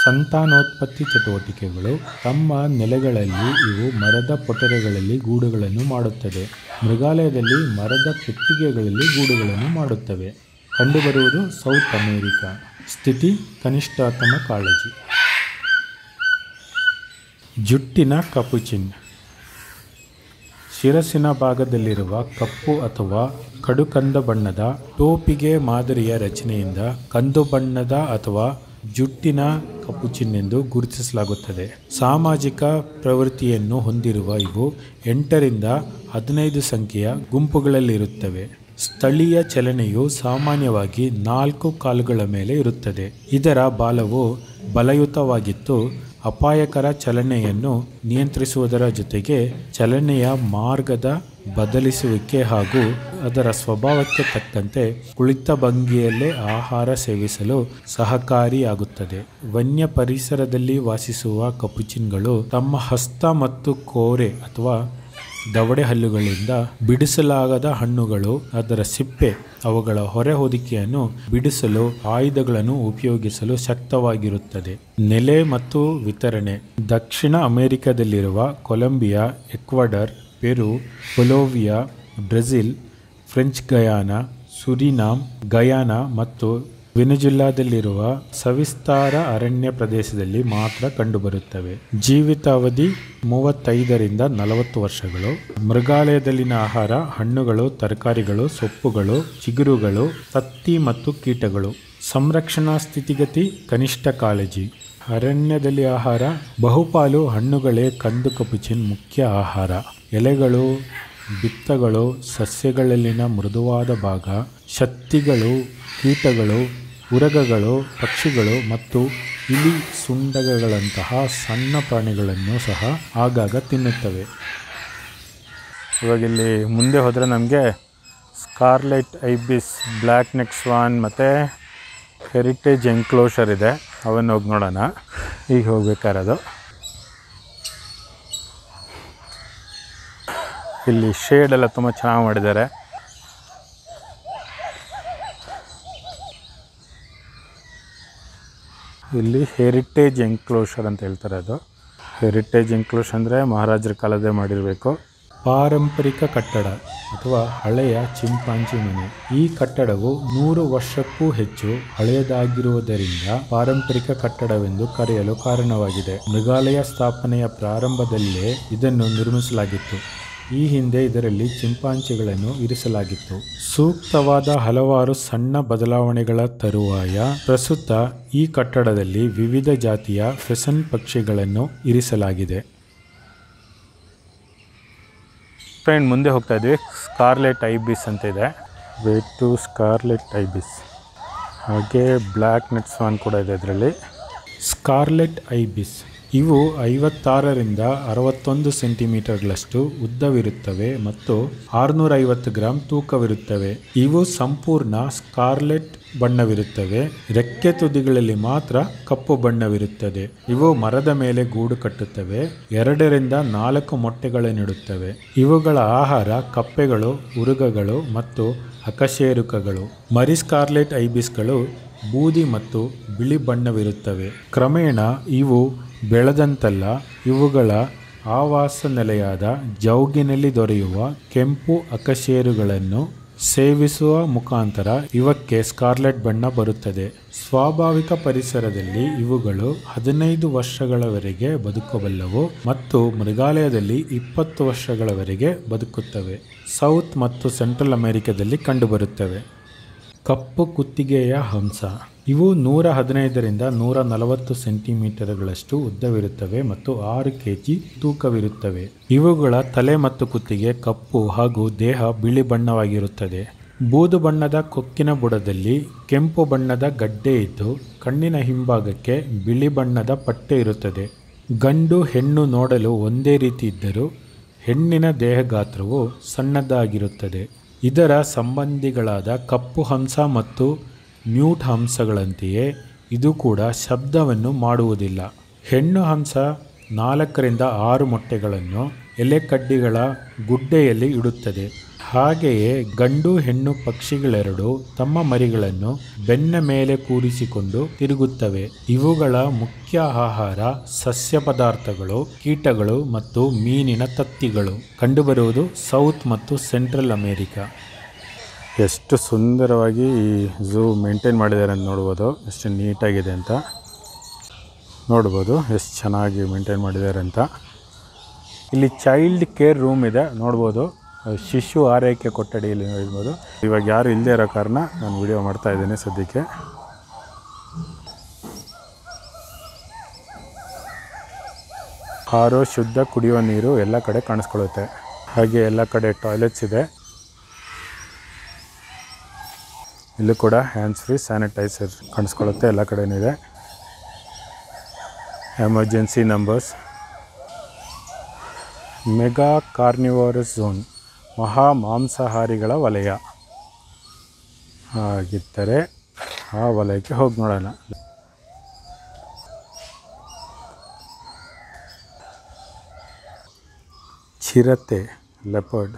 ಸಂತಾನೋತ್ಪತ್ತಿ ಚಟುವಟಿಕೆಗಳು ತಮ್ಮ ನೆಲೆಗಳಲ್ಲಿ ಇವು ಮರದ ಪೊಟರೆಗಳಲ್ಲಿ ಗೂಡುಗಳನ್ನು ಮಾಡುತ್ತದೆ ಮೃಗಾಲಯದಲ್ಲಿ ಮರದ ಪೆಟ್ಟಿಗೆಗಳಲ್ಲಿ ಗೂಡುಗಳನ್ನು ಮಾಡುತ್ತವೆ ಕಂಡುಬರುವುದು ಸೌತ್ ಅಮೇರಿಕಾ ಸ್ಥಿತಿ ಕನಿಷ್ಠತಮ ಕಾಳಜಿ ಜುಟ್ಟಿನ ಕಪುಚಿನ್ ಶಿರಸ್ಸಿನ ಭಾಗದಲ್ಲಿರುವ ಕಪ್ಪು ಅಥವಾ ಕಡುಕಂದ ಬಣ್ಣದ ಟೋಪಿಗೆ ಮಾದರಿಯ ರಚನೆಯಿಂದ ಕಂದು ಬಣ್ಣದ ಅಥವಾ ಜುಟ್ಟಿನ ಕಪುಚಿನ್ ಎಂದು ಗುರುತಿಸಲಾಗುತ್ತದೆ ಸಾಮಾಜಿಕ ಪ್ರವೃತ್ತಿಯನ್ನು ಹೊಂದಿರುವ ಇವು ಎಂಟರಿಂದ ಹದಿನೈದು ಸಂಖ್ಯೆಯ ಗುಂಪುಗಳಲ್ಲಿರುತ್ತವೆ ಸ್ಥಳೀಯ ಚಲನೆಯು ಸಾಮಾನ್ಯವಾಗಿ ನಾಲ್ಕು ಕಾಲುಗಳ ಮೇಲೆ ಇರುತ್ತದೆ ಇದರ ಬಾಲವು ಬಲಯುತವಾಗಿತ್ತು ಅಪಾಯಕರ ಚಲನೆಯನ್ನು ನಿಯಂತ್ರಿಸುವುದರ ಜೊತೆಗೆ ಚಲನೆಯ ಮಾರ್ಗದ ಬದಲಿಸುವಿಕೆ ಹಾಗೂ ಅದರ ಸ್ವಭಾವಕ್ಕೆ ತಕ್ಕಂತೆ ಕುಳಿತ ಭಂಗಿಯಲ್ಲೇ ಆಹಾರ ಸೇವಿಸಲು ಸಹಕಾರಿಯಾಗುತ್ತದೆ ವನ್ಯ ಪರಿಸರದಲ್ಲಿ ವಾಸಿಸುವ ಕಪುಚಿನ್ಗಳು ತಮ್ಮ ಹಸ್ತ ಮತ್ತು ಕೋರೆ ಅಥವಾ ದವಡೆ ಹಲ್ಲುಗಳಿಂದ ಬಿಡಿಸಲಾಗದ ಹಣ್ಣುಗಳು ಅದರ ಸಿಪ್ಪೆ ಅವುಗಳ ಹೊರೆ ಹೊದಿಕೆಯನ್ನು ಬಿಡಿಸಲು ಆಯುಧಗಳನ್ನು ಉಪಯೋಗಿಸಲು ಶಕ್ತವಾಗಿರುತ್ತದೆ ನೆಲೆ ಮತ್ತು ವಿತರಣೆ ದಕ್ಷಿಣ ಅಮೆರಿಕದಲ್ಲಿರುವ Colombia Ecuador Peru Bolivia Brazil French Guiana Suriname Guyana ಮತ್ತು ವೆನಿಜುಲಾದಲ್ಲಿರುವ ಸವಿಸ್ತಾರ ಅರಣ್ಯ ಪ್ರದೇಶದಲ್ಲಿ ಮಾತ್ರ ಕಂಡುಬರುತ್ತವೆ ಜೀವಿತಾವಧಿ ಮೂವತ್ತೈದರಿಂದ ನಲವತ್ತು ವರ್ಷಗಳು ಮೃಗಾಲಯದಲ್ಲಿನ ಆಹಾರ ಹಣ್ಣುಗಳು ತರಕಾರಿಗಳು ಸೊಪ್ಪುಗಳು ಚಿಗುರುಗಳು ತತ್ತಿ ಮತ್ತು ಕೀಟಗಳು ಸಂರಕ್ಷಣಾ ಸ್ಥಿತಿಗತಿ ಕನಿಷ್ಠ ಕಾಳಜಿ ಅರಣ್ಯದಲ್ಲಿ ಆಹಾರ ಬಹುಪಾಲು ಹಣ್ಣುಗಳೇ ಕಂದು ಕಪುಚಿನ್ ಮುಖ್ಯ ಆಹಾರ ಎಲೆಗಳು ಬಿತ್ತಗಳು ಸಸ್ಯಗಳಲ್ಲಿನ ಮೃದುವಾದ ಭಾಗ ಶಕ್ತಿಗಳು ಕೀಟಗಳು ಉರಗಗಳು ಪಕ್ಷಿಗಳು ಮತ್ತು ಇಲಿ ಸುಂಡಗಗಳಂತಹ ಸಣ್ಣ ಪ್ರಾಣಿಗಳನ್ನು ಸಹ ಆಗಾಗ ತಿನ್ನುತ್ತವೆ ಇವಾಗ ಇಲ್ಲಿ ಮುಂದೆ ಹೋದರೆ ನಮಗೆ scarlet ibis black neck swan ಮತ್ತು ಹೆರಿಟೇಜ್ ಎನ್ಕ್ಲೋಷರ್ ಇದೆ ಅವನ್ನು ಹೋಗಿ ನೋಡೋಣ ಈಗ ಹೋಗ್ಬೇಕಾರದು ಇಲ್ಲಿ ಶೇಡ್ ಎಲ್ಲ ತುಂಬ ಚೆನ್ನಾಗಿ ಮಾಡಿದ್ದಾರೆ ಇಲ್ಲಿ ಹೆರಿಟೇಜ್ ಎನ್ಕ್ಲೋಷರ್ ಅಂತ ಹೇಳ್ತಾರೆ ಅದು ಹೆರಿಟೇಜ್ ಎನ್ಕ್ಲೋಷ್ ಅಂದರೆ ಮಹಾರಾಜರ ಕಾಲದೇ ಮಾಡಿರಬೇಕು ಪಾರಂಪರಿಕ ಕಟ್ಟಡ ಅಥವಾ ಹಳೆಯ ಚಿಂಪಾಂಜಿ ಮನೆ ಈ ಕಟ್ಟಡವು ನೂರು ವರ್ಷಕ್ಕೂ ಹೆಚ್ಚು ಹಳೆಯದಾಗಿರುವುದರಿಂದ ಪಾರಂಪರಿಕ ಕಟ್ಟಡವೆಂದು ಕರೆಯಲು ಕಾರಣವಾಗಿದೆ ಮೃಗಾಲಯ ಸ್ಥಾಪನೆಯ ಪ್ರಾರಂಭದಲ್ಲೇ ಇದನ್ನು ನಿರ್ಮಿಸಲಾಗಿತ್ತು ಈ ಹಿಂದೆ ಇದರಲ್ಲಿ ಚಿಂಪಾಂಜಿಗಳನ್ನು ಇರಿಸಲಾಗಿತ್ತು ಸೂಕ್ತವಾದ ಹಲವಾರು ಸಣ್ಣ ಬದಲಾವಣೆಗಳ ತರುವಾಯ ಪ್ರಸ್ತುತ ಈ ಕಟ್ಟಡದಲ್ಲಿ ವಿವಿಧ ಜಾತಿಯ ಫೆಸನ್ ಪಕ್ಷಿಗಳನ್ನು ಇರಿಸಲಾಗಿದೆ ಫ್ರೆಂಡ್ ಮುಂದೆ ಹೋಗ್ತಾ ಇದ್ವಿ ಸ್ಕಾರ್ಲೆಟ್ ಐಬಿಸ್ ಅಂತ ಇದೆ ವೇ ಟು ಸ್ಕಾರ್ಲೆಟ್ ಐಬಿಸ್ ಹಾಗೆ ಬ್ಲ್ಯಾಕ್ ನೆಟ್ ಸ್ವಾನ್ ಕೂಡ ಇದೆ ಇದರಲ್ಲಿ ಸ್ಕಾರ್ಲೆಟ್ ಐಬಿಸ್ ಇವು ಐವತ್ತಾರರಿಂದ ಅರವತ್ತೊಂದು ಸೆಂಟಿಮೀಟರ್ಗಳಷ್ಟು ಉದ್ದವಿರುತ್ತವೆ ಮತ್ತು ಆರುನೂರ ಐವತ್ತು ಗ್ರಾಂ ತೂಕವಿರುತ್ತವೆ ಇವು ಸಂಪೂರ್ಣ ಸ್ಕಾರ್ಲೆಟ್ ಬಣ್ಣವಿರುತ್ತವೆ ರೆಕ್ಕೆ ತುದಿಗಳಲ್ಲಿ ಮಾತ್ರ ಕಪ್ಪು ಬಣ್ಣವಿರುತ್ತದೆ ಇವು ಮರದ ಮೇಲೆ ಗೂಡು ಕಟ್ಟುತ್ತವೆ ಎರಡರಿಂದ ನಾಲ್ಕು ಮೊಟ್ಟೆಗಳನ್ನಿಡುತ್ತವೆ ಇವುಗಳ ಆಹಾರ ಕಪ್ಪೆಗಳು ಉರುಗಗಳು ಮತ್ತು ಅಕಶೇರುಕಗಳು ಮರಿ ಸ್ಕಾರ್ಲೆಟ್ ಐಬಿಸ್ಗಳು ಬೂದಿ ಮತ್ತು ಬಿಳಿ ಬಣ್ಣವಿರುತ್ತವೆ ಕ್ರಮೇಣ ಇವು ಬೆಳೆದಂತೆಲ್ಲ ಇವುಗಳ ಆವಾಸ ನೆಲೆಯಾದ ಜೌಗಿನಲ್ಲಿ ದೊರೆಯುವ ಕೆಂಪು ಅಕಶೇರುಗಳನ್ನು ಸೇವಿಸುವ ಮುಖಾಂತರ ಇವಕ್ಕೆ ಸ್ಕಾರ್ಲೆಟ್ ಬಣ್ಣ ಬರುತ್ತದೆ ಸ್ವಾಭಾವಿಕ ಪರಿಸರದಲ್ಲಿ ಇವುಗಳು ಹದಿನೈದು ವರ್ಷಗಳವರೆಗೆ ಬದುಕಬಲ್ಲವು ಮತ್ತು ಮೃಗಾಲಯದಲ್ಲಿ ಇಪ್ಪತ್ತು ವರ್ಷಗಳವರೆಗೆ ಬದುಕುತ್ತವೆ ಸೌತ್ ಮತ್ತು ಸೆಂಟ್ರಲ್ ಅಮೆರಿಕದಲ್ಲಿ ಕಂಡುಬರುತ್ತವೆ ಕಪ್ಪು ಕುತ್ತಿಗೆಯ ಹಂಸ ಇವು ನೂರ ಹದಿನೈದರಿಂದ ನೂರ ನಲವತ್ತು ಸೆಂಟಿಮೀಟರ್ಗಳಷ್ಟು ಉದ್ದವಿರುತ್ತವೆ ಮತ್ತು ಆರು ಕೆ ಜಿ ತೂಕವಿರುತ್ತವೆ ಇವುಗಳ ತಲೆ ಮತ್ತು ಕುತ್ತಿಗೆ ಕಪ್ಪು ಹಾಗೂ ದೇಹ ಬಿಳಿ ಬಣ್ಣವಾಗಿರುತ್ತದೆ ಬೂದು ಬಣ್ಣದ ಕೊಕ್ಕಿನ ಬುಡದಲ್ಲಿ ಕೆಂಪು ಬಣ್ಣದ ಗಡ್ಡೆ ಇದ್ದು ಕಣ್ಣಿನ ಹಿಂಭಾಗಕ್ಕೆ ಬಿಳಿ ಬಣ್ಣದ ಪಟ್ಟೆ ಇರುತ್ತದೆ ಗಂಡು ಹೆಣ್ಣು ನೋಡಲು ಒಂದೇ ರೀತಿ ಇದ್ದರೂ ಹೆಣ್ಣಿನ ದೇಹಗಾತ್ರವು ಸಣ್ಣದಾಗಿರುತ್ತದೆ ಇದರ ಸಂಬಂಧಿಗಳಾದ ಕಪ್ಪು ಹಂಸ ಮತ್ತು ಮ್ಯೂಟ್ ಹಂಸಗಳಂತೆಯೇ ಇದು ಕೂಡ ಶಬ್ದವನ್ನು ಮಾಡುವುದಿಲ್ಲ ಹೆಣ್ಣು ಹಂಸ ನಾಲ್ಕರಿಂದ ಆರು ಮೊಟ್ಟೆಗಳನ್ನು ಎಲೆಕಡ್ಡಿಗಳ ಗುಡ್ಡೆಯಲ್ಲಿ ಇಡುತ್ತದೆ ಹಾಗೆಯೇ ಗಂಡು ಹೆಣ್ಣು ಪಕ್ಷಿಗಳೆರಡು ತಮ್ಮ ಮರಿಗಳನ್ನು ಬೆನ್ನ ಮೇಲೆ ಕೂರಿಸಿಕೊಂಡು ತಿರುಗುತ್ತವೆ ಇವುಗಳ ಮುಖ್ಯ ಆಹಾರ ಸಸ್ಯ ಪದಾರ್ಥಗಳು ಕೀಟಗಳು ಮತ್ತು ಮೀನಿನ ತತ್ತಿಗಳು ಕಂಡುಬರುವುದು ಸೌತ್ ಮತ್ತು ಸೆಂಟ್ರಲ್ ಅಮೆರಿಕಾ ಎಷ್ಟು ಸುಂದರವಾಗಿ ಈ ಝೂ ಮೇಂಟೈನ್ ಮಾಡಿದ್ದಾರೆ ಅಂತ ನೋಡ್ಬೋದು ಎಷ್ಟು ನೀಟಾಗಿದೆ ಅಂತ ನೋಡ್ಬೋದು ಎಷ್ಟು ಚೆನ್ನಾಗಿ ಮೇಂಟೈನ್ ಮಾಡಿದ್ದಾರೆ ಅಂತ ಇಲ್ಲಿ ಚೈಲ್ಡ್ ಕೇರ್ ರೂಮ್ ಇದೆ ನೋಡ್ಬೋದು ಶಿಶು ಆರೈಕೆ ಕೊಠಡಿ ಇಲ್ಲಿ ನೋಡ್ಬೋದು ಇವಾಗ ಯಾರು ಇಲ್ಲದೆ ಇರೋ ಕಾರಣ ನಾನು ವಿಡಿಯೋ ಮಾಡ್ತಾ ಇದ್ದೀನಿ ಸದ್ಯಕ್ಕೆ ಆರೋ ಶುದ್ಧ ಕುಡಿಯುವ ನೀರು ಎಲ್ಲ ಕಡೆ ಕಾಣಿಸ್ಕೊಳ್ಳುತ್ತೆ ಹಾಗೆ ಎಲ್ಲ ಕಡೆ ಟಾಯ್ಲೆಟ್ಸ್ ಇದೆ ಇಲ್ಲೂ ಕೂಡ ಹ್ಯಾಂಡ್ಸ್ ಫ್ರೀ ಸ್ಯಾನಿಟೈಸರ್ ಕಾಣಿಸ್ಕೊಳ್ಳುತ್ತೆ ಎಲ್ಲ ಕಡೆನೂ ಇದೆ emergency numbers mega carnivorous zone ಮಹಾ ಮಾಂಸಾಹಾರಿಗಳ ವಲಯ ಹಾಗಿದ್ದರೆ ಆ ವಲಯಕ್ಕೆ ಹೋಗಿ ನೋಡೋಣ ಚಿರತೆ ಲೆಪರ್ಡ್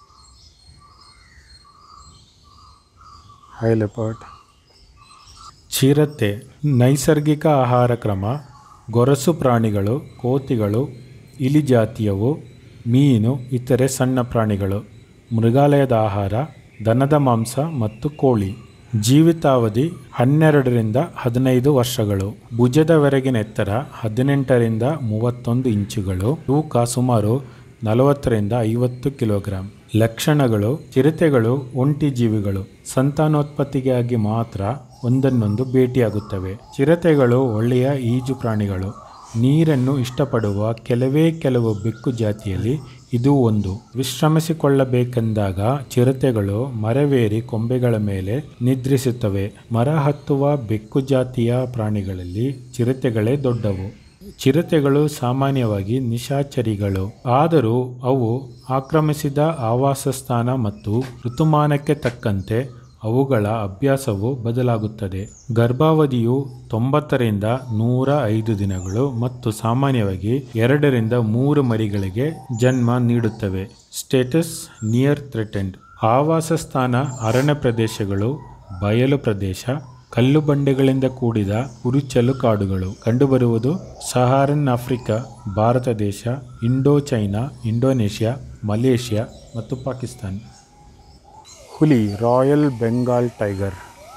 ಹೈ ಲೆಪರ್ಡ್ ಚಿರತೆ ನೈಸರ್ಗಿಕ ಆಹಾರ ಕ್ರಮ ಗೊರಸು ಪ್ರಾಣಿಗಳು ಕೋತಿಗಳು ಇಲಿಜಾತಿಯವು ಮೀನು ಇತರೆ ಸಣ್ಣ ಪ್ರಾಣಿಗಳು ಮೃಗಾಲಯದ ಆಹಾರ ದನದ ಮಾಂಸ ಮತ್ತು ಕೋಳಿ ಜೀವಿತಾವಧಿ ಹನ್ನೆರಡರಿಂದ ಹದಿನೈದು ವರ್ಷಗಳು ಭುಜದವರೆಗಿನ ಎತ್ತರ ಹದಿನೆಂಟರಿಂದ ಮೂವತ್ತೊಂದು ಇಂಚುಗಳು ತೂಕ ಸುಮಾರು ನಲವತ್ತರಿಂದ ಐವತ್ತು ಕಿಲೋಗ್ರಾಂ ಲಕ್ಷಣಗಳು ಚಿರತೆಗಳು ಒಂಟಿ ಜೀವಿಗಳು ಸಂತಾನೋತ್ಪತ್ತಿಗಾಗಿ ಮಾತ್ರ ಒಂದನ್ನೊಂದು ಭೇಟಿಯಾಗುತ್ತವೆ ಚಿರತೆಗಳು ಒಳ್ಳೆಯ ಈಜು ಪ್ರಾಣಿಗಳು ನೀರನ್ನು ಇಷ್ಟಪಡುವ ಕೆಲವೇ ಕೆಲವು ಬೆಕ್ಕು ಜಾತಿಯಲ್ಲಿ ಇದು ಒಂದು ವಿಶ್ರಮಿಸಿಕೊಳ್ಳಬೇಕೆಂದಾಗ ಚಿರತೆಗಳು ಮರವೇರಿ ಕೊಂಬೆಗಳ ಮೇಲೆ ನಿದ್ರಿಸುತ್ತವೆ ಮರ ಹತ್ತುವ ಬೆಕ್ಕು ಜಾತಿಯ ಪ್ರಾಣಿಗಳಲ್ಲಿ ಚಿರತೆಗಳೇ ದೊಡ್ಡವು ಚಿರತೆಗಳು ಸಾಮಾನ್ಯವಾಗಿ ನಿಶಾಚರಿಗಳು ಆದರೂ ಅವು ಆಕ್ರಮಿಸಿದ ಆವಾಸಸ್ಥಾನ ಮತ್ತು ಋತುಮಾನಕ್ಕೆ ತಕ್ಕಂತೆ ಅವುಗಳ ಅಭ್ಯಾಸವು ಬದಲಾಗುತ್ತದೆ ಗರ್ಭಾವಧಿಯು ತೊಂಬತ್ತರಿಂದ ನೂರ ಐದು ದಿನಗಳು ಮತ್ತು ಸಾಮಾನ್ಯವಾಗಿ ಎರಡರಿಂದ ಮೂರು ಮರಿಗಳಿಗೆ ಜನ್ಮ ನೀಡುತ್ತವೆ ಸ್ಟೇಟಸ್ ನಿಯರ್ ಥ್ರೆಟೆಂಡ್ ಆವಾಸ ಸ್ಥಾನ ಅರಣ್ಯ ಪ್ರದೇಶಗಳು ಬಯಲು ಪ್ರದೇಶ ಕಲ್ಲು ಬಂಡೆಗಳಿಂದ ಕೂಡಿದ ಕುರುಚಲು ಕಾಡುಗಳು ಕಂಡುಬರುವುದು ಸಹಾರನ್ ಆಫ್ರಿಕಾ ಭಾರತ ದೇಶ ಇಂಡೋ ಚೈನಾ ಇಂಡೋನೇಷ್ಯಾ ಮಲೇಷ್ಯಾ ಮತ್ತು ಪಾಕಿಸ್ತಾನ್ ಹುಲಿ ರಾಯಲ್ ಬೆಂಗಾಲ್ ಟೈಗರ್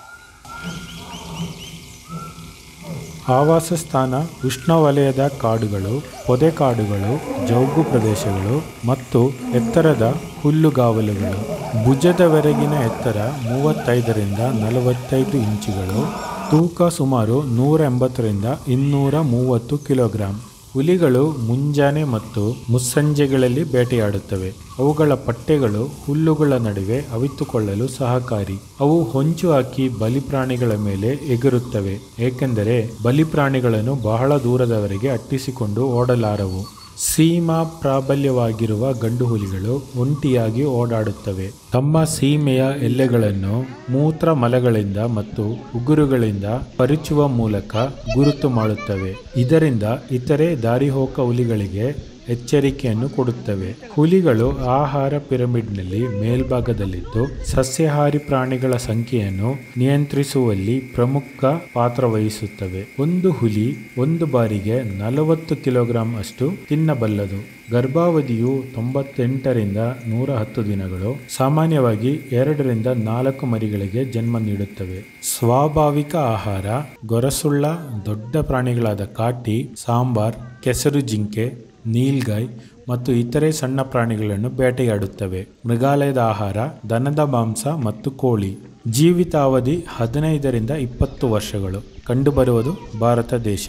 ಆವಾಸ ಸ್ಥಾನ ಉಷ್ಣವಲಯದ ಕಾಡುಗಳು ಪೊದೆಕಾಡುಗಳು ಜೌಗು ಪ್ರದೇಶಗಳು ಮತ್ತು ಎತ್ತರದ ಹುಲ್ಲುಗಾವಲುಗಳು ಭುಜದವರೆಗಿನ ಎತ್ತರ ಮೂವತ್ತೈದರಿಂದ ನಲವತ್ತೈದು ಇಂಚುಗಳು ತೂಕ ಸುಮಾರು ನೂರ ಎಂಬತ್ತರಿಂದ ಇನ್ನೂರ ಮೂವತ್ತು ಕಿಲೋಗ್ರಾಂ ಹುಲಿಗಳು ಮುಂಜಾನೆ ಮತ್ತು ಮುಸ್ಸಂಜೆಗಳಲ್ಲಿ ಬೇಟೆಯಾಡುತ್ತವೆ ಅವುಗಳ ಪಟ್ಟೆಗಳು ಹುಲ್ಲುಗಳ ನಡುವೆ ಅವಿತುಕೊಳ್ಳಲು ಸಹಕಾರಿ ಅವು ಹೊಂಚು ಹಾಕಿ ಬಲಿಪ್ರಾಣಿಗಳ ಮೇಲೆ ಎಗರುತ್ತವೆ ಏಕೆಂದರೆ ಬಲಿಪ್ರಾಣಿಗಳನ್ನು ಬಹಳ ದೂರದವರೆಗೆ ಅಟ್ಟಿಸಿಕೊಂಡು ಓಡಲಾರವು ಸೀಮಾ ಪ್ರಾಬಲ್ಯವಾಗಿರುವ ಗಂಡು ಹುಲಿಗಳು ಒಂಟಿಯಾಗಿ ಓಡಾಡುತ್ತವೆ ತಮ್ಮ ಸೀಮೆಯ ಎಲ್ಲೆಗಳನ್ನು ಮೂತ್ರ ಮಲಗಳಿಂದ ಮತ್ತು ಉಗುರುಗಳಿಂದ ಪರಿಚುವ ಮೂಲಕ ಗುರುತು ಮಾಡುತ್ತವೆ ಇದರಿಂದ ಇತರೆ ದಾರಿಹೋಕ ಹುಲಿಗಳಿಗೆ ಎಚ್ಚರಿಕೆಯನ್ನು ಕೊಡುತ್ತವೆ ಹುಲಿಗಳು ಆಹಾರ ಪಿರಮಿಡ್ನಲ್ಲಿ ಮೇಲ್ಭಾಗದಲ್ಲಿದ್ದು ಸಸ್ಯಾಹಾರಿ ಪ್ರಾಣಿಗಳ ಸಂಖ್ಯೆಯನ್ನು ನಿಯಂತ್ರಿಸುವಲ್ಲಿ ಪ್ರಮುಖ ಪಾತ್ರ ವಹಿಸುತ್ತವೆ ಒಂದು ಹುಲಿ ಒಂದು ಬಾರಿಗೆ ನಲವತ್ತು ಕಿಲೋಗ್ರಾಂ ಅಷ್ಟು ತಿನ್ನಬಲ್ಲದು ಗರ್ಭಾವಧಿಯು ತೊಂಬತ್ತೆಂಟರಿಂದ ನೂರ ಹತ್ತು ದಿನಗಳು ಸಾಮಾನ್ಯವಾಗಿ ಎರಡರಿಂದ ನಾಲ್ಕು ಮರಿಗಳಿಗೆ ಜನ್ಮ ನೀಡುತ್ತವೆ ಸ್ವಾಭಾವಿಕ ಆಹಾರ ಗೊರಸುಳ್ಳ ದೊಡ್ಡ ಪ್ರಾಣಿಗಳಾದ ಕಾಟಿ ಸಾಂಬಾರ್ ಕೆಸರು ಜಿಂಕೆ ನೀಲ್ಗಾಯ್ ಮತ್ತು ಇತರೆ ಸಣ್ಣ ಪ್ರಾಣಿಗಳನ್ನು ಬೇಟೆಯಾಡುತ್ತವೆ ಮೃಗಾಲಯದ ಆಹಾರ ದನದ ಮಾಂಸ ಮತ್ತು ಕೋಳಿ ಜೀವಿತಾವಧಿ ಹದಿನೈದರಿಂದ ಇಪ್ಪತ್ತು ವರ್ಷಗಳು ಕಂಡುಬರುವುದು ಭಾರತ ದೇಶ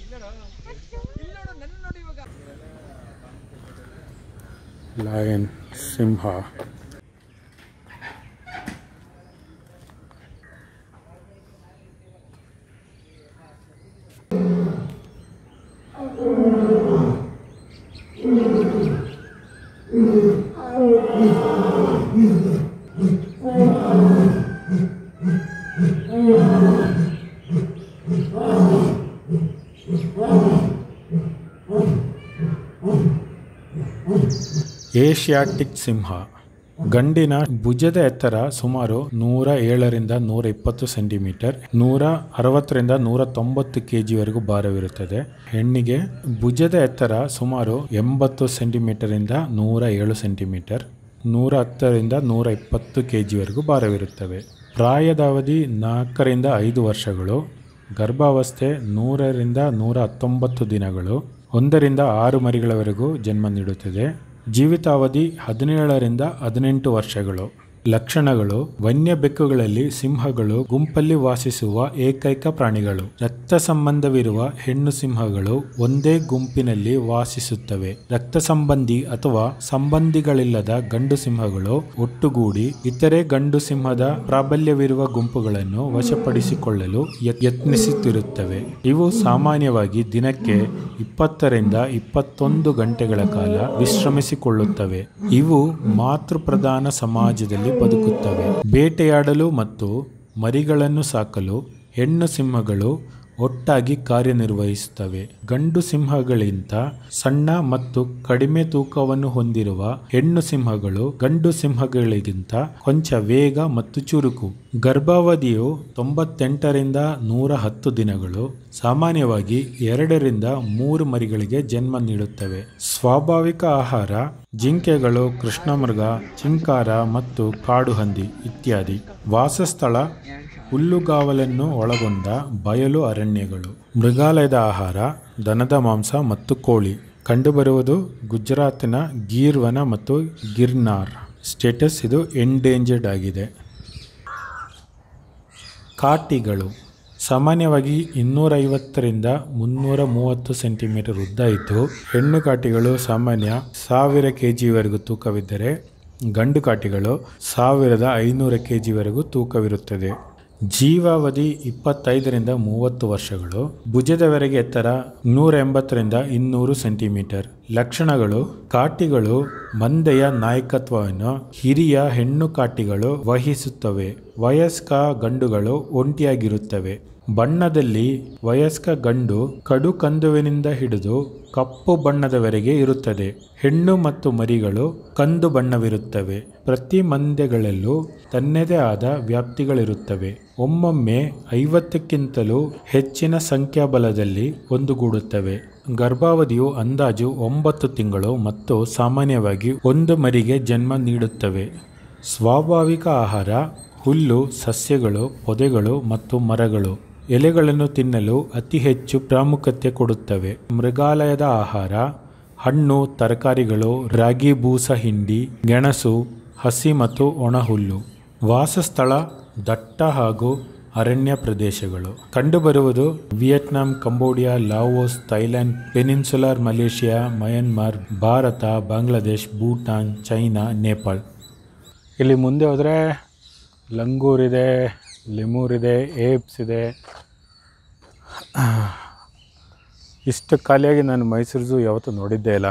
ಲಯನ್ ಸಿಂಹ ಏಷ್ಯಾಟಿಕ್ ಸಿಂಹ ಗಂಡಿನ ಭುಜದ ಎತ್ತರ ಸುಮಾರು ನೂರ ಏಳರಿಂದ ನೂರ ಇಪ್ಪತ್ತು ಸೆಂಟಿಮೀಟರ್ ನೂರ ಅರವತ್ತರಿಂದ ನೂರ ತೊಂಬತ್ತು ಕೆಜಿವರೆಗೂ ಭಾರವಿರುತ್ತದೆ ಹೆಣ್ಣಿಗೆ ಭುಜದ ಎತ್ತರ ಸುಮಾರು ಎಂಬತ್ತು ಸೆಂಟಿಮೀಟರ್ ಇಂದ ನೂರ ಏಳು ಸೆಂಟಿಮೀಟರ್ ನೂರ ಹತ್ತರಿಂದ ನೂರ ಇಪ್ಪತ್ತು ಕೆಜಿವರೆಗೂ ಭಾರವಿರುತ್ತವೆ ಪ್ರಾಯದ ಅವಧಿ ನಾಲ್ಕರಿಂದ ಐದು ವರ್ಷಗಳು ಗರ್ಭಾವಸ್ಥೆ ನೂರರಿಂದ ನೂರ ಹತ್ತೊಂಬತ್ತು ದಿನಗಳು ಒಂದರಿಂದ ಆರು ಮರಿಗಳವರೆಗೂ ಜನ್ಮ ನೀಡುತ್ತದೆ ಜೀವಿತಾವಧಿ ಹದಿನೇಳರಿಂದ ಹದಿನೆಂಟು ವರ್ಷಗಳು ಲಕ್ಷಣಗಳು ವನ್ಯ ಬೆಕ್ಕುಗಳಲ್ಲಿ ಸಿಂಹಗಳು ಗುಂಪಲ್ಲಿ ವಾಸಿಸುವ ಏಕೈಕ ಪ್ರಾಣಿಗಳು ರಕ್ತ ಸಂಬಂಧವಿರುವ ಹೆಣ್ಣು ಸಿಂಹಗಳು ಒಂದೇ ಗುಂಪಿನಲ್ಲಿ ವಾಸಿಸುತ್ತವೆ ರಕ್ತ ಸಂಬಂಧಿ ಅಥವಾ ಸಂಬಂಧಿಗಳಿಲ್ಲದ ಗಂಡು ಸಿಂಹಗಳು ಒಟ್ಟುಗೂಡಿ ಇತರೆ ಗಂಡು ಸಿಂಹದ ಪ್ರಾಬಲ್ಯವಿರುವ ಗುಂಪುಗಳನ್ನು ವಶಪಡಿಸಿಕೊಳ್ಳಲು ಯತ್- ಯತ್ನಿಸುತ್ತಿರುತ್ತವೆ ಇವು ಸಾಮಾನ್ಯವಾಗಿ ದಿನಕ್ಕೆ ಇಪ್ಪತ್ತರಿಂದ ಇಪ್ಪತ್ತೊಂದು ಗಂಟೆಗಳ ಕಾಲ ವಿಶ್ರಮಿಸಿಕೊಳ್ಳುತ್ತವೆ ಇವು ಮಾತೃಪ್ರಧಾನ ಸಮಾಜದಲ್ಲಿ ಬದುಕುತ್ತವೆ ಬೇಟೆಯಾಡಲು ಮತ್ತು ಮರಿಗಳನ್ನು ಸಾಕಲು ಹೆಣ್ಣು ಸಿಂಹಗಳು ಒಟ್ಟಾಗಿ ಕಾರ್ಯನಿರ್ವಹಿಸುತ್ತವೆ ಗಂಡು ಸಿಂಹಗಳಿಗಿಂತ ಸಣ್ಣ ಮತ್ತು ಕಡಿಮೆ ತೂಕವನ್ನು ಹೊಂದಿರುವ ಹೆಣ್ಣು ಸಿಂಹಗಳು ಗಂಡು ಸಿಂಹಗಳಿಗಿಂತ ಕೊಂಚ ವೇಗ ಮತ್ತು ಚುರುಕು ಗರ್ಭಾವಧಿಯು ತೊಂಬತ್ತೆಂಟರಿಂದ ನೂರ ಹತ್ತು ದಿನಗಳು ಸಾಮಾನ್ಯವಾಗಿ ಎರಡರಿಂದ ಮೂರು ಮರಿಗಳಿಗೆ ಜನ್ಮ ನೀಡುತ್ತವೆ ಸ್ವಾಭಾವಿಕ ಆಹಾರ ಜಿಂಕೆಗಳು ಕೃಷ್ಣಮೃಗ ಚಿಂಕಾರ ಮತ್ತು ಕಾಡುಹಂದಿ ಇತ್ಯಾದಿ ವಾಸಸ್ಥಳ ಹುಲ್ಲುಗಾವಲನ್ನು ಒಳಗೊಂಡ ಬಯಲು ಅರಣ್ಯಗಳು ಮೃಗಾಲಯದ ಆಹಾರ ದನದ ಮಾಂಸ ಮತ್ತು ಕೋಳಿ ಕಂಡುಬರುವುದು ಗುಜರಾತಿನ ಗೀರ್ವನ ಮತ್ತು ಗಿರ್ನಾರ್ ಸ್ಟೇಟಸ್ ಇದು ಎಂಡೇಂಜರ್ಡ್ ಆಗಿದೆ ಕಾಟಿಗಳು ಸಾಮಾನ್ಯವಾಗಿ ಇನ್ನೂರೈವತ್ತರಿಂದ ಮುನ್ನೂರ ಮೂವತ್ತು ಸೆಂಟಿಮೀಟರ್ ಉದ್ದ ಇದ್ದು ಹೆಣ್ಣು ಕಾಟಿಗಳು ಸಾಮಾನ್ಯ ಸಾವಿರ ಕೆ ಜಿವರೆಗೂ ತೂಕವಿದ್ದರೆ ಗಂಡು ಕಾಟಿಗಳು ಸಾವಿರದ ಐನೂರ ಕೆ ಜಿವರೆಗೂ ತೂಕವಿರುತ್ತದೆ ಜೀವಾವಧಿ ಇಪ್ಪತ್ತೈದರಿಂದ ಮೂವತ್ತು ವರ್ಷಗಳು ಭುಜದವರೆಗೆ ಎತ್ತರ ನೂರ ಎಂಬತ್ತರಿಂದ ಇನ್ನೂರು ಸೆಂಟಿಮೀಟರ್ ಲಕ್ಷಣಗಳು ಕಾಟಿಗಳು ಮಂದೆಯ ನಾಯಕತ್ವವನ್ನು ಹಿರಿಯ ಹೆಣ್ಣು ಕಾಟಿಗಳು ವಹಿಸುತ್ತವೆ ವಯಸ್ಕ ಗಂಡುಗಳು ಒಂಟಿಯಾಗಿರುತ್ತವೆ ಬಣ್ಣದಲ್ಲಿ ವಯಸ್ಕ ಗಂಡು ಕಡು ಕಂದುವಿನಿಂದ ಹಿಡಿದು ಕಪ್ಪು ಬಣ್ಣದವರೆಗೆ ಇರುತ್ತದೆ ಹೆಣ್ಣು ಮತ್ತು ಮರಿಗಳು ಕಂದು ಬಣ್ಣವಿರುತ್ತವೆ ಪ್ರತಿ ಮಂದೆಗಳಲ್ಲೂ ತನ್ನದೇ ಆದ ವ್ಯಾಪ್ತಿಗಳಿರುತ್ತವೆ ಒಮ್ಮೊಮ್ಮೆ ಐವತ್ತಕ್ಕಿಂತಲೂ ಹೆಚ್ಚಿನ ಸಂಖ್ಯಾಬಲದಲ್ಲಿ ಒಂದುಗೂಡುತ್ತವೆ ಗರ್ಭಾವಧಿಯು ಅಂದಾಜು ಒಂಬತ್ತು ತಿಂಗಳು ಮತ್ತು ಸಾಮಾನ್ಯವಾಗಿ ಒಂದು ಮರಿಗೆ ಜನ್ಮ ನೀಡುತ್ತವೆ ಸ್ವಾಭಾವಿಕ ಆಹಾರ ಹುಲ್ಲು ಸಸ್ಯಗಳು ಪೊದೆಗಳು ಮತ್ತು ಮರಗಳು ಎಲೆಗಳನ್ನು ತಿನ್ನಲು ಅತಿ ಹೆಚ್ಚು ಪ್ರಾಮುಖ್ಯತೆ ಕೊಡುತ್ತವೆ ಮೃಗಾಲಯದ ಆಹಾರ ಹಣ್ಣು ತರಕಾರಿಗಳು ರಾಗಿ ಬೂಸ ಹಿಂಡಿ ಗೆಣಸು ಹಸಿ ಮತ್ತು ಒಣಹುಲ್ಲು ವಾಸಸ್ಥಳ ದಟ್ಟ ಹಾಗೂ ಅರಣ್ಯ ಪ್ರದೇಶಗಳು ಕಂಡುಬರುವುದು Vietnam Cambodia Laos Thailand peninsular Malaysia Myanmar Bharata Bangladesh Bhutan China Nepal ಇಲ್ಲಿ ಮುಂದೆ ಹೋದರೆ ಲಂಗೂರ್ ಇದೆ ಲೆಮೂರ್ ಇದೆ ಏಪ್ಸ್ ಇದೆ ಇಷ್ಟು ಖಾಲಿಯಾಗಿ ನಾನು ಮೈಸೂರು ಝೂ ಯಾವತ್ತೂ ನೋಡಿದ್ದೇ ಇಲ್ಲ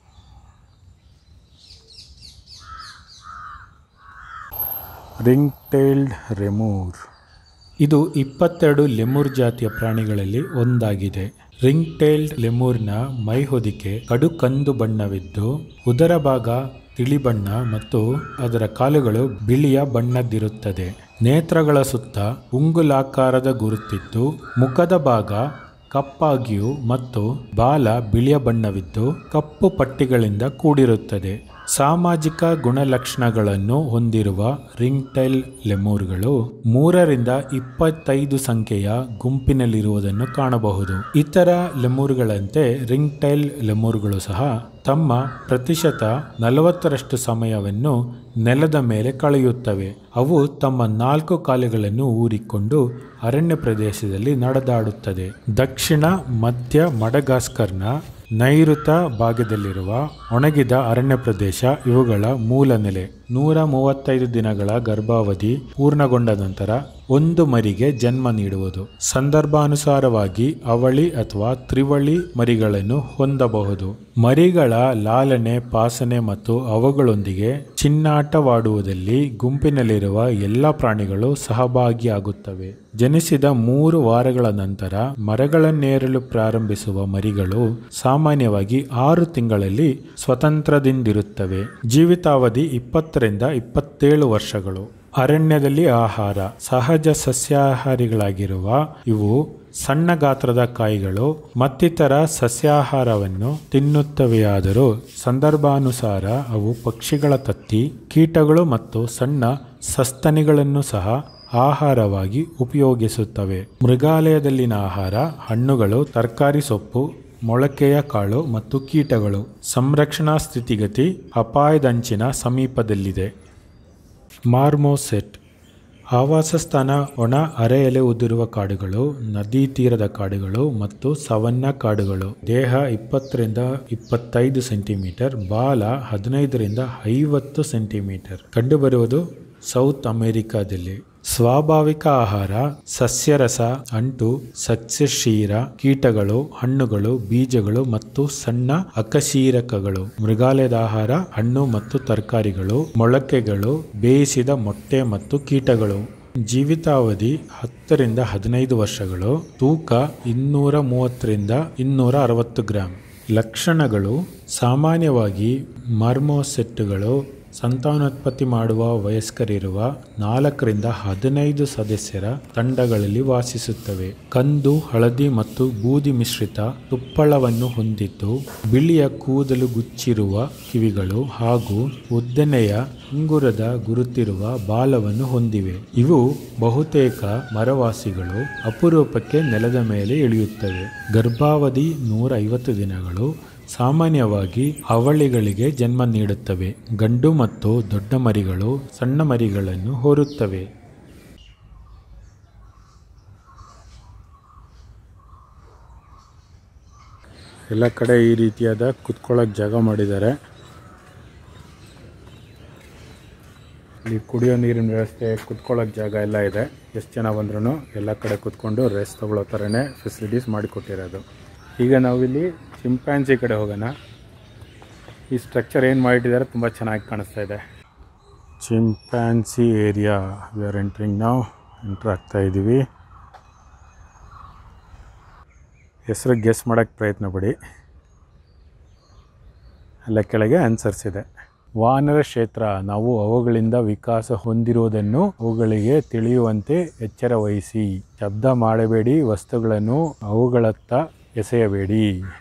ರಿಂಗ್ ಟೈಲ್ಡ್ ರೆಮೂರ್ ಇದು ಇಪ್ಪತ್ತೆರಡು ಲೆಮೂರ್ ಜಾತಿಯ ಪ್ರಾಣಿಗಳಲ್ಲಿ ಒಂದಾಗಿದೆ ರಿಂಗ್ ಟೈಲ್ಡ್ ಲೆಮೂರ್ನ ಮೈಹೊದಿಕೆ ಕಡು ಕಂದು ಬಣ್ಣವಿದ್ದು ಉದರ ಭಾಗ ತಿಳಿ ಬಣ್ಣ ಮತ್ತು ಅದರ ಕಾಲುಗಳು ಬಿಳಿಯ ಬಣ್ಣದ್ದಿರುತ್ತದೆ ನೇತ್ರಗಳ ಸುತ್ತ ಉಂಗುಲಾಕಾರದ ಗುರುತಿದ್ದು ಮುಖದ ಭಾಗ ಕಪ್ಪಾಗಿಯೂ ಮತ್ತು ಬಾಲ ಬಿಳಿಯ ಬಣ್ಣವಿದ್ದು ಕಪ್ಪು ಪಟ್ಟಿಗಳಿಂದ ಕೂಡಿರುತ್ತದೆ ಸಾಮಾಜಿಕ ಗುಣಲಕ್ಷಣಗಳನ್ನು ಹೊಂದಿರುವ ರಿಂಗ್ಟೈಲ್ ಲೆಮೂರ್ಗಳು ಮೂರರಿಂದ ಇಪ್ಪತ್ತೈದು ಸಂಖ್ಯೆಯ ಗುಂಪಿನಲ್ಲಿರುವುದನ್ನು ಕಾಣಬಹುದು ಇತರ ಲೆಮೂರ್ಗಳಂತೆ ರಿಂಗ್ಟೈಲ್ ಲೆಮೂರ್ಗಳು ಸಹ ತಮ್ಮ ಪ್ರತಿಶತ ನಲವತ್ತರಷ್ಟು ಸಮಯವನ್ನು ನೆಲದ ಮೇಲೆ ಕಳೆಯುತ್ತವೆ ಅವು ತಮ್ಮ ನಾಲ್ಕು ಕಾಲುಗಳನ್ನು ಊರಿಕೊಂಡು ಅರಣ್ಯ ಪ್ರದೇಶದಲ್ಲಿ ನಡೆದಾಡುತ್ತದೆ ದಕ್ಷಿಣ ಮಧ್ಯ ಮಡಗಾಸ್ಕರ್ನ ನೈಋತ ಭಾಗದಲ್ಲಿರುವ ಒಣಗಿದ ಅರಣ್ಯ ಪ್ರದೇಶ ಇವುಗಳ ಮೂಲ ನೆಲೆ ನೂರ ಮೂವತ್ತೈದು ದಿನಗಳ ಗರ್ಭಾವಧಿ ಪೂರ್ಣಗೊಂಡ ನಂತರ ಒಂದು ಮರಿಗೆ ಜನ್ಮ ನೀಡುವುದು ಸಂದರ್ಭಾನುಸಾರವಾಗಿ ಅವಳಿ ಅಥವಾ ತ್ರಿವಳಿ ಮರಿಗಳನ್ನು ಹೊಂದಬಹುದು ಮರಿಗಳ ಲಾಲನೆ ಪಾಸನೆ ಮತ್ತು ಅವುಗಳೊಂದಿಗೆ ಚಿನ್ನಾಟವಾಡುವುದಲ್ಲಿ ಗುಂಪಿನಲ್ಲಿರುವ ಎಲ್ಲ ಪ್ರಾಣಿಗಳು ಸಹಭಾಗಿಯಾಗುತ್ತವೆ ಜನಿಸಿದ ಮೂರು ವಾರಗಳ ನಂತರ ಮರಗಳನ್ನೇರಲು ಪ್ರಾರಂಭಿಸುವ ಮರಿಗಳು ಸಾಮಾನ್ಯವಾಗಿ ಆರು ತಿಂಗಳಲ್ಲಿ ಸ್ವತಂತ್ರದಿಂದಿರುತ್ತವೆ ಜೀವಿತಾವಧಿ ಇಪ್ಪತ್ತರಿಂದ ಇಪ್ಪತ್ತೇಳು ವರ್ಷಗಳು ಅರಣ್ಯದಲ್ಲಿ ಆಹಾರ ಸಹಜ ಸಸ್ಯಾಹಾರಿಗಳಾಗಿರುವ ಇವು ಸಣ್ಣ ಗಾತ್ರದ ಕಾಯಿಗಳು ಮತ್ತಿತರ ಸಸ್ಯಾಹಾರವನ್ನು ತಿನ್ನುತ್ತವೆಯಾದರೂ ಸಂದರ್ಭಾನುಸಾರ ಅವು ಪಕ್ಷಿಗಳ ತತ್ತಿ ಕೀಟಗಳು ಮತ್ತು ಸಣ್ಣ ಸಸ್ತನಿಗಳನ್ನು ಸಹ ಆಹಾರವಾಗಿ ಉಪಯೋಗಿಸುತ್ತವೆ ಮೃಗಾಲಯದಲ್ಲಿನ ಆಹಾರ ಹಣ್ಣುಗಳು ತರಕಾರಿ ಸೊಪ್ಪು ಮೊಳಕೆಯ ಕಾಳು ಮತ್ತು ಕೀಟಗಳು ಸಂರಕ್ಷಣಾ ಸ್ಥಿತಿಗತಿ ಅಪಾಯದಂಚಿನ ಸಮೀಪದಲ್ಲಿದೆ ಮಾರ್ಮೋಸೆಟ್ ಆವಾಸ ಸ್ಥಾನ ಒಣ ಅರೆ ಎಲೆ ಉದುರುವ ಕಾಡುಗಳು ನದಿ ತೀರದ ಕಾಡುಗಳು ಮತ್ತು ಸವನ್ನ ಕಾಡುಗಳು ದೇಹ ಇಪ್ಪತ್ತರಿಂದ ಇಪ್ಪತ್ತೈದು ಸೆಂಟಿಮೀಟರ್ ಬಾಲ ಹದಿನೈದರಿಂದ ಐವತ್ತು ಸೆಂಟಿಮೀಟರ್ ಕಂಡುಬರುವುದು ಸೌತ್ ಅಮೆರಿಕಾದಲ್ಲಿ ಸ್ವಾಭಾವಿಕ ಆಹಾರ ಸಸ್ಯರಸ ಅಂಟು ಸಸ್ಯಶೀರ ಕೀಟಗಳು ಹಣ್ಣುಗಳು ಬೀಜಗಳು ಮತ್ತು ಸಣ್ಣ ಅಕಶೀರಕಗಳು ಮೃಗಾಲಯದ ಆಹಾರ ಹಣ್ಣು ಮತ್ತು ತರಕಾರಿಗಳು ಮೊಳಕೆಗಳು ಬೇಯಿಸಿದ ಮೊಟ್ಟೆ ಮತ್ತು ಕೀಟಗಳು ಜೀವಿತಾವಧಿ ಹತ್ತರಿಂದ ಹದಿನೈದು ವರ್ಷಗಳು ತೂಕ ಇನ್ನೂರ ಮೂವತ್ತರಿಂದ ಇನ್ನೂರ ಅರವತ್ತು ಗ್ರಾಂ ಲಕ್ಷಣಗಳು ಸಾಮಾನ್ಯವಾಗಿ ಮರ್ಮೋಸೆಟ್ಟುಗಳು ಸಂತಾನೋತ್ಪತ್ತಿ ಮಾಡುವ ವಯಸ್ಕರಿರುವ ನಾಲ್ಕರಿಂದ ಹದಿನೈದು ಸದಸ್ಯರ ತಂಡಗಳಲ್ಲಿ ವಾಸಿಸುತ್ತವೆ ಕಂದು ಹಳದಿ ಮತ್ತು ಬೂದಿ ಮಿಶ್ರಿತ ತುಪ್ಪಳವನ್ನು ಹೊಂದಿದ್ದು ಬಿಳಿಯ ಕೂದಲು ಗುಚ್ಚಿರುವ ಕಿವಿಗಳು ಹಾಗೂ ಉದ್ದನೆಯ ಉಂಗುರದ ಗುರುತಿರುವ ಬಾಲವನ್ನು ಹೊಂದಿವೆ ಇವು ಬಹುತೇಕ ಮರವಾಸಿಗಳು ಅಪರೂಪಕ್ಕೆ ನೆಲದ ಮೇಲೆ ಇಳಿಯುತ್ತವೆ ಗರ್ಭಾವಧಿ ನೂರ ಐವತ್ತು ದಿನಗಳು ಸಾಮಾನ್ಯವಾಗಿ ಅವಳಿಗಳಿಗೆ ಜನ್ಮ ನೀಡುತ್ತವೆ ಗಂಡು ಮತ್ತು ದೊಡ್ಡ ಮರಿಗಳು ಸಣ್ಣ ಮರಿಗಳನ್ನು ಹೋರುತ್ತವೆ ಎಲ್ಲ ಕಡೆ ಈ ರೀತಿಯಾದ ಕುತ್ಕೊಳ್ಳೋಕೆ ಜಾಗ ಮಾಡಿದ್ದಾರೆ ಇಲ್ಲಿ ಕುಡಿಯೋ ನೀರಿನ ವ್ಯವಸ್ಥೆ ಕುತ್ಕೊಳ್ಳೋಕೆ ಜಾಗ ಎಲ್ಲ ಇದೆ ಎಷ್ಟು ಜನ ಬಂದ್ರೂ ಎಲ್ಲ ಕಡೆ ಕುತ್ಕೊಂಡು ರೆಸ್ಟ್ ತಗೊಳ್ಳೋ ಥರನೇ ಫೆಸಿಲಿಟೀಸ್ ಮಾಡಿಕೊಟ್ಟಿರೋದು ಈಗ ನಾವಿಲ್ಲಿ ಚಿಂಪ್ಯಾನ್ಸಿ ಕಡೆ ಹೋಗೋಣ ಈ ಸ್ಟ್ರಕ್ಚರ್ ಏನು ಮಾಡಿಟ್ಟಿದ್ದಾರೆ ತುಂಬ ಚೆನ್ನಾಗಿ ಕಾಣಿಸ್ತಾ ಇದೆ chimpanzee area we are entering ನಾವು ಎಂಟ್ರ್ ಆಗ್ತಾ ಇದ್ದೀವಿ ಹೆಸರು ಗೆಸ್ ಮಾಡೋಕ್ಕೆ ಪ್ರಯತ್ನ ಪಡಿ ಅಲ್ಲ ಕೆಳಗೆ ಆನ್ಸರ್ಸ್ ಇದೆ ವಾನರ ಕ್ಷೇತ್ರ ನಾವು ಅವುಗಳಿಂದ ವಿಕಾಸ ಹೊಂದಿರುವುದನ್ನು ಅವುಗಳಿಗೆ ತಿಳಿಯುವಂತೆ ಎಚ್ಚರ ವಹಿಸಿ ಶಬ್ದ ಮಾಡಬೇಡಿ ವಸ್ತುಗಳನ್ನು ಅವುಗಳತ್ತ ಎಸೆಯಬೇಡಿ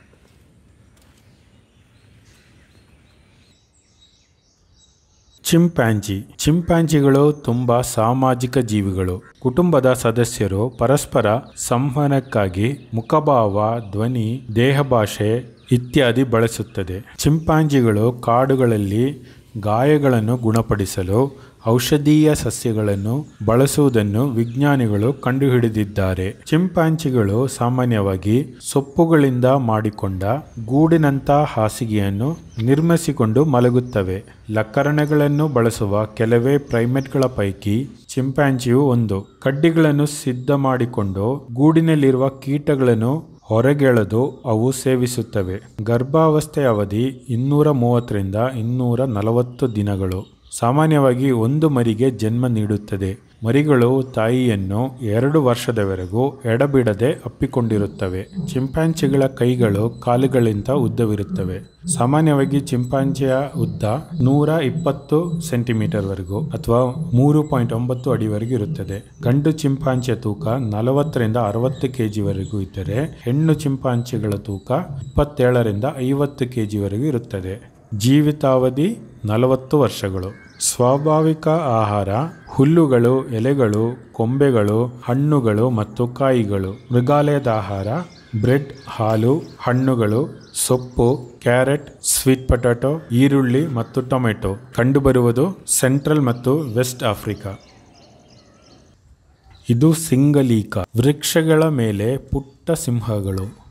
ಚಿಂಪ್ಯಾನ್ಜಿ ಚಿಂಪ್ಯಾನ್ಜಿಗಳು ತುಂಬ ಸಾಮಾಜಿಕ ಜೀವಿಗಳು ಕುಟುಂಬದ ಸದಸ್ಯರು ಪರಸ್ಪರ ಸಂವಹನಕ್ಕಾಗಿ ಮುಖಭಾವ ಧ್ವನಿ ದೇಹಭಾಷೆ ಇತ್ಯಾದಿ ಬಳಸುತ್ತದೆ ಚಿಂಪಾಂಜಿಗಳು ಕಾಡುಗಳಲ್ಲಿ ಗಾಯಗಳನ್ನು ಗುಣಪಡಿಸಲು ಔಷಧೀಯ ಸಸ್ಯಗಳನ್ನು ಬಳಸುವುದನ್ನು ವಿಜ್ಞಾನಿಗಳು ಕಂಡುಹಿಡಿದಿದ್ದಾರೆ ಚಿಂಪಾಂಜಿಗಳು ಸಾಮಾನ್ಯವಾಗಿ ಸೊಪ್ಪುಗಳಿಂದ ಮಾಡಿಕೊಂಡ ಗೂಡಿನಂಥ ಹಾಸಿಗೆಯನ್ನು ನಿರ್ಮಿಸಿಕೊಂಡು ಮಲಗುತ್ತವೆ ಲಕರಣೆಗಳನ್ನು ಬಳಸುವ ಕೆಲವೇ ಪ್ರೈಮೇಟ್ಗಳ ಪೈಕಿ ಚಿಂಪ್ಯಾನ್ಜಿಯು ಒಂದು ಕಡ್ಡಿಗಳನ್ನು ಸಿದ್ಧ ಮಾಡಿಕೊಂಡು ಗೂಡಿನಲ್ಲಿರುವ ಕೀಟಗಳನ್ನು ಹೊರಗೆಳೆದು ಅವು ಸೇವಿಸುತ್ತವೆ ಗರ್ಭಾವಸ್ಥೆಯ ಅವಧಿ ಇನ್ನೂರ ಮೂವತ್ತರಿಂದ ಇನ್ನೂರ ನಲವತ್ತು ದಿನಗಳು ಸಾಮಾನ್ಯವಾಗಿ ಒಂದು ಮರಿಗೆ ಜನ್ಮ ನೀಡುತ್ತದೆ ಮರಿಗಳು ತಾಯಿಯನ್ನು ಎರಡು ವರ್ಷದವರೆಗೂ ಎಡಬಿಡದೆ ಅಪ್ಪಿಕೊಂಡಿರುತ್ತವೆ ಚಿಂಪಾಂಜಿಗಳ ಕೈಗಳು ಕಾಲುಗಳಿಂದ ಉದ್ದವಿರುತ್ತವೆ ಸಾಮಾನ್ಯವಾಗಿ ಚಿಂಪಾಂಜಿಯ ಉದ್ದ ನೂರ ಇಪ್ಪತ್ತು ಸೆಂಟಿಮೀಟರ್ವರೆಗೂ ಅಥವಾ ಮೂರು ಪಾಯಿಂಟ್ ಒಂಬತ್ತು ಅಡಿವರೆಗೂ ಇರುತ್ತದೆ ಗಂಡು ಚಿಂಪಾಂಜಿಯ ತೂಕ ನಲವತ್ತರಿಂದ ಅರವತ್ತು ಕೆಜಿವರೆಗೂ ಇದ್ದರೆ ಹೆಣ್ಣು ಚಿಂಪಾಂಜಿಗಳ ತೂಕ ಇಪ್ಪತ್ತೇಳರಿಂದ ಐವತ್ತು ಕೆಜಿವರೆಗೂ ಇರುತ್ತದೆ ಜೀವಿತಾವಧಿ ನಲವತ್ತು ವರ್ಷಗಳು ಸ್ವಾಭಾವಿಕ ಆಹಾರ ಹುಲ್ಲುಗಳು ಎಲೆಗಳು ಕೊಂಬೆಗಳು ಹಣ್ಣುಗಳು ಮತ್ತು ಕಾಯಿಗಳು ಮೃಗಾಲಯದ ಆಹಾರ ಬ್ರೆಡ್ ಹಾಲು ಹಣ್ಣುಗಳು ಸೊಪ್ಪು ಕ್ಯಾರೆಟ್ ಸ್ವೀಟ್ ಪೊಟ್ಯಾಟೊ ಈರುಳ್ಳಿ ಮತ್ತು ಟೊಮೆಟೊ ಕಂಡುಬರುವುದು ಸೆಂಟ್ರಲ್ ಮತ್ತು ವೆಸ್ಟ್ ಆಫ್ರಿಕಾ ಇದು ಸಿಂಗಲೀಕ ವೃಕ್ಷಗಳ ಮೇಲೆ ಪುಟ್ಟ ಸಿಂಹಗಳು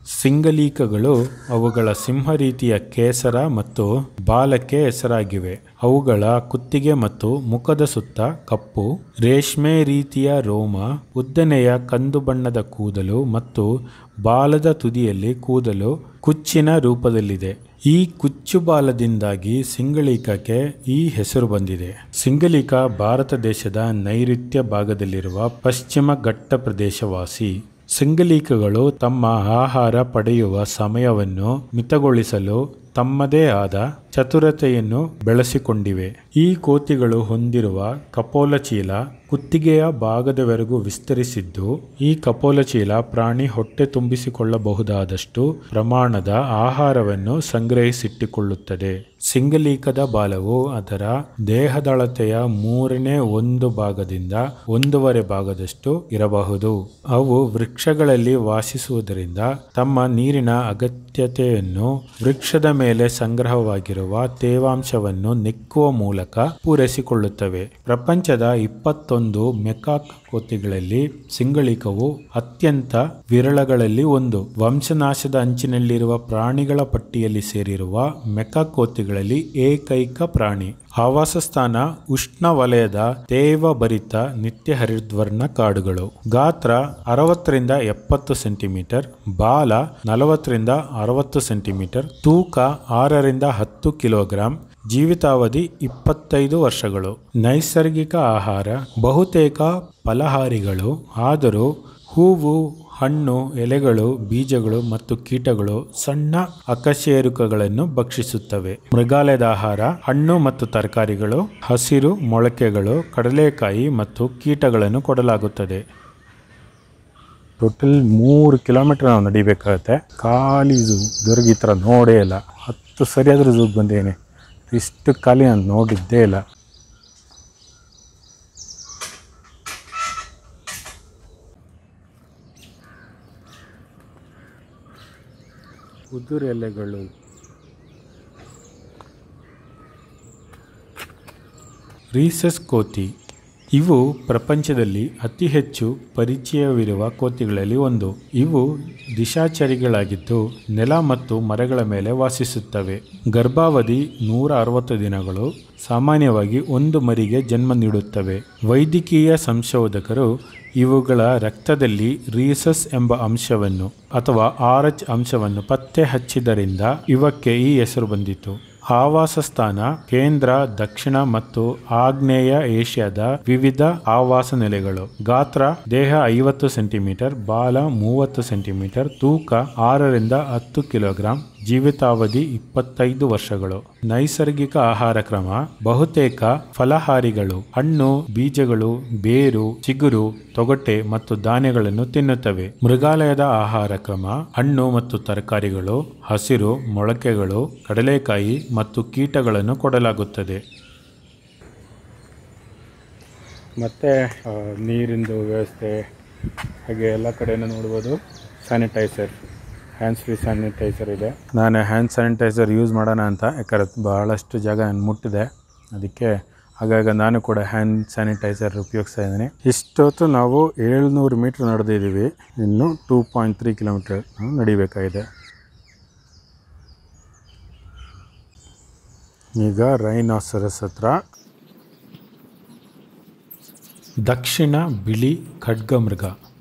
ಸಿಂಗಲೀಕಗಳು ಅವುಗಳ ಸಿಂಹ ರೀತಿಯ ಕೇಸರ ಮತ್ತು ಬಾಲಕ್ಕೆ ಹೆಸರಾಗಿವೆ ಅವುಗಳ ಕುತ್ತಿಗೆ ಮತ್ತು ಮುಖದ ಸುತ್ತ ಕಪ್ಪು ರೇಷ್ಮೆ ರೀತಿಯ ರೋಮ ಉದ್ದನೆಯ ಕಂದು ಬಣ್ಣದ ಕೂದಲು ಮತ್ತು ಬಾಲದ ತುದಿಯಲ್ಲಿ ಕೂದಲು ಕುಚ್ಚಿನ ರೂಪದಲ್ಲಿದೆ ಈ ಕುಚ್ಚು ಬಾಲದಿಂದಾಗಿ ಸಿಂಗಳೀಕಕ್ಕೆ ಈ ಹೆಸರು ಬಂದಿದೆ ಸಿಂಗಳೀಕ ಭಾರತ ದೇಶದ ನೈಋತ್ಯ ಭಾಗದಲ್ಲಿರುವ ಪಶ್ಚಿಮ ಘಟ್ಟ ಪ್ರದೇಶವಾಸಿ ಸಿಂಗಲೀಕಗಳು ತಮ್ಮ ಆಹಾರ ಪಡೆಯುವ ಸಮಯವನ್ನು ಮಿತಗೊಳಿಸಲು ತಮ್ಮದೇ ಆದ ಚತುರತೆಯನ್ನು ಬೆಳೆಸಿಕೊಂಡಿವೆ ಈ ಕೋತಿಗಳು ಹೊಂದಿರುವ ಕಪೋಲಚೀಲ ಕುತ್ತಿಗೆಯ ಭಾಗದವರೆಗೂ ವಿಸ್ತರಿಸಿದ್ದು ಈ ಕಪೋಲಚೀಲ ಪ್ರಾಣಿ ಹೊಟ್ಟೆ ತುಂಬಿಸಿಕೊಳ್ಳಬಹುದಾದಷ್ಟು ಪ್ರಮಾಣದ ಆಹಾರವನ್ನು ಸಂಗ್ರಹಿಸಿಟ್ಟುಕೊಳ್ಳುತ್ತದೆ ಸಿಂಗಲೀಕದ ಬಾಲವು ಅದರ ದೇಹದಳತೆಯ ಮೂರನೇ ಒಂದು ಭಾಗದಿಂದ ಒಂದೂವರೆ ಭಾಗದಷ್ಟು ಇರಬಹುದು ಅವು ವೃಕ್ಷಗಳಲ್ಲಿ ವಾಸಿಸುವುದರಿಂದ ತಮ್ಮ ನೀರಿನ ಅಗತ್ಯತೆಯನ್ನು ವೃಕ್ಷದ ಮೇಲೆ ಸಂಗ್ರಹವಾಗಿರುವ ತೇವಾಂಶವನ್ನು ನೆಕ್ಕುವ ಮೂಲಕ ಪೂರೈಸಿಕೊಳ್ಳುತ್ತವೆ ಪ್ರಪಂಚದ ಇಪ್ಪತ್ತೊಂದು ಮೆಕಾಕ್ ಕೋತಿಗಳಲ್ಲಿ ಸಿಂಗಳಿಕವು ಅತ್ಯಂತ ವಿರಳಗಳಲ್ಲಿ ಒಂದು ವಂಶನಾಶದ ಅಂಚಿನಲ್ಲಿರುವ ಪ್ರಾಣಿಗಳ ಪಟ್ಟಿಯಲ್ಲಿ ಸೇರಿರುವ ಮೆಕಾಕ್ ಕೋತಿಗಳಲ್ಲಿ ಏಕೈಕ ಪ್ರಾಣಿ ಆವಾಸ ಸ್ಥಾನ ಉಷ್ಣ ವಲಯದ ತೇವಭರಿತ ನಿತ್ಯ ಹರಿದ್ವರ್ಣ ಕಾಡುಗಳು ಗಾತ್ರ ಅರವತ್ತರಿಂದ ಎಪ್ಪತ್ತು ಸೆಂಟಿಮೀಟರ್ ಬಾಲ ನಲವತ್ತರಿಂದ ಅರವತ್ತು ಸೆಂಟಿಮೀಟರ್ ತೂಕ ಆರರಿಂದ ಹತ್ತು ಕಿಲೋಗ್ರಾಂ ಜೀವಿತಾವಧಿ ಇಪ್ಪತ್ತೈದು ವರ್ಷಗಳು ನೈಸರ್ಗಿಕ ಆಹಾರ ಬಹುತೇಕ ಫಲಹಾರಿಗಳು ಆದರೂ ಹೂವು ಹಣ್ಣು ಎಲೆಗಳು ಬೀಜಗಳು ಮತ್ತು ಕೀಟಗಳು ಸಣ್ಣ ಅಕಶೇರುಕಗಳನ್ನು ಭಕ್ಷಿಸುತ್ತವೆ ಮೃಗಾಲಯದ ಆಹಾರ ಹಣ್ಣು ಮತ್ತು ತರಕಾರಿಗಳು ಹಸಿರು ಮೊಳಕೆಗಳು ಕಡಲೆಕಾಯಿ ಮತ್ತು ಕೀಟಗಳನ್ನು ಕೊಡಲಾಗುತ್ತದೆ ಟೋಟಲ್ ಮೂರು ಕಿಲೋಮೀಟರ್ ನಾವು ನಡಿಬೇಕಾಗತ್ತೆ ಖಾಲಿ ಝೂ ಇದುವರೆಗೆ ಈ ಥರ ನೋಡೇ ಇಲ್ಲ ಹತ್ತು ಸರಿಯಾದರೂ ಝೂಗೆ ಬಂದೇನೆ ಇಷ್ಟು ಖಾಲಿ ನಾನು ನೋಡಿದ್ದೇ ಇಲ್ಲ ಉದುರು ಎಲೆಗಳು ರೀಸಸ್ ಕೋತಿ ಇವು ಪ್ರಪಂಚದಲ್ಲಿ ಅತಿ ಹೆಚ್ಚು ಪರಿಚಯವಿರುವ ಕೋತಿಗಳಲ್ಲಿ ಒಂದು ಇವು ದಿಶಾಚರಿಗಳಾಗಿದ್ದು ನೆಲ ಮತ್ತು ಮರಗಳ ಮೇಲೆ ವಾಸಿಸುತ್ತವೆ ಗರ್ಭಾವಧಿ ನೂರ ಅರವತ್ತು ದಿನಗಳು ಸಾಮಾನ್ಯವಾಗಿ ಒಂದು ಮರಿಗೆ ಜನ್ಮ ನೀಡುತ್ತವೆ ವೈದ್ಯಕೀಯ ಸಂಶೋಧಕರು ಇವುಗಳ ರಕ್ತದಲ್ಲಿ ರೀಸಸ್ ಎಂಬ ಅಂಶವನ್ನು ಅಥವಾ ಆರ್ ಎಚ್ ಅಂಶವನ್ನು ಪತ್ತೆ ಹಚ್ಚಿದ್ದರಿಂದ ಇವಕ್ಕೆ ಈ ಹೆಸರು ಬಂದಿತು ಆವಾಸ ಸ್ಥಾನ ಕೇಂದ್ರ ದಕ್ಷಿಣ ಮತ್ತು ಆಗ್ನೇಯ ಏಷ್ಯಾದ ವಿವಿಧ ಆವಾಸ ನೆಲೆಗಳು ಗಾತ್ರ ದೇಹ ಐವತ್ತು ಸೆಂಟಿಮೀಟರ್ ಬಾಲ ಮೂವತ್ತು ಸೆಂಟಿಮೀಟರ್ ತೂಕ ಆರರಿಂದ ಹತ್ತು ಕಿಲೋಗ್ರಾಂ ಜೀವಿತಾವಧಿ ಇಪ್ಪತ್ತೈದು ವರ್ಷಗಳು ನೈಸರ್ಗಿಕ ಆಹಾರ ಕ್ರಮ ಬಹುತೇಕ ಫಲಹಾರಿಗಳು ಹಣ್ಣು ಬೀಜಗಳು ಬೇರು ಚಿಗುರು ತೊಗಟೆ ಮತ್ತು ಧಾನ್ಯಗಳನ್ನು ತಿನ್ನುತ್ತವೆ ಮೃಗಾಲಯದ ಆಹಾರ ಕ್ರಮ ಹಣ್ಣು ಮತ್ತು ತರಕಾರಿಗಳು ಹಸಿರು ಮೊಳಕೆಗಳು ಕಡಲೆಕಾಯಿ ಮತ್ತು ಕೀಟಗಳನ್ನು ಕೊಡಲಾಗುತ್ತದೆ ಮತ್ತು ನೀರಿಂದು ವ್ಯವಸ್ಥೆ ಹಾಗೆ ಎಲ್ಲ ಕಡೆನೂ ನೋಡ್ಬೋದು ಸ್ಯಾನಿಟೈಸರ್ ಹ್ಯಾಂಡ್ಸ್ ಫ್ರೀ ಸ್ಯಾನಿಟೈಸರ್ ಇದೆ ನಾನು ಹ್ಯಾಂಡ್ ಸ್ಯಾನಿಟೈಸರ್ ಯೂಸ್ ಮಾಡೋಣ ಅಂತ ಯಾಕಂದ್ರೆ ಭಾಳಷ್ಟು ಜಾಗ ನಾನು ಮುಟ್ಟಿದೆ ಅದಕ್ಕೆ ಹಾಗಾಗಿ ನಾನು ಕೂಡ ಹ್ಯಾಂಡ್ ಸ್ಯಾನಿಟೈಸರ್ ಉಪಯೋಗಿಸ್ತಾ ಇದ್ದೀನಿ ಇಷ್ಟೊತ್ತು ನಾವು ಏಳ್ನೂರು ಮೀಟ್ರ್ ನಡೆದಿದ್ದೀವಿ ಇನ್ನು ಟೂ ಪಾಯಿಂಟ್ ತ್ರೀ ಕಿಲೋಮೀಟರ್ ನಾವು ನಡಿಬೇಕಾಗಿದೆ ಈಗ ರೈನಾಸರಸ್ ಹತ್ರ ದಕ್ಷಿಣ ಬಿಳಿ ಖಡ್ಗಮೃಗ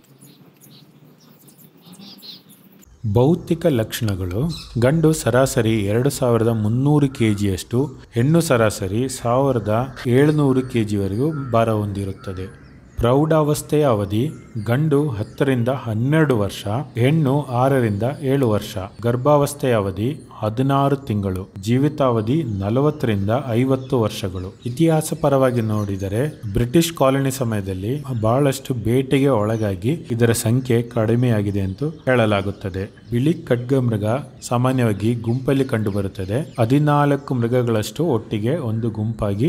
ಭೌತಿಕ ಲಕ್ಷಣಗಳು ಗಂಡು ಸರಾಸರಿ ಎರಡು ಸಾವಿರದ ಮುನ್ನೂರು ಕೆ ಜಿಯಷ್ಟು ಹೆಣ್ಣು ಸರಾಸರಿ ಸಾವಿರದ ಏಳುನೂರು ಕೆ ಜಿವರೆಗೂ ಭಾರ ಹೊಂದಿರುತ್ತದೆ ಪ್ರೌಢಾವಸ್ಥೆಯ ಅವಧಿ ಗಂಡು ಹತ್ತರಿಂದ ಹನ್ನೆರಡು ವರ್ಷ ಹೆಣ್ಣು ಆರರಿಂದ ಏಳು ವರ್ಷ ಗರ್ಭಾವಸ್ಥೆಯ ಅವಧಿ ಹದಿನಾರು ತಿಂಗಳು ಜೀವಿತಾವಧಿ ನಲವತ್ತರಿಂದ ಐವತ್ತು ವರ್ಷಗಳು ಇತಿಹಾಸ ಪರವಾಗಿ ನೋಡಿದರೆ ಬ್ರಿಟಿಷ್ ಕಾಲನಿ ಸಮಯದಲ್ಲಿ ಬಹಳಷ್ಟು ಬೇಟೆಗೆ ಒಳಗಾಗಿ ಇದರ ಸಂಖ್ಯೆ ಕಡಿಮೆಯಾಗಿದೆ ಎಂದು ಹೇಳಲಾಗುತ್ತದೆ ಬಿಳಿ ಖಡ್ಗಮೃಗ ಸಾಮಾನ್ಯವಾಗಿ ಗುಂಪಲ್ಲಿ ಕಂಡುಬರುತ್ತದೆ ಹದಿನಾಲ್ಕು ಮೃಗಗಳಷ್ಟು ಒಟ್ಟಿಗೆ ಒಂದು ಗುಂಪಾಗಿ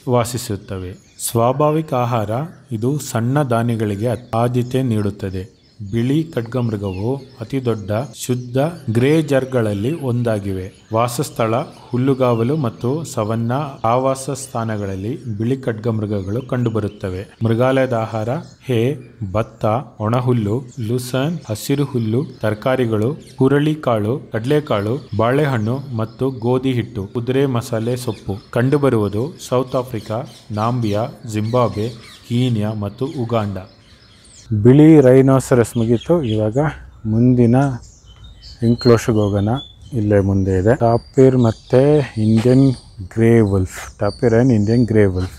ವಾಸಿಸುತ್ತವೆ ಸ್ವಾಭಾವಿಕ ಆಹಾರ ಇದು ಸಣ್ಣ ಧಾನ್ಯಗಳಿಗೆ ಆದ್ಯತೆ ನೀಡುತ್ತದೆ ಬಿಳಿ ಖಡ್ಗಮೃಗವು ಅತಿದೊಡ್ಡ ಶುದ್ಧ ಗ್ರೇಜರ್ಗಳಲ್ಲಿ ಒಂದಾಗಿವೆ ವಾಸಸ್ಥಳ ಹುಲ್ಲುಗಾವಲು ಮತ್ತು ಸವನ್ನ ಆವಾಸ ಸ್ಥಾನಗಳಲ್ಲಿ ಬಿಳಿ ಖಡ್ಗಮೃಗಗಳು ಕಂಡುಬರುತ್ತವೆ ಮೃಗಾಲಯದ ಆಹಾರ ಹೇ ಭತ್ತ ಒಣಹುಲ್ಲು ಲುಸನ್ ಹಸಿರು ಹುಲ್ಲು ತರಕಾರಿಗಳು ಹುರಳಿಕಾಳು ಕಡಲೆಕಾಳು ಬಾಳೆಹಣ್ಣು ಮತ್ತು ಗೋಧಿ ಹಿಟ್ಟು ಕುದುರೆ ಮಸಾಲೆ ಸೊಪ್ಪು ಕಂಡುಬರುವುದು South Africa Namibia Zimbabwe Kenya ಮತ್ತು ಉಗಾಂಡ ಬಿಳಿ ರೈನೋಸರಸ್ ಮುಗೀತು ಇವಾಗ ಮುಂದಿನ ಇನ್ಕ್ಲೋಷ್ಗೆ ಹೋಗೋಣ ಇಲ್ಲೇ ಮುಂದೆ ಇದೆ ಟಾಪಿರ್ ಮತ್ತು Indian grey wolf tapir and Indian grey wolf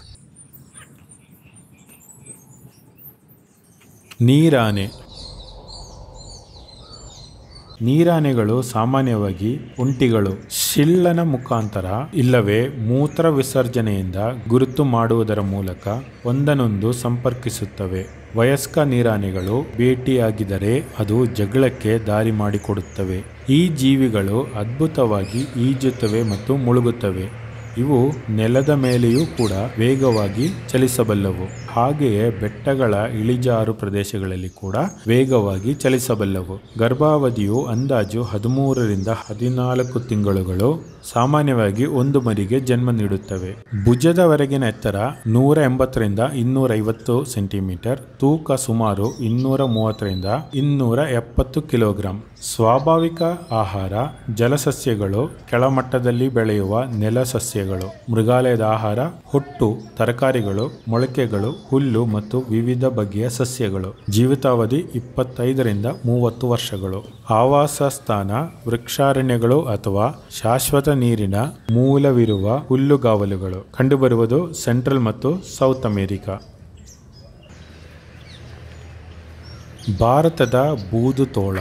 ನೀರಾನೆ ನೀರಾನೆಗಳು ಸಾಮಾನ್ಯವಾಗಿ ಉಂಟಿಗಳು ಶಿಳ್ಳನ ಮುಖಾಂತರ ಇಲ್ಲವೇ ಮೂತ್ರ ವಿಸರ್ಜನೆಯಿಂದ ಗುರುತು ಮಾಡುವುದರ ಮೂಲಕ ಒಂದನೊಂದು ಸಂಪರ್ಕಿಸುತ್ತವೆ ವಯಸ್ಕ ನೀರಾನೆಗಳು ಭೇಟಿಯಾಗಿದರೆ ಅದು ಜಗಳಕ್ಕೆ ದಾರಿ ಮಾಡಿಕೊಡುತ್ತವೆ ಈ ಜೀವಿಗಳು ಅದ್ಭುತವಾಗಿ ಈಜುತ್ತವೆ ಮತ್ತು ಮುಳುಗುತ್ತವೆ ಇವು ನೆಲದ ಮೇಲೆಯೂ ಕೂಡ ವೇಗವಾಗಿ ಚಲಿಸಬಲ್ಲವು ಹಾಗೆಯೇ ಬೆಟ್ಟಗಳ ಇಳಿಜಾರು ಪ್ರದೇಶಗಳಲ್ಲಿ ಕೂಡ ವೇಗವಾಗಿ ಚಲಿಸಬಲ್ಲವು ಗರ್ಭಾವಧಿಯು ಅಂದಾಜು ಹದಿಮೂರರಿಂದ ಹದಿನಾಲ್ಕು ತಿಂಗಳುಗಳು ಸಾಮಾನ್ಯವಾಗಿ ಒಂದು ಮರಿಗೆ ಜನ್ಮ ನೀಡುತ್ತವೆ ಭುಜದವರೆಗಿನ ಎತ್ತರ ನೂರ ಎಂಬತ್ತರಿಂದ ಇನ್ನೂರ ಐವತ್ತು ಸೆಂಟಿಮೀಟರ್ ತೂಕ ಸುಮಾರು ಇನ್ನೂರ ಮೂವತ್ತರಿಂದ ಇನ್ನೂರ ಎಪ್ಪತ್ತು ಕಿಲೋಗ್ರಾಂ ಸ್ವಾಭಾವಿಕ ಆಹಾರ ಜಲಸಸ್ಯಗಳು ಕೆಳಮಟ್ಟದಲ್ಲಿ ಬೆಳೆಯುವ ನೆಲ ಸಸ್ಯಗಳು ಮೃಗಾಲಯದ ಆಹಾರ ಹೊಟ್ಟು ತರಕಾರಿಗಳು ಮೊಳಕೆಗಳು ಹುಲ್ಲು ಮತ್ತು ವಿವಿಧ ಬಗೆಯ ಸಸ್ಯಗಳು ಜೀವಿತಾವಧಿ ಇಪ್ಪತ್ತೈದರಿಂದ ಮೂವತ್ತು ವರ್ಷಗಳು ಆವಾಸ ಸ್ಥಾನ ವೃಕ್ಷಾರಣ್ಯಗಳು ಅಥವಾ ಶಾಶ್ವತ ನೀರಿನ ಮೂಲವಿರುವ ಹುಲ್ಲುಗಾವಲುಗಳು ಕಂಡುಬರುವುದು ಸೆಂಟ್ರಲ್ ಮತ್ತು ಸೌತ್ ಅಮೆರಿಕಾ ಭಾರತದ ಬೂದು ತೋಳ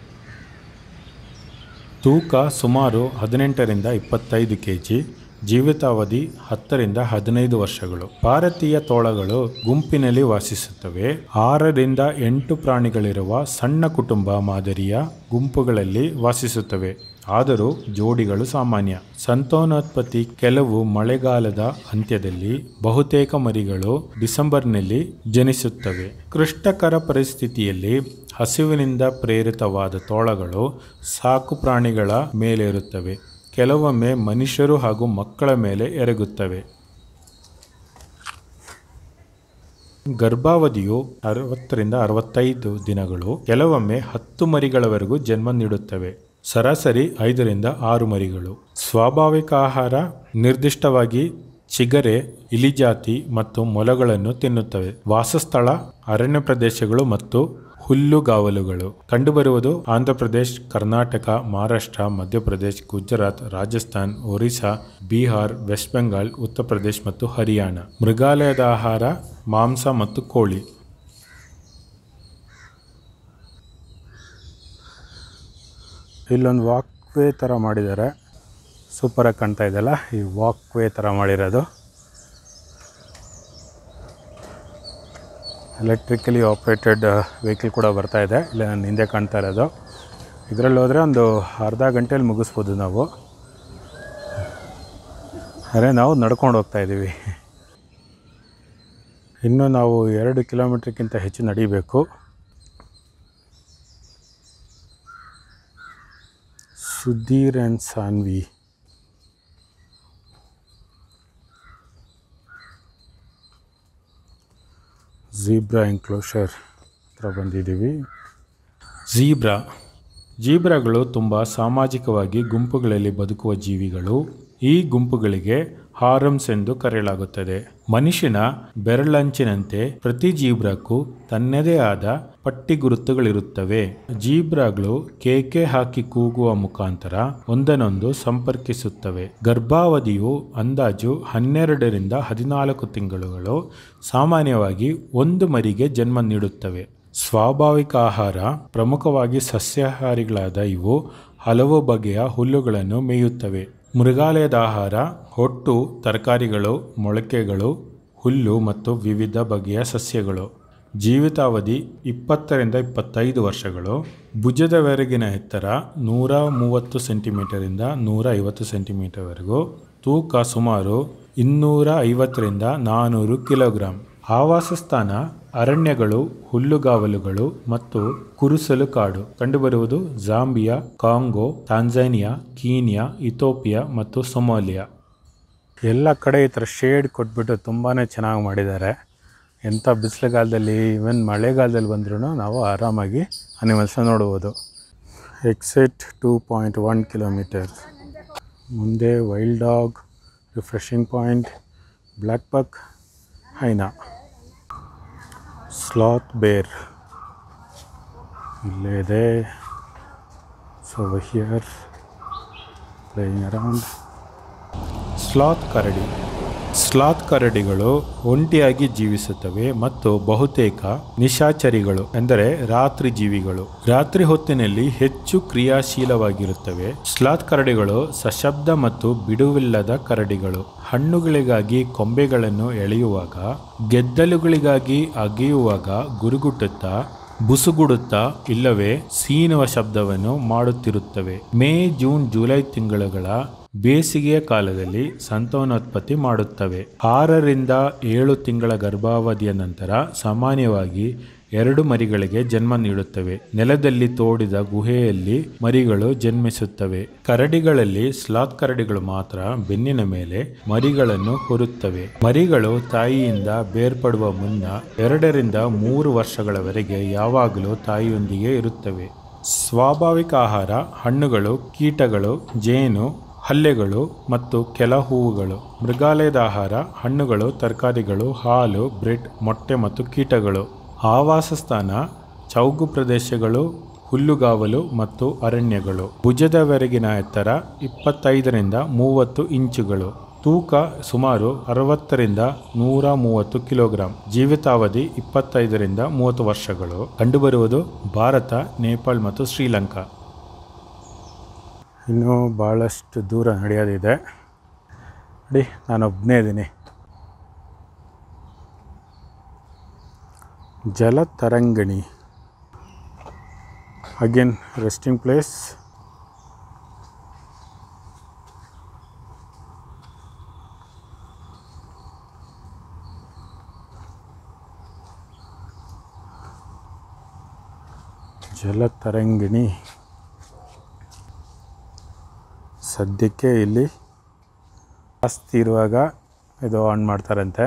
ತೂಕ ಸುಮಾರು ಹದಿನೆಂಟರಿಂದ ಇಪ್ಪತ್ತೈದು ಕೆ ಜಿ ಜೀವಿತಾವಧಿ ಹತ್ತರಿಂದ ಹದಿನೈದು ವರ್ಷಗಳು ಭಾರತೀಯ ತೋಳಗಳು ಗುಂಪಿನಲ್ಲಿ ವಾಸಿಸುತ್ತವೆ ಆರರಿಂದ ಎಂಟು ಪ್ರಾಣಿಗಳಿರುವ ಸಣ್ಣ ಕುಟುಂಬ ಮಾದರಿಯ ಗುಂಪುಗಳಲ್ಲಿ ವಾಸಿಸುತ್ತವೆ ಆದರೂ ಜೋಡಿಗಳು ಸಾಮಾನ್ಯ ಸಂತಾನೋತ್ಪತ್ತಿ ಕೆಲವು ಮಳೆಗಾಲದ ಅಂತ್ಯದಲ್ಲಿ ಬಹುತೇಕ ಮರಿಗಳು ಡಿಸೆಂಬರ್ನಲ್ಲಿ ಜನಿಸುತ್ತವೆ ಕೃಷ್ಟಕರ ಪರಿಸ್ಥಿತಿಯಲ್ಲಿ ಹಸಿವಿನಿಂದ ಪ್ರೇರಿತವಾದ ತೋಳಗಳು ಸಾಕು ಪ್ರಾಣಿಗಳ ಮೇಲೆ ಇರುತ್ತವೆ ಕೆಲವೊಮ್ಮೆ ಮನುಷ್ಯರು ಹಾಗೂ ಮಕ್ಕಳ ಮೇಲೆ ಎರಗುತ್ತವೆ ಗರ್ಭಾವಧಿಯು ಅರವತ್ತರಿಂದ ಅರವತ್ತೈದು ದಿನಗಳು ಕೆಲವೊಮ್ಮೆ ಹತ್ತು ಮರಿಗಳವರೆಗೂ ಜನ್ಮ ನೀಡುತ್ತವೆ ಸರಾಸರಿ ಐದರಿಂದ ಆರು ಮರಿಗಳು ಸ್ವಾಭಾವಿಕ ಆಹಾರ ನಿರ್ದಿಷ್ಟವಾಗಿ ಚಿಗರೆ ಇಲಿಜಾತಿ ಮತ್ತು ಮೊಲಗಳನ್ನು ತಿನ್ನುತ್ತವೆ ವಾಸಸ್ಥಳ ಅರಣ್ಯ ಪ್ರದೇಶಗಳು ಮತ್ತು ಹುಲ್ಲುಗಾವಲುಗಳು ಕಂಡುಬರುವುದು ಆಂಧ್ರಪ್ರದೇಶ್ ಕರ್ನಾಟಕ ಮಹಾರಾಷ್ಟ್ರ ಮಧ್ಯಪ್ರದೇಶ್ ಗುಜರಾತ್ ರಾಜಸ್ಥಾನ್ ಒರಿಸ್ಸಾ ಬಿಹಾರ್ ವೆಸ್ಟ್ ಬೆಂಗಾಲ್ ಉತ್ತರ ಪ್ರದೇಶ್ ಮತ್ತು ಹರಿಯಾಣ ಮೃಗಾಲಯದ ಆಹಾರ ಮಾಂಸ ಮತ್ತು ಕೋಳಿ ಇಲ್ಲೊಂದು ವಾಕ್ವೇ ಥರ ಮಾಡಿದ್ದಾರೆ ಸೂಪರಾಗಿ ಕಾಣ್ತಾ ಇದೆಯಲ್ಲ ಈ ವಾಕ್ವೇ ಥರ ಮಾಡಿರೋದು ಎಲೆಕ್ಟ್ರಿಕಲಿ ಆಪ್ರೇಟೆಡ್ ವೆಹಿಕಲ್ ಕೂಡ ಬರ್ತಾ ಇದೆ ಇಲ್ಲ ನನ್ನ ಹಿಂದೆ ಕಾಣ್ತಾ ಇರೋದು ಇದರಲ್ಲಿ ಹೋದರೆ ಒಂದು ಅರ್ಧ ಗಂಟೆಯಲ್ಲಿ ಮುಗಿಸ್ಬೋದು ನಾವು ಅರೆ ನಾವು ನಡ್ಕೊಂಡು ಹೋಗ್ತಾ ಇದ್ದೀವಿ ಇನ್ನು ನಾವು ಎರಡು ಕಿಲೋಮೀಟ್ರ್ಗಿಂತ ಹೆಚ್ಚು ನಡಿಬೇಕು Sudhir and Saanvi zebra enclosure ಹತ್ರ ಬಂದಿದ್ದೀವಿ ಝೀಬ್ರಾ ಜೀಬ್ರಾಗಳು ತುಂಬ ಸಾಮಾಜಿಕವಾಗಿ ಗುಂಪುಗಳಲ್ಲಿ ಬದುಕುವ ಜೀವಿಗಳು ಈ ಗುಂಪುಗಳಿಗೆ ಹಾರಮ್ಸ್ ಎಂದು ಕರೆಯಲಾಗುತ್ತದೆ ಮನುಷ್ಯನ ಬೆರಳಂಚಿನಂತೆ ಪ್ರತಿ ಜೀಬ್ರಾಕ್ಕೂ ತನ್ನದೇ ಆದ ಪಟ್ಟಿ ಗುರುತುಗಳಿರುತ್ತವೆ ಜೀಬ್ರಾಗಳು ಕೇಕೆ ಹಾಕಿ ಕೂಗುವ ಮುಖಾಂತರ ಒಂದನ್ನೊಂದು ಸಂಪರ್ಕಿಸುತ್ತವೆ ಗರ್ಭಾವಧಿಯು ಅಂದಾಜು ಹನ್ನೆರಡರಿಂದ ಹದಿನಾಲ್ಕು ತಿಂಗಳುಗಳು ಸಾಮಾನ್ಯವಾಗಿ ಒಂದು ಮರಿಗೆ ಜನ್ಮ ನೀಡುತ್ತವೆ ಸ್ವಾಭಾವಿಕ ಆಹಾರ ಪ್ರಮುಖವಾಗಿ ಸಸ್ಯಾಹಾರಿಗಳಾದ ಇವು ಹಲವು ಬಗೆಯ ಹುಲ್ಲುಗಳನ್ನು ಮೇಯುತ್ತವೆ ಮೃಗಾಲಯದ ಆಹಾರ ಹೊಟ್ಟು ತರಕಾರಿಗಳು ಮೊಳಕೆಗಳು ಹುಲ್ಲು ಮತ್ತು ವಿವಿಧ ಬಗೆಯ ಸಸ್ಯಗಳು ಜೀವಿತಾವಧಿ ಇಪ್ಪತ್ತರಿಂದ ಇಪ್ಪತ್ತೈದು ವರ್ಷಗಳು ಭುಜದವರೆಗಿನ ಎತ್ತರ ನೂರ ಮೂವತ್ತು ಸೆಂಟಿಮೀಟರಿಂದ ನೂರ ಐವತ್ತು ಸೆಂಟಿಮೀಟರ್ವರೆಗೂ ತೂಕ ಸುಮಾರು ಇನ್ನೂರ ಐವತ್ತರಿಂದ ನಾನ್ನೂರು ಕಿಲೋಗ್ರಾಂ ಆವಾಸ ಸ್ಥಾನ ಅರಣ್ಯಗಳು ಹುಲ್ಲುಗಾವಲುಗಳು ಮತ್ತು ಕುರುಸಲು ಕಾಡು ಕಂಡುಬರುವುದು Zambia Congo Tanzania Kenya Ethiopia ಮತ್ತು ಸೊಮಾಲಿಯಾ ಎಲ್ಲ ಕಡೆ ಈ ಥರ ಶೇಡ್ ಕೊಟ್ಬಿಟ್ಟು ತುಂಬಾ ಚೆನ್ನಾಗಿ ಮಾಡಿದ್ದಾರೆ ಎಂಥ ಬಿಸಿಲುಗಾಲದಲ್ಲಿ ಈವನ್ ಮಳೆಗಾಲದಲ್ಲಿ ಬಂದ್ರೂ ನಾವು ಆರಾಮಾಗಿ ಅನಿಮಲ್ಸ್ನ ನೋಡ್ಬೋದು exit two point one kilometer ಮುಂದೆ wild dog refreshing point black buck hyena sloth bear ಇಲ್ಲೇ ಇದೆ so here playing around sloth ಕರಡಿ ಸ್ಲಾತ್ ಕರಡಿಗಳು ಒಂಟಿಯಾಗಿ ಜೀವಿಸುತ್ತವೆ ಮತ್ತು ಬಹುತೇಕ ನಿಶಾಚರಿಗಳು ಎಂದರೆ ರಾತ್ರಿ ಜೀವಿಗಳು ರಾತ್ರಿ ಹೊತ್ತಿನಲ್ಲಿ ಹೆಚ್ಚು ಕ್ರಿಯಾಶೀಲವಾಗಿರುತ್ತವೆ ಸ್ಲಾತ್ ಕರಡಿಗಳು ಸಶಬ್ದ ಮತ್ತು ಬಿಡುವಿಲ್ಲದ ಕರಡಿಗಳು ಹಣ್ಣುಗಳಿಗಾಗಿ ಕೊಂಬೆಗಳನ್ನು ಎಳೆಯುವಾಗ ಗೆದ್ದಲುಗಳಿಗಾಗಿ ಅಗೆಯುವಾಗ ಗುರುಗುಟ್ಟುತ್ತಾ ಬುಸುಗುಡುತ್ತಾ ಇಲ್ಲವೇ ಸೀನುವ ಶಬ್ದವನ್ನು ಮಾಡುತ್ತಿರುತ್ತವೆ ಮೇ ಜೂನ್ ಜುಲೈ ತಿಂಗಳುಗಳ ಬೇಸಿಗೆಯ ಕಾಲದಲ್ಲಿ ಸಂತಾನೋತ್ಪತ್ತಿ ಮಾಡುತ್ತವೆ ಆರರಿಂದ ಏಳು ತಿಂಗಳ ಗರ್ಭಾವಧಿಯ ನಂತರ ಸಾಮಾನ್ಯವಾಗಿ ಎರಡು ಮರಿಗಳಿಗೆ ಜನ್ಮ ನೀಡುತ್ತವೆ ನೆಲದಲ್ಲಿ ತೋಡಿದ ಗುಹೆಯಲ್ಲಿ ಮರಿಗಳು ಜನ್ಮಿಸುತ್ತವೆ ಕರಡಿಗಳಲ್ಲಿ ಸ್ಲಾತ್ ಕರಡಿಗಳು ಮಾತ್ರ ಬೆನ್ನಿನ ಮೇಲೆ ಮರಿಗಳನ್ನು ಹೊರುತ್ತವೆ ಮರಿಗಳು ತಾಯಿಯಿಂದ ಬೇರ್ಪಡುವ ಮುನ್ನ ಎರಡರಿಂದ ಮೂರು ವರ್ಷಗಳವರೆಗೆ ಯಾವಾಗಲೂ ತಾಯಿಯೊಂದಿಗೆ ಇರುತ್ತವೆ ಸ್ವಾಭಾವಿಕ ಆಹಾರ ಹಣ್ಣುಗಳು ಕೀಟಗಳು ಜೇನು ಹಲ್ಲೆಗಳು ಮತ್ತು ಕೆಲ ಹೂವುಗಳು ಮೃಗಾಲಯದ ಆಹಾರ ಹಣ್ಣುಗಳು ತರಕಾರಿಗಳು ಹಾಲು ಬ್ರೆಡ್ ಮೊಟ್ಟೆ ಮತ್ತು ಕೀಟಗಳು ಆವಾಸ ಸ್ಥಾನ ಚೌಗು ಪ್ರದೇಶಗಳು ಹುಲ್ಲುಗಾವಲು ಮತ್ತು ಅರಣ್ಯಗಳು ಭುಜದವರೆಗಿನ ಎತ್ತರ ಇಪ್ಪತ್ತೈದರಿಂದ ಮೂವತ್ತು ಇಂಚುಗಳು ತೂಕ ಸುಮಾರು ಅರವತ್ತರಿಂದ ನೂರ ಮೂವತ್ತು ಕಿಲೋಗ್ರಾಂ ಜೀವಿತಾವಧಿ ಇಪ್ಪತ್ತೈದರಿಂದ ಮೂವತ್ತು ವರ್ಷಗಳು ಕಂಡುಬರುವುದು ಭಾರತ ನೇಪಾಳ್ ಮತ್ತು ಶ್ರೀಲಂಕಾ ಇನ್ನೂ ಭಾಳಷ್ಟು ದೂರ ನಡೆಯೋದಿದೆ ನೋಡಿ ನಾನೊಬ್ಬನೇ ಇದ್ದೀನಿ Jalatarangini again resting place Jalatarangini ಸದ್ಯಕ್ಕೆ ಇಲ್ಲಿ ಜಾಸ್ತಿ ಇರುವಾಗ ಇದು ಆನ್ ಮಾಡ್ತಾರಂತೆ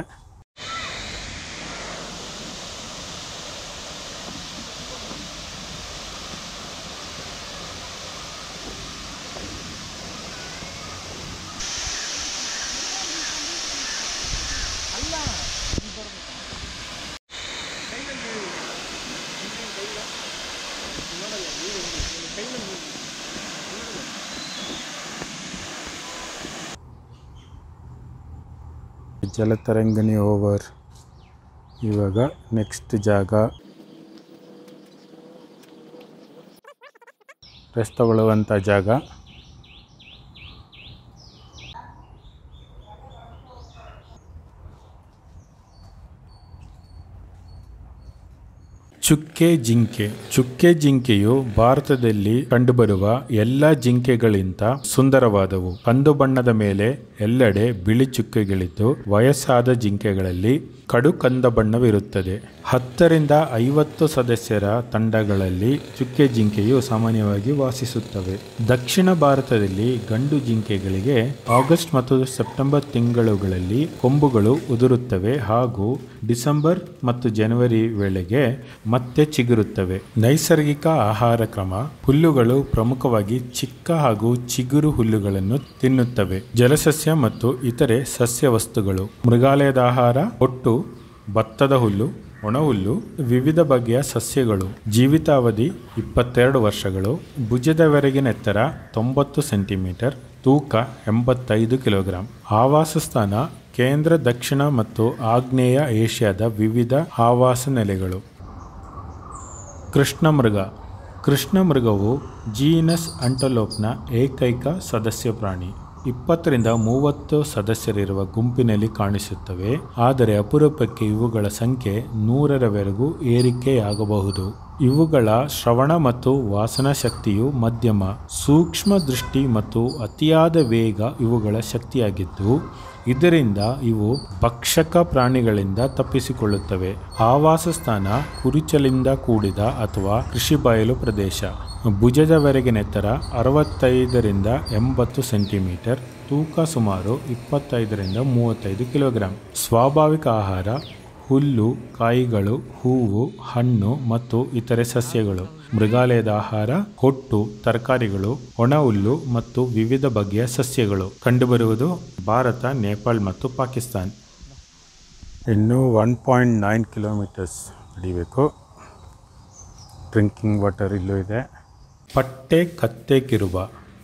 ಜಲತರಂಗಿಣಿ ಓವರ್ ಇವಾಗ ನೆಕ್ಸ್ಟ್ ಜಾಗ ರೆಸ್ಟ್ ತಗೊಳ್ಳುವಂಥ ಜಾಗ ಚುಕ್ಕೆ ಜಿಂಕೆ ಚುಕ್ಕೆ ಜಿಂಕೆಯು ಭಾರತದಲ್ಲಿ ಕಂಡುಬರುವ ಎಲ್ಲ ಜಿಂಕೆಗಳಿಂದ ಸುಂದರವಾದವು ಕಂದು ಬಣ್ಣದ ಮೇಲೆ ಎಲ್ಲೆಡೆ ಬಿಳಿ ಚುಕ್ಕೆಗಳಿದ್ದು ವಯಸ್ಸಾದ ಜಿಂಕೆಗಳಲ್ಲಿ ಕಡು ಕಂದ ಬಣ್ಣವಿರುತ್ತದೆ ಹತ್ತರಿಂದ ಐವತ್ತು ಸದಸ್ಯರ ತಂಡಗಳಲ್ಲಿ ಚುಕ್ಕೆ ಜಿಂಕೆಯು ಸಾಮಾನ್ಯವಾಗಿ ವಾಸಿಸುತ್ತವೆ ದಕ್ಷಿಣ ಭಾರತದಲ್ಲಿ ಗಂಡು ಜಿಂಕೆಗಳಿಗೆ ಆಗಸ್ಟ್ ಮತ್ತು ಸೆಪ್ಟೆಂಬರ್ ತಿಂಗಳುಗಳಲ್ಲಿ ಕೊಂಬುಗಳು ಉದುರುತ್ತವೆ ಹಾಗೂ ಡಿಸೆಂಬರ್ ಮತ್ತು ಜನವರಿ ವೇಳೆಗೆ ಮತ್ತೆ ಚಿಗುರುತ್ತವೆ ನೈಸರ್ಗಿಕ ಆಹಾರ ಕ್ರಮ ಹುಲ್ಲುಗಳು ಪ್ರಮುಖವಾಗಿ ಚಿಕ್ಕ ಹಾಗೂ ಚಿಗುರು ಹುಲ್ಲುಗಳನ್ನು ತಿನ್ನುತ್ತವೆ ಜಲಸಸ್ಯ ಮತ್ತು ಇತರೆ ಸಸ್ಯ ವಸ್ತುಗಳು ಮೃಗಾಲಯದ ಆಹಾರ ಒಟ್ಟು ಭತ್ತದ ಹುಲ್ಲು ಒಣಹುಲ್ಲು ವಿವಿಧ ಬಗೆಯ ಸಸ್ಯಗಳು ಜೀವಿತಾವಧಿ ಇಪ್ಪತ್ತೆರಡು ವರ್ಷಗಳು ಭುಜದವರೆಗಿನ ಎತ್ತರ ತೊಂಬತ್ತು ಸೆಂಟಿಮೀಟರ್ ತೂಕ ಎಂಬತ್ತೈದು ಕಿಲೋಗ್ರಾಂ ಆವಾಸ ಸ್ಥಾನ ಕೇಂದ್ರ ದಕ್ಷಿಣ ಮತ್ತು ಆಗ್ನೇಯ ಏಷ್ಯಾದ ವಿವಿಧ ಆವಾಸ ನೆಲೆಗಳು ಕೃಷ್ಣಮೃಗ ಕೃಷ್ಣಮೃಗವು ಜೀನಸ್ ಅಂಟಲೋಪ್ನ ಏಕೈಕ ಸದಸ್ಯ ಪ್ರಾಣಿ ಇಪ್ಪತ್ತರಿಂದ ಮೂವತ್ತು ಸದಸ್ಯರಿರುವ ಗುಂಪಿನಲ್ಲಿ ಕಾಣಿಸುತ್ತವೆ ಆದರೆ ಅಪರೂಪಕ್ಕೆ ಇವುಗಳ ಸಂಖ್ಯೆ ನೂರರವರೆಗೂ ಏರಿಕೆಯಾಗಬಹುದು ಇವುಗಳ ಶ್ರವಣ ಮತ್ತು ವಾಸನ ಶಕ್ತಿಯು ಮಧ್ಯಮ ಸೂಕ್ಷ್ಮ ದೃಷ್ಟಿ ಮತ್ತು ಅತಿಯಾದ ವೇಗ ಇವುಗಳ ಶಕ್ತಿಯಾಗಿದ್ದು ಇದರಿಂದ ಇವು ಭಕ್ಷಕ ಪ್ರಾಣಿಗಳಿಂದ ತಪ್ಪಿಸಿಕೊಳ್ಳುತ್ತವೆ ಆವಾಸ ಸ್ಥಾನ ಕುರಿಚಲಿಂದ ಕೂಡಿದ ಅಥವಾ ಕೃಷಿ ಬಯಲು ಪ್ರದೇಶ ಭುಜದವರೆಗಿನ ಎತ್ತರ ಅರವತ್ತೈದರಿಂದ ಎಂಬತ್ತು ಸೆಂಟಿಮೀಟರ್ ತೂಕ ಸುಮಾರು ಇಪ್ಪತ್ತೈದರಿಂದ ಮೂವತ್ತೈದು ಕಿಲೋಗ್ರಾಂ ಸ್ವಾಭಾವಿಕ ಆಹಾರ ಹುಲ್ಲು ಕಾಯಿಗಳು ಹೂವು ಹಣ್ಣು ಮತ್ತು ಇತರೆ ಸಸ್ಯಗಳು ಮೃಗಾಲಯದ ಆಹಾರ ಹೊಟ್ಟು ತರಕಾರಿಗಳು ಒಣ ಹುಲ್ಲು ಮತ್ತು ವಿವಿಧ ಬಗೆಯ ಸಸ್ಯಗಳು ಕಂಡುಬರುವುದು ಭಾರತ ನೇಪಾಳ ಮತ್ತು ಪಾಕಿಸ್ತಾನ್ ಇನ್ನೂ ಒನ್ ಪಾಯಿಂಟ್ ನೈನ್ ಕಿಲೋಮೀಟರ್ಸ್ ನಡಿಬೇಕು ಡ್ರಿಂಕಿಂಗ್ ವಾಟರ್ ಇಲ್ಲೂ ಇದೆ ಪಟ್ಟೆ ಕತ್ತೆ ಕಿರುಬ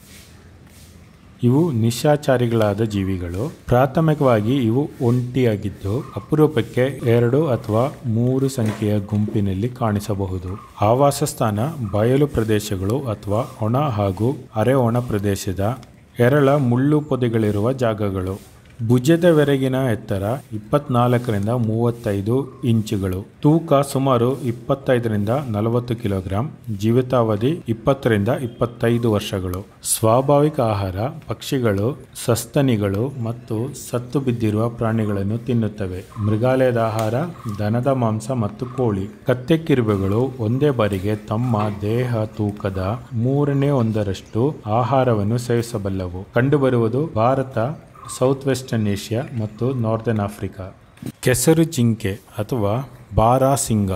ಇವು ನಿಶಾಚಾರಿಗಳಾದ ಜೀವಿಗಳು ಪ್ರಾಥಮಿಕವಾಗಿ ಇವು ಒಂಟಿಯಾಗಿದ್ದು ಅಪರೂಪಕ್ಕೆ ಎರಡು ಅಥವಾ ಮೂರು ಸಂಖ್ಯೆಯ ಗುಂಪಿನಲ್ಲಿ ಕಾಣಿಸಬಹುದು ಆವಾಸ ಸ್ಥಾನ ಬಯಲು ಪ್ರದೇಶಗಳು ಅಥವಾ ಒಣ ಹಾಗೂ ಅರೆ ಒಣ ಪ್ರದೇಶದ ಎರಳ ಮುಳ್ಳು ಪೊದೆಗಳಿರುವ ಜಾಗಗಳು ಭುಜದವರೆಗಿನ ಎತ್ತರ ಇಪ್ಪತ್ನಾಲ್ಕರಿಂದ ಮೂವತ್ತೈದು ಇಂಚುಗಳು ತೂಕ ಸುಮಾರು ಇಪ್ಪತ್ತೈದರಿಂದ ನಲವತ್ತು ಕಿಲೋಗ್ರಾಂ ಜೀವಿತಾವಧಿ ಇಪ್ಪತ್ತರಿಂದ ಇಪ್ಪತ್ತೈದು ವರ್ಷಗಳು ಸ್ವಾಭಾವಿಕ ಆಹಾರ ಪಕ್ಷಿಗಳು ಸಸ್ತನಿಗಳು ಮತ್ತು ಸತ್ತು ಬಿದ್ದಿರುವ ಪ್ರಾಣಿಗಳನ್ನು ತಿನ್ನುತ್ತವೆ ಮೃಗಾಲಯದ ಆಹಾರ ದನದ ಮಾಂಸ ಮತ್ತು ಕೋಳಿ ಕತ್ತೆ ಕಿರುಬೆಗಳು ಒಂದೇ ಬಾರಿಗೆ ತಮ್ಮ ದೇಹ ತೂಕದ ಮೂರನೇ ಒಂದರಷ್ಟು ಆಹಾರವನ್ನು ಸೇವಿಸಬಲ್ಲವು ಕಂಡುಬರುವುದು ಭಾರತ ಸೌತ್ ವೆಸ್ಟರ್ನ್ ಏಷ್ಯಾ ಮತ್ತು ನಾರ್ದರ್ನ್ ಆಫ್ರಿಕಾ ಕೆಸರು ಜಿಂಕೆ ಅಥವಾ ಬಾರಾಸಿಂಗ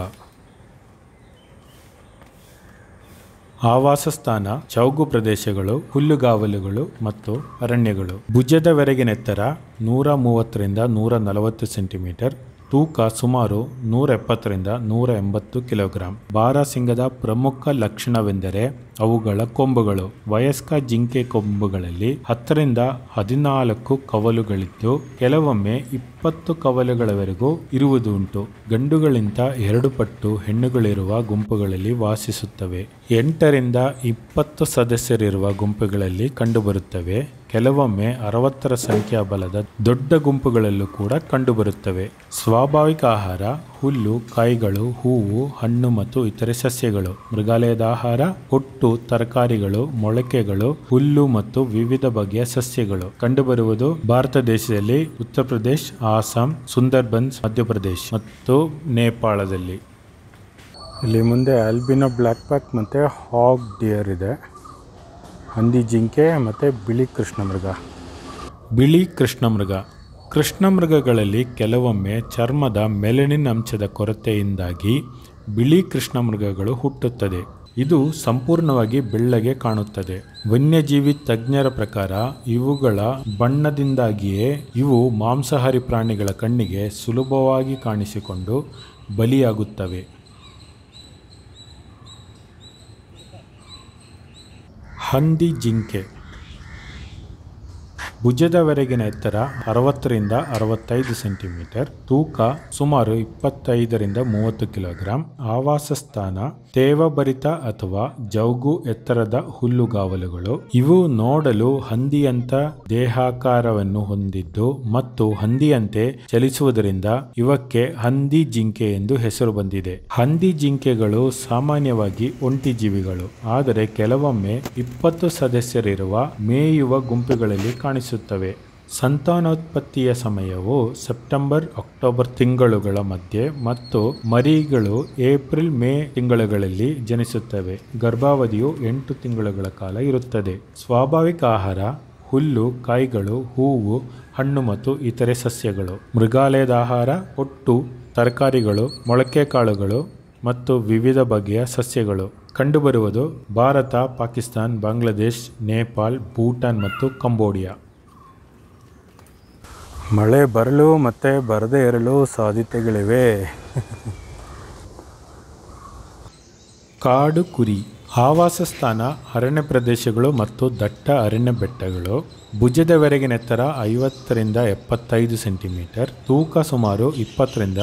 ಆವಾಸ ಸ್ಥಾನ ಚೌಗು ಪ್ರದೇಶಗಳು ಹುಲ್ಲುಗಾವಲುಗಳು ಮತ್ತು ಅರಣ್ಯಗಳು ಭುಜದವರೆಗಿನ ಎತ್ತರ ನೂರ ಮೂವತ್ತರಿಂದ ನೂರ ನಲವತ್ತು ಸೆಂಟಿಮೀಟರ್ ತೂಕ ಸುಮಾರು ನೂರ ಎಪ್ಪತ್ತರಿಂದ ನೂರ ಎಂಬತ್ತು ಕಿಲೋಗ್ರಾಂ ಬಾರಾಸಿಂಗದ ಪ್ರಮುಖ ಲಕ್ಷಣವೆಂದರೆ ಅವುಗಳ ಕೊಂಬುಗಳು ವಯಸ್ಕ ಜಿಂಕೆ ಕೊಂಬುಗಳಲ್ಲಿ ಹತ್ತರಿಂದ ಹದಿನಾಲ್ಕು ಕವಲುಗಳಿದ್ದು ಕೆಲವೊಮ್ಮೆ ಇಪ್ಪತ್ತು ಕವಲುಗಳವರೆಗೂ ಇರುವುದುಂಟು ಗಂಡುಗಳಿಂದ ಎರಡು ಪಟ್ಟು ಹೆಣ್ಣುಗಳಿರುವ ಗುಂಪುಗಳಲ್ಲಿ ವಾಸಿಸುತ್ತವೆ ಎಂಟರಿಂದ ಇಪ್ಪತ್ತು ಸದಸ್ಯರಿರುವ ಗುಂಪುಗಳಲ್ಲಿ ಕಂಡುಬರುತ್ತವೆ ಕೆಲವೊಮ್ಮೆ ಅರವತ್ತರ ಸಂಖ್ಯಾಬಲದ ದೊಡ್ಡ ಗುಂಪುಗಳಲ್ಲೂ ಕೂಡ ಕಂಡುಬರುತ್ತವೆ ಸ್ವಾಭಾವಿಕ ಆಹಾರ ಹುಲ್ಲು ಕಾಯಿಗಳು ಹೂವು ಹಣ್ಣು ಮತ್ತು ಇತರೆ ಸಸ್ಯಗಳು ಮೃಗಾಲಯದ ಆಹಾರ ಹೊಟ್ಟು ತರಕಾರಿಗಳು ಮೊಳಕೆಗಳು ಹುಲ್ಲು ಮತ್ತು ವಿವಿಧ ಬಗೆಯ ಸಸ್ಯಗಳು ಕಂಡುಬರುವುದು ಭಾರತ ದೇಶದಲ್ಲಿ ಉತ್ತರ ಪ್ರದೇಶ್ ಆಸಾಂ ಸುಂದರ್ಬನ್ಸ್ ಮಧ್ಯಪ್ರದೇಶ್ ಮತ್ತು ನೇಪಾಳದಲ್ಲಿ ಇಲ್ಲಿ ಮುಂದೆ ಆಲ್ಬಿನೋ ಬ್ಲ್ಯಾಕ್ ಪ್ಯಾಕ್ ಮತ್ತು ಹಾಗ್ ಡಿಯರ್ ಇದೆ ಹಂದಿ ಜಿಂಕೆ ಮತ್ತು ಬಿಳಿ ಕೃಷ್ಣ ಮೃಗ ಬಿಳಿ ಕೃಷ್ಣಮೃಗ ಕೃಷ್ಣಮೃಗಗಳಲ್ಲಿ ಕೆಲವೊಮ್ಮೆ ಚರ್ಮದ ಮೆಲನಿನ್ ಅಂಶದ ಕೊರತೆಯಿಂದಾಗಿ ಬಿಳಿ ಕೃಷ್ಣಮೃಗಗಳು ಹುಟ್ಟುತ್ತದೆ ಇದು ಸಂಪೂರ್ಣವಾಗಿ ಬೆಳ್ಳಗೆ ಕಾಣುತ್ತದೆ ವನ್ಯಜೀವಿ ತಜ್ಞರ ಪ್ರಕಾರ ಇವುಗಳ ಬಣ್ಣದಿಂದಾಗಿಯೇ ಇವು ಮಾಂಸಾಹಾರಿ ಪ್ರಾಣಿಗಳ ಕಣ್ಣಿಗೆ ಸುಲಭವಾಗಿ ಕಾಣಿಸಿಕೊಂಡು ಬಲಿಯಾಗುತ್ತವೆ ಹಂದಿ ಜಿಂಕೆ ಭುಜದವರೆಗಿನ ಎತ್ತರ ಅರವತ್ತರಿಂದ ಅರವತ್ತೈದು ಸೆಂಟಿಮೀಟರ್ ತೂಕ ಸುಮಾರು ಇಪ್ಪತ್ತೈದರಿಂದ ಮೂವತ್ತು ಕಿಲೋಗ್ರಾಂ ಆವಾಸ ಸ್ಥಾನ ತೇವಭರಿತ ಅಥವಾ ಜೌಗು ಎತ್ತರದ ಹುಲ್ಲುಗಾವಲುಗಳು ಇವು ನೋಡಲು ಹಂದಿಯಂತ ದೇಹಾಕಾರವನ್ನು ಹೊಂದಿದ್ದು ಮತ್ತು ಹಂದಿಯಂತೆ ಚಲಿಸುವುದರಿಂದ ಇವಕ್ಕೆ ಹಂದಿ ಜಿಂಕೆ ಎಂದು ಹೆಸರು ಬಂದಿದೆ ಹಂದಿ ಜಿಂಕೆಗಳು ಸಾಮಾನ್ಯವಾಗಿ ಒಂಟಿ ಜೀವಿಗಳು ಆದರೆ ಕೆಲವೊಮ್ಮೆ ಇಪ್ಪತ್ತು ಸದಸ್ಯರಿರುವ ಮೇಯುವ ಗುಂಪುಗಳಲ್ಲಿ ಕಾಣಿಸುತ್ತವೆ ಸಂತಾನೋತ್ಪತ್ತಿಯ ಸಮಯವು ಸೆಪ್ಟೆಂಬರ್ ಅಕ್ಟೋಬರ್ ತಿಂಗಳುಗಳ ಮಧ್ಯೆ ಮತ್ತು ಮರಿಗಳು ಏಪ್ರಿಲ್ ಮೇ ತಿಂಗಳುಗಳಲ್ಲಿ ಜನಿಸುತ್ತವೆ ಗರ್ಭಾವಧಿಯು ಎಂಟು ತಿಂಗಳುಗಳ ಕಾಲ ಇರುತ್ತದೆ ಸ್ವಾಭಾವಿಕ ಆಹಾರ ಹುಲ್ಲು ಕಾಯಿಗಳು ಹೂವು ಹಣ್ಣು ಮತ್ತು ಇತರೆ ಸಸ್ಯಗಳು ಮೃಗಾಲಯದ ಆಹಾರ ಒಟ್ಟು ತರಕಾರಿಗಳು ಮೊಳಕೆ ಕಾಳುಗಳು ಮತ್ತು ವಿವಿಧ ಬಗೆಯ ಸಸ್ಯಗಳು ಕಂಡುಬರುವುದು ಭಾರತ ಪಾಕಿಸ್ತಾನ್ ಬಾಂಗ್ಲಾದೇಶ್ ನೇಪಾಳ್ ಭೂಟಾನ್ ಮತ್ತು ಕಂಬೋಡಿಯಾ ಮಳೆ ಬರಲು ಮತ್ತು ಬರದೇ ಇರಲು ಸಾಧ್ಯತೆಗಳಿವೆ ಕಾಡು ಕುರಿ ಆವಾಸ ಸ್ಥಾನ ಅರಣ್ಯ ಪ್ರದೇಶಗಳು ಮತ್ತು ದಟ್ಟ ಅರಣ್ಯ ಬೆಟ್ಟಗಳು ಭುಜದವರೆಗಿನ ಎತ್ತರ ಐವತ್ತರಿಂದ ಎಪ್ಪತ್ತೈದು ಸೆಂಟಿಮೀಟರ್ ತೂಕ ಸುಮಾರು ಇಪ್ಪತ್ತರಿಂದ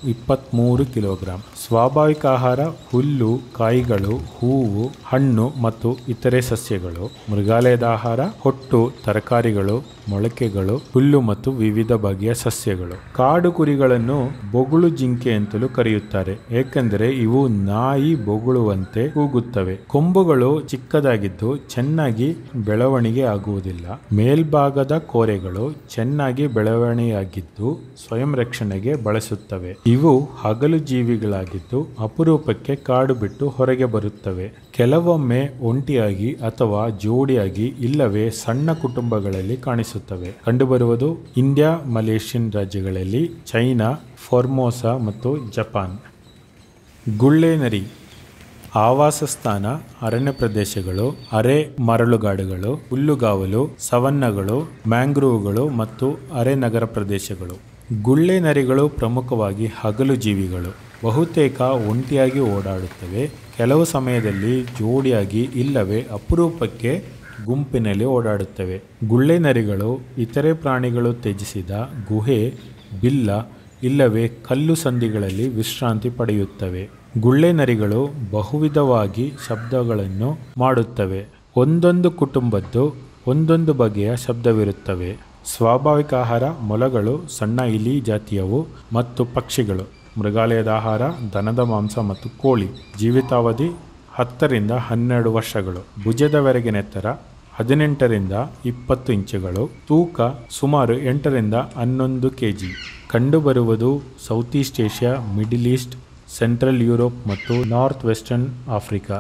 ಇಪ್ಪತ್ತ್ಮೂರು ಕಿಲೋಗ್ರಾಂ ಸ್ವಾಭಾವಿಕ ಆಹಾರ ಹುಲ್ಲು ಕಾಯಿಗಳು ಹೂವು ಹಣ್ಣು ಮತ್ತು ಇತರೆ ಸಸ್ಯಗಳು ಮೃಗಾಲಯದ ಆಹಾರ ಹೊಟ್ಟು ತರಕಾರಿಗಳು ಮೊಳಕೆಗಳು ಹುಲ್ಲು ಮತ್ತು ವಿವಿಧ ಬಗೆಯ ಸಸ್ಯಗಳು ಕಾಡು ಕುರಿಗಳನ್ನು ಬೊಗುಳು ಜಿಂಕೆ ಅಂತಲೂ ಕರೆಯುತ್ತಾರೆ ಏಕೆಂದರೆ ಇವು ನಾಯಿ ಬೊಗಳುವಂತೆ ಕೂಗುತ್ತವೆ ಕೊಂಬುಗಳು ಚಿಕ್ಕದಾಗಿದ್ದು ಚೆನ್ನಾಗಿ ಬೆಳವಣಿಗೆ ಆಗುವುದಿಲ್ಲ ಮೇಲ್ಭಾಗದ ಕೋರೆಗಳು ಚೆನ್ನಾಗಿ ಬೆಳವಣಿಗೆಯಾಗಿದ್ದು ಸ್ವಯಂ ರಕ್ಷಣೆಗೆ ಬಳಸುತ್ತವೆ ಇವು ಹಗಲು ಜೀವಿಗಳಾಗಿದ್ದು ಅಪರೂಪಕ್ಕೆ ಕಾಡು ಬಿಟ್ಟು ಹೊರಗೆ ಬರುತ್ತವೆ ಕೆಲವೊಮ್ಮೆ ಒಂಟಿಯಾಗಿ ಅಥವಾ ಜೋಡಿಯಾಗಿ ಇಲ್ಲವೇ ಸಣ್ಣ ಕುಟುಂಬಗಳಲ್ಲಿ ಕಾಣಿಸುತ್ತವೆ ಕಂಡುಬರುವುದು ಇಂಡಿಯಾ ಮಲೇಷಿಯನ್ ರಾಜ್ಯಗಳಲ್ಲಿ ಚೈನಾ ಫಾರ್ಮೋಸಾ ಮತ್ತು ಜಪಾನ್ ಗುಳ್ಳೆನರಿ ಆವಾಸ ಸ್ಥಾನ ಅರಣ್ಯ ಪ್ರದೇಶಗಳು ಅರೆ ಮರಳುಗಾಡುಗಳು ಹುಲ್ಲುಗಾವಲು ಸವನ್ನಗಳು ಮ್ಯಾಂಗ್ರೋವ್ಗಳು ಮತ್ತು ಅರೆ ನಗರ ಪ್ರದೇಶಗಳು ಗುಳ್ಳೆ ನರಿಗಳು ಪ್ರಮುಖವಾಗಿ ಹಗಲು ಜೀವಿಗಳು ಬಹುತೇಕ ಒಂಟಿಯಾಗಿ ಓಡಾಡುತ್ತವೆ ಕೆಲವು ಸಮಯದಲ್ಲಿ ಜೋಡಿಯಾಗಿ ಇಲ್ಲವೇ ಅಪರೂಪಕ್ಕೆ ಗುಂಪಿನಲ್ಲಿ ಓಡಾಡುತ್ತವೆ ಗುಳ್ಳೆ ನರಿಗಳು ಇತರೆ ಪ್ರಾಣಿಗಳು ತ್ಯಜಿಸಿದ ಗುಹೆ ಬಿಲ್ಲ ಇಲ್ಲವೇ ಕಲ್ಲು ಸಂದಿಗಳಲ್ಲಿ ವಿಶ್ರಾಂತಿ ಪಡೆಯುತ್ತವೆ ಗುಳ್ಳೆ ನರಿಗಳು ಬಹುವಿಧವಾಗಿ ಶಬ್ದಗಳನ್ನು ಮಾಡುತ್ತವೆ ಒಂದೊಂದು ಕುಟುಂಬದ್ದು ಒಂದೊಂದು ಬಗೆಯ ಶಬ್ದವಿರುತ್ತವೆ ಸ್ವಾಭಾವಿಕ ಆಹಾರ ಮೊಲಗಳು ಸಣ್ಣ ಇಲಿ ಜಾತಿಯವು ಮತ್ತು ಪಕ್ಷಿಗಳು ಮೃಗಾಲಯದ ಆಹಾರ ದನದ ಮಾಂಸ ಮತ್ತು ಕೋಳಿ ಜೀವಿತಾವಧಿ ಹತ್ತರಿಂದ ಹನ್ನೆರಡು ವರ್ಷಗಳು ಭುಜದವರೆಗಿನ ಎತ್ತರ ಹದಿನೆಂಟರಿಂದ ಇಪ್ಪತ್ತು ಇಂಚುಗಳು ತೂಕ ಸುಮಾರು ಎಂಟರಿಂದ ಹನ್ನೊಂದು ಕೆ ಜಿ ಕಂಡುಬರುವುದು south east Asia Middle East central Europe ಮತ್ತು ನಾರ್ತ್ ವೆಸ್ಟರ್ನ್ ಆಫ್ರಿಕಾ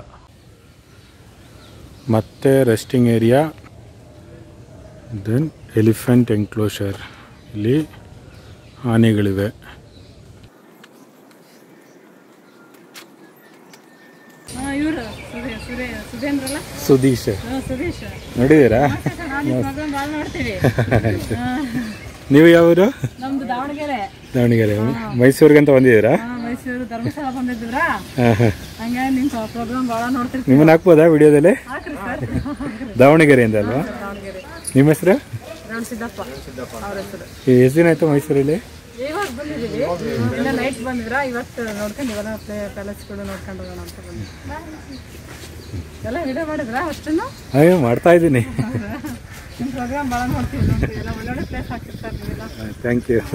ಮತ್ತೆ resting area then elephant enclosure ಇಲ್ಲಿ ಆನೆಗಳಿವೆ ಇವರು ಸುರೇ ಸುರೇ ಸುಧೇಂದ್ರಲ್ಲ ಸುದೀಶ್ ಹಾ, ಸುರೇಶ್ ನೋಡಿದ್ದೀರಾ ನಾನು ಪ್ರೋಗ್ರಾಮ್ ಭಾಳ ನೋಡ್ತೀವಿ ನೀವು ಯಾವರು ನಮ್ದು ದಾವಣಗೆರೆ ದಾವಣಗೆರೆ ಮೈಸೂರಿಗಂತ ಬಂದಿದ್ದೀರಾ ಹಾ, ಮೈಸೂರು ಧರ್ಮಸ್ಥಳ ಬಂದಿದ್ರಾ ಹಾಂ ಹಾಂ ಹಂಗಾಗಿ ನಿಮ್ಮ ಪ್ರೋಗ್ರಾಮ್ ಭಾಳ ನೋಡ್ತಿರ್ತೀವಿ ನಿಮ್ಮನ್ನ ಹಾಕ್ಬೋದಾ ವಿಡಿಯೋದಲ್ಲಿ ಹಾಕ್ರಿ ಸರ್ ದಾವಣಗೆರೆಯಿಂದ ಅಲ್ವಾ ದಾವಣಗೆರೆ ನಿಮ್ಮ ಹೆಸರು ರೇವಣ ಸಿದ್ದಪ್ಪ ಅವ್ರ ಹೆಸರು ಎಷ್ಟು ದಿನ ಆಯಿತು ಮೈಸೂರಲ್ಲಿ ಇವಾಗ ಬಂದಿದ್ದೀವಿ ಇನ್ನ ನೈಟ್ ಬಂದಿದ್ರ ಇವತ್ತು ನೋಡ್ಕೊಂಡು ಇವೆಲ್ಲ ಪ್ಯಾಲೇಸ್ಗಳು ನೋಡ್ಕೊಂಡು ಹೋಗೋಣ ಅಂತ ಬಂದ್ವಿ ಎಲ್ಲ ವಿಡಿಯೋ ಮಾಡಿದ್ರಾ ಅಷ್ಟನ್ನು ಅಯ್ಯೋ ಮಾಡ್ತಾ ಇದ್ದೀನಿ ನಿಮ್ಮ ಪ್ರೋಗ್ರಾಮ್ ಭಾಳ ನೋಡ್ತೀವಿ ನೋಡ್ತೀವಿ ಎಲ್ಲ ಒಳ್ಳೊಳ್ಳೆ ಪ್ಲೇಸ್ ಹಾಕ್ತಿರ್ತಾರೆ ನೀವೆಲ್ಲ ಥ್ಯಾಂಕ್ ಯು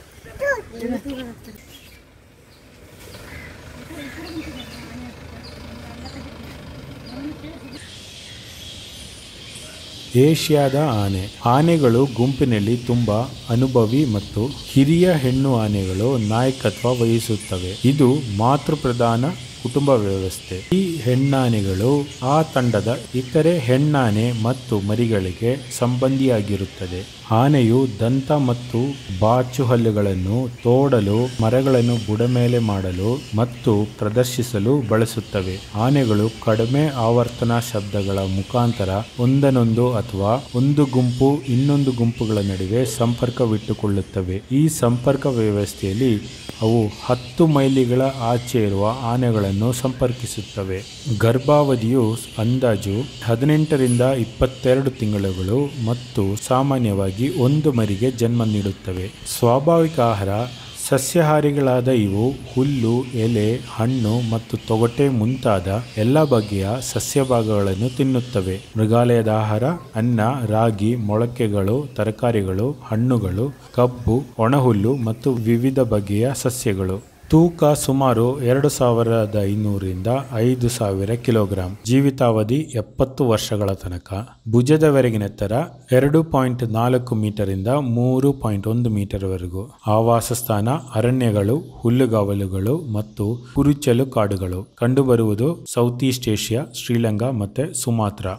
ಏಷ್ಯಾದ ಆನೆ ಆನೆಗಳು ಗುಂಪಿನಲ್ಲಿ ತುಂಬ ಅನುಭವಿ ಮತ್ತು ಹಿರಿಯ ಹೆಣ್ಣು ಆನೆಗಳು ನಾಯಕತ್ವ ವಹಿಸುತ್ತವೆ ಇದು ಮಾತೃಪ್ರಧಾನ ಕುಟುಂಬ ವ್ಯವಸ್ಥೆ ಈ ಹೆಣ್ಣಾನೆಗಳು ಆ ತಂಡದ ಇತರೆ ಹೆಣ್ಣಾನೆ ಮತ್ತು ಮರಿಗಳಿಗೆ ಸಂಬಂಧಿಯಾಗಿರುತ್ತದೆ ಆನೆಯು ದಂತ ಮತ್ತು ಬಾಚು ಹಲ್ಲುಗಳನ್ನು ತೋಡಲು ಮರಗಳನ್ನು ಬುಡಮೇಲೆ ಮಾಡಲು ಮತ್ತು ಪ್ರದರ್ಶಿಸಲು ಬಳಸುತ್ತವೆ ಆನೆಗಳು ಕಡಿಮೆ ಆವರ್ತನ ಶಬ್ದಗಳ ಮುಖಾಂತರ ಒಂದನೊಂದು ಅಥವಾ ಒಂದು ಗುಂಪು ಇನ್ನೊಂದು ಗುಂಪುಗಳ ನಡುವೆ ಸಂಪರ್ಕವಿಟ್ಟುಕೊಳ್ಳುತ್ತವೆ ಈ ಸಂಪರ್ಕ ವ್ಯವಸ್ಥೆಯಲ್ಲಿ ಅವು ಹತ್ತು ಮೈಲಿಗಳ ಆಚೆ ಇರುವ ಆನೆಗಳನ್ನು ಸಂಪರ್ಕಿಸುತ್ತವೆ ಗರ್ಭಾವಧಿಯು ಅಂದಾಜು ಹದಿನೆಂಟರಿಂದ ಇಪ್ಪತ್ತೆರಡು ತಿಂಗಳುಗಳು ಮತ್ತು ಸಾಮಾನ್ಯವಾಗಿ ಒಂದು ಮರಿಗೆ ಜನ್ಮ ನೀಡುತ್ತವೆ ಸ್ವಾಭಾವಿಕ ಆಹಾರ ಸಸ್ಯಾಹಾರಿಗಳಾದ ಇವು ಹುಲ್ಲು ಎಲೆ ಹಣ್ಣು ಮತ್ತು ತೊಗಟೆ ಮುಂತಾದ ಎಲ್ಲ ಬಗೆಯ ಸಸ್ಯ ಭಾಗಗಳನ್ನು ತಿನ್ನುತ್ತವೆ ಮೃಗಾಲಯದ ಆಹಾರ ಅನ್ನ ರಾಗಿ ಮೊಳಕೆಗಳು ತರಕಾರಿಗಳು ಹಣ್ಣುಗಳು ಕಬ್ಬು ಒಣಹುಲ್ಲು ಮತ್ತು ವಿವಿಧ ಬಗೆಯ ಸಸ್ಯಗಳು ತೂಕ ಸುಮಾರು ಎರಡು ಸಾವಿರದ ಐನೂರಿಂದ ಐದು ಸಾವಿರ ಕಿಲೋಗ್ರಾಂ ಜೀವಿತಾವಧಿ ಎಪ್ಪತ್ತು ವರ್ಷಗಳ ತನಕ ಭುಜದವರೆಗಿನ ಎತ್ತರ ಎರಡು ಪಾಯಿಂಟ್ ನಾಲ್ಕು ಮೀಟರಿಂದ ಮೂರು ಪಾಯಿಂಟ್ ಒಂದು ಮೀಟರ್ವರೆಗೂ ಆವಾಸ ಸ್ಥಾನ ಅರಣ್ಯಗಳು ಹುಲ್ಲುಗಾವಲುಗಳು ಮತ್ತು ಕುರುಚಲು ಕಾಡುಗಳು ಕಂಡುಬರುವುದು ಸೌತ್ ಈಸ್ಟ್ ಏಷ್ಯಾ ಶ್ರೀಲಂಕಾ ಮತ್ತು Sumatra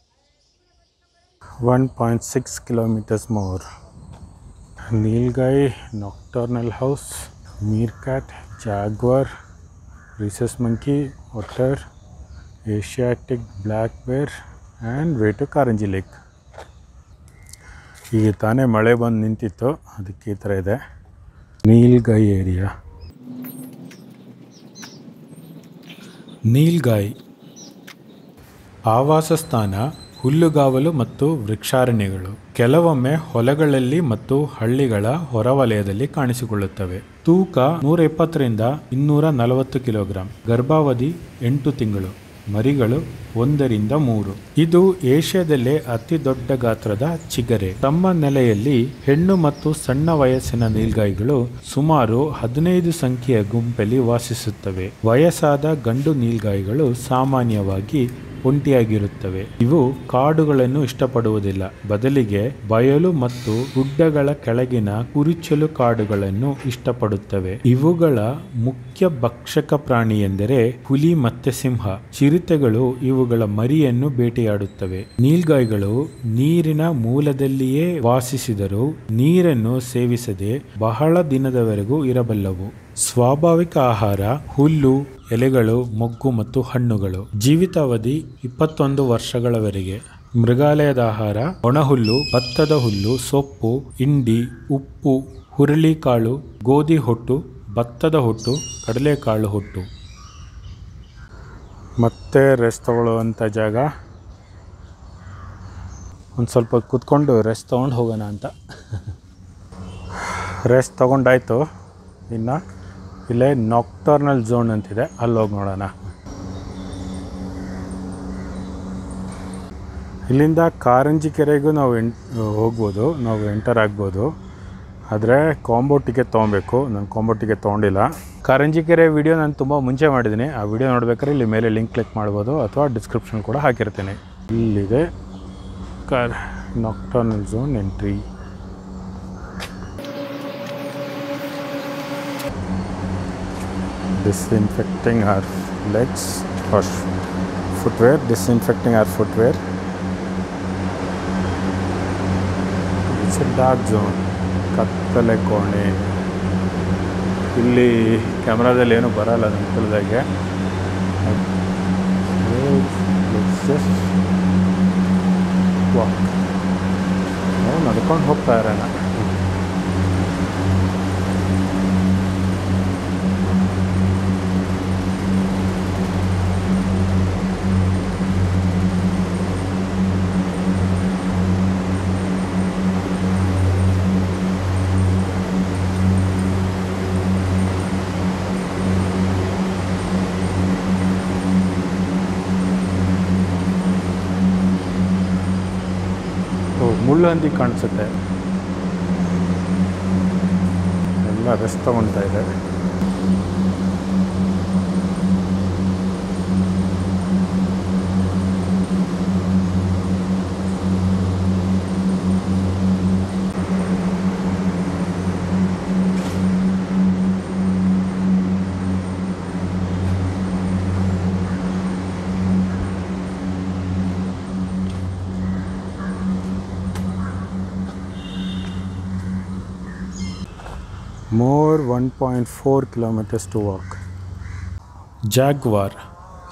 one point six kilometers more nilgai nocturnal house meerkat jaguar rhesus monkey otter Asiatic black bear and way to Karanji lake ಈಗ ತಾನೇ ಮಳೆ ಬಂದು ನಿಂತಿತ್ತು ಅದಕ್ಕೆ ಈ ಥರ ಇದೆ ನೀಲ್ಗಾಯಿ ಏರಿಯಾ ನೀಲ್ಗಾಯ್ ಆವಾಸ ಸ್ಥಾನ ಹುಲ್ಲುಗಾವಲು ಮತ್ತು ವೃಕ್ಷಾರಣ್ಯಗಳು ಕೆಲವೊಮ್ಮೆ ಹೊಲಗಳಲ್ಲಿ ಮತ್ತು ಹಳ್ಳಿಗಳ ಹೊರವಲಯದಲ್ಲಿ ಕಾಣಿಸಿಕೊಳ್ಳುತ್ತವೆ ತೂಕ ನೂರ ಇಪ್ಪತ್ತರಿಂದ ಇನ್ನೂರ ನಲವತ್ತು ಕಿಲೋಗ್ರಾಂ ಗರ್ಭಾವಧಿ ಎಂಟು ತಿಂಗಳು ಮರಿಗಳು ಒಂದರಿಂದ ಮೂರು ಇದು ಏಷ್ಯಾದಲ್ಲೇ ಅತಿ ದೊಡ್ಡ ಗಾತ್ರದ ಚಿಗರೆ ತಮ್ಮ ನೆಲೆಯಲ್ಲಿ ಹೆಣ್ಣು ಮತ್ತು ಸಣ್ಣ ವಯಸ್ಸಿನ ನೀಲ್ಗಾಯಿಗಳು ಸುಮಾರು ಹದಿನೈದು ಸಂಖ್ಯೆಯ ಗುಂಪಲ್ಲಿ ವಾಸಿಸುತ್ತವೆ ವಯಸ್ಸಾದ ಗಂಡು ನೀಲ್ಗಾಯಿಗಳು ಸಾಮಾನ್ಯವಾಗಿ ಒಂಟಿಯಾಗಿರುತ್ತವೆ ಇವು ಕಾಡುಗಳನ್ನು ಇಷ್ಟಪಡುವುದಿಲ್ಲ ಬದಲಿಗೆ ಬಯಲು ಮತ್ತು ಗುಡ್ಡಗಳ ಕೆಳಗಿನ ಕುರಿಚಲು ಕಾಡುಗಳನ್ನು ಇಷ್ಟಪಡುತ್ತವೆ ಇವುಗಳ ಮುಖ್ಯ ಭಕ್ಷಕ ಪ್ರಾಣಿ ಎಂದರೆ ಹುಲಿ ಮತ್ತೆ ಸಿಂಹ ಚಿರತೆಗಳು ಇವುಗಳ ಮರಿಯನ್ನು ಬೇಟೆಯಾಡುತ್ತವೆ ನೀಲ್ಗಾಯಿಗಳು ನೀರಿನ ಮೂಲದಲ್ಲಿಯೇ ವಾಸಿಸಿದರೂ ನೀರನ್ನು ಸೇವಿಸದೆ ಬಹಳ ದಿನದವರೆಗೂ ಇರಬಲ್ಲವು ಸ್ವಾಭಾವಿಕ ಆಹಾರ ಹುಲ್ಲು ಎಲೆಗಳು ಮೊಗ್ಗು ಮತ್ತು ಹಣ್ಣುಗಳು ಜೀವಿತಾವಧಿ ಇಪ್ಪತ್ತೊಂದು ವರ್ಷಗಳವರೆಗೆ ಮೃಗಾಲಯದ ಆಹಾರ ಒಣಹುಲ್ಲು ಭತ್ತದ ಹುಲ್ಲು ಸೊಪ್ಪು ಇಂಡಿ ಉಪ್ಪು ಹುರುಳಿಕಾಳು ಗೋಧಿ ಹೊಟ್ಟು ಭತ್ತದ ಹೊಟ್ಟು ಕಡಲೆಕಾಳು ಹೊಟ್ಟು ಮತ್ತೆ ರೆಸ್ಟ್ ತಗೊಳ್ಳುವಂಥ ಜಾಗ ಒಂದು ಸ್ವಲ್ಪ ಕೂತ್ಕೊಂಡು ರೆಸ್ಟ್ ತೊಗೊಂಡು ಹೋಗೋಣ ಅಂತ ರೆಸ್ಟ್ ತೊಗೊಂಡಾಯ್ತು ಇನ್ನು ಇಲ್ಲೇ ನಾಕ್ಟರ್ನಲ್ ಝೋನ್ ಅಂತಿದೆ ಅಲ್ಲಿ ಹೋಗಿ ನೋಡೋಣ ಇಲ್ಲಿಂದ ಕಾರಂಜಿ ಕೆರೆಗೂ ನಾವು ಎಂಟ್ ಹೋಗ್ಬೋದು ನಾವು ಎಂಟರ್ ಆಗ್ಬೋದು ಆದರೆ ಕಾಂಬೋ ಟಿಕೆಟ್ ತೊಗೊಬೇಕು ನಾನು ಕಾಂಬೋ ಟಿಕೆಟ್ ತೊಗೊಂಡಿಲ್ಲ ಕಾರಂಜಿ ಕೆರೆ ವಿಡಿಯೋ ನಾನು ತುಂಬ ಮುಂಚೆ ಮಾಡಿದ್ದೀನಿ ಆ ವಿಡಿಯೋ ನೋಡ್ಬೇಕಾದ್ರೆ ಇಲ್ಲಿ ಮೇಲೆ ಲಿಂಕ್ ಕ್ಲಿಕ್ ಮಾಡ್ಬೋದು ಅಥವಾ ಡಿಸ್ಕ್ರಿಪ್ಷನ್ ಕೂಡ ಹಾಕಿರ್ತೀನಿ ಇಲ್ಲಿದೆ car nocturnal zone entry disinfecting our legs or footwear disinfecting our footwear it's a dark zone ಕತ್ತಲೆ ಕೋಣೆ ಇಲ್ಲಿ ಕ್ಯಾಮ್ರಾದಲ್ಲಿ ಏನು ಬರಲ್ಲ ನನ್ನ ತಿಳಿದಾಗೆ ವಾಕ್ ನಾವು ನಡ್ಕೊಂಡು ಹೋಗ್ತಾ ಇರೋಣ ಓ, ಮುಳ್ಳುಹಂದಿ ಕಾಣಿಸುತ್ತೆ ಎಲ್ಲ ರೆಸ್ಟ್ ತಗೊಳ್ತಾ ಇದೆ more 1.4 kilometers to walk jaguar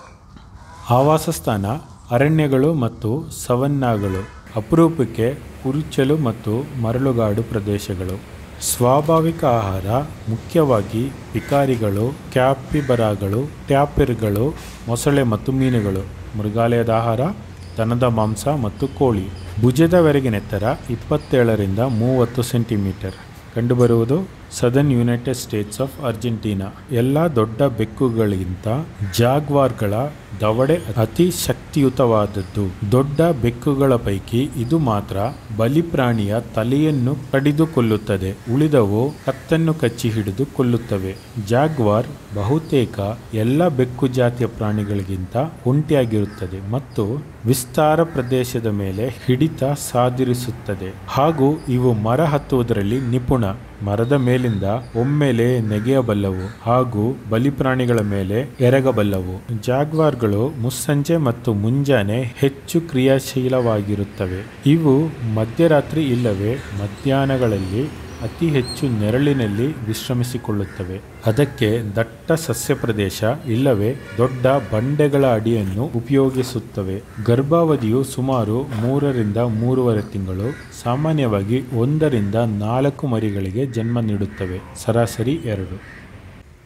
ಆವಾಸಸ್ಥಾನ ಅರಣ್ಯಗಳು ಮತ್ತು ಸವನ್ನಾಗಳು ಅಪರೂಪಕ್ಕೆ ಕುರುಚಲು ಮತ್ತು ಮರಳುಗಾಡು ಪ್ರದೇಶಗಳು ಸ್ವಾಭಾವಿಕ ಆಹಾರ ಮುಖ್ಯವಾಗಿ ಪಿಕಾರಿಗಳು ಕ್ಯಾಪಿಬರಾಗಳು ಟ್ಯಾಪಿರ್ಗಳು ಮೊಸಳೆ ಮತ್ತು ಮೀನುಗಳು ಮೃಗಾಲಯದ ಆಹಾರ ದನದ ಮಾಂಸ ಮತ್ತು ಕೋಳಿ ಭುಜದವರೆಗಿನ ಎತ್ತರ ಇಪ್ಪತ್ತೇಳರಿಂದ ಮೂವತ್ತು ಸೆಂಟಿಮೀಟರ್ ಕಂಡುಬರುವುದು southern United States of Argentina ಎಲ್ಲ ದೊಡ್ಡ ಬೆಕ್ಕುಗಳಿಗಿಂತ ಜಾಗ್ವಾರ್ಗಳ ದವಡೆ ಅತಿ ಶಕ್ತಿಯುತವಾದದ್ದು ದೊಡ್ಡ ಬೆಕ್ಕುಗಳ ಪೈಕಿ ಇದು ಮಾತ್ರ ಬಲಿಪ್ರಾಣಿಯ ತಲೆಯನ್ನು ಕಡಿದು ಕೊಲ್ಲುತ್ತದೆ ಉಳಿದವು ಕತ್ತನ್ನು ಕಚ್ಚಿ ಹಿಡಿದು ಕೊಲ್ಲುತ್ತವೆ ಜಾಗ್ವಾರ್ ಬಹುತೇಕ ಎಲ್ಲ ಬೆಕ್ಕು ಜಾತಿಯ ಪ್ರಾಣಿಗಳಿಗಿಂತ ಒಂಟಿಯಾಗಿರುತ್ತದೆ ಮತ್ತು ವಿಸ್ತಾರ ಪ್ರದೇಶದ ಮೇಲೆ ಹಿಡಿತ ಸಾಧಿರಿಸುತ್ತದೆ ಹಾಗೂ ಇವು ಮರ ಹತ್ತುವುದರಲ್ಲಿ ನಿಪುಣ ಮರದ ಮೇಲಿಂದ ಒಮ್ಮೆಲೆ ನೆಗೆಯಬಲ್ಲವು ಹಾಗೂ ಬಲಿಪ್ರಾಣಿಗಳ ಮೇಲೆ ಎರಗಬಲ್ಲವು ಜಾಗ್ವಾರ್ಗಳು ಮುಸ್ಸಂಜೆ ಮತ್ತು ಮುಂಜಾನೆ ಹೆಚ್ಚು ಕ್ರಿಯಾಶೀಲವಾಗಿರುತ್ತವೆ ಇವು ಮಧ್ಯರಾತ್ರಿ ಇಲ್ಲವೇ ಮಧ್ಯಾಹ್ನಗಳಲ್ಲಿ ಅತಿ ಹೆಚ್ಚು ನೆರಳಿನಲ್ಲಿ ವಿಶ್ರಮಿಸಿಕೊಳ್ಳುತ್ತವೆ ಅದಕ್ಕೆ ದಟ್ಟ ಸಸ್ಯ ಪ್ರದೇಶ ಇಲ್ಲವೇ ದೊಡ್ಡ ಬಂಡೆಗಳ ಅಡಿಯನ್ನು ಉಪಯೋಗಿಸುತ್ತವೆ ಗರ್ಭಾವಧಿಯು ಸುಮಾರು ಮೂರರಿಂದ ಮೂರುವರೆ ತಿಂಗಳು ಸಾಮಾನ್ಯವಾಗಿ ಒಂದರಿಂದ ನಾಲ್ಕು ಮರಿಗಳಿಗೆ ಜನ್ಮ ನೀಡುತ್ತವೆ ಸರಾಸರಿ ಎರಡು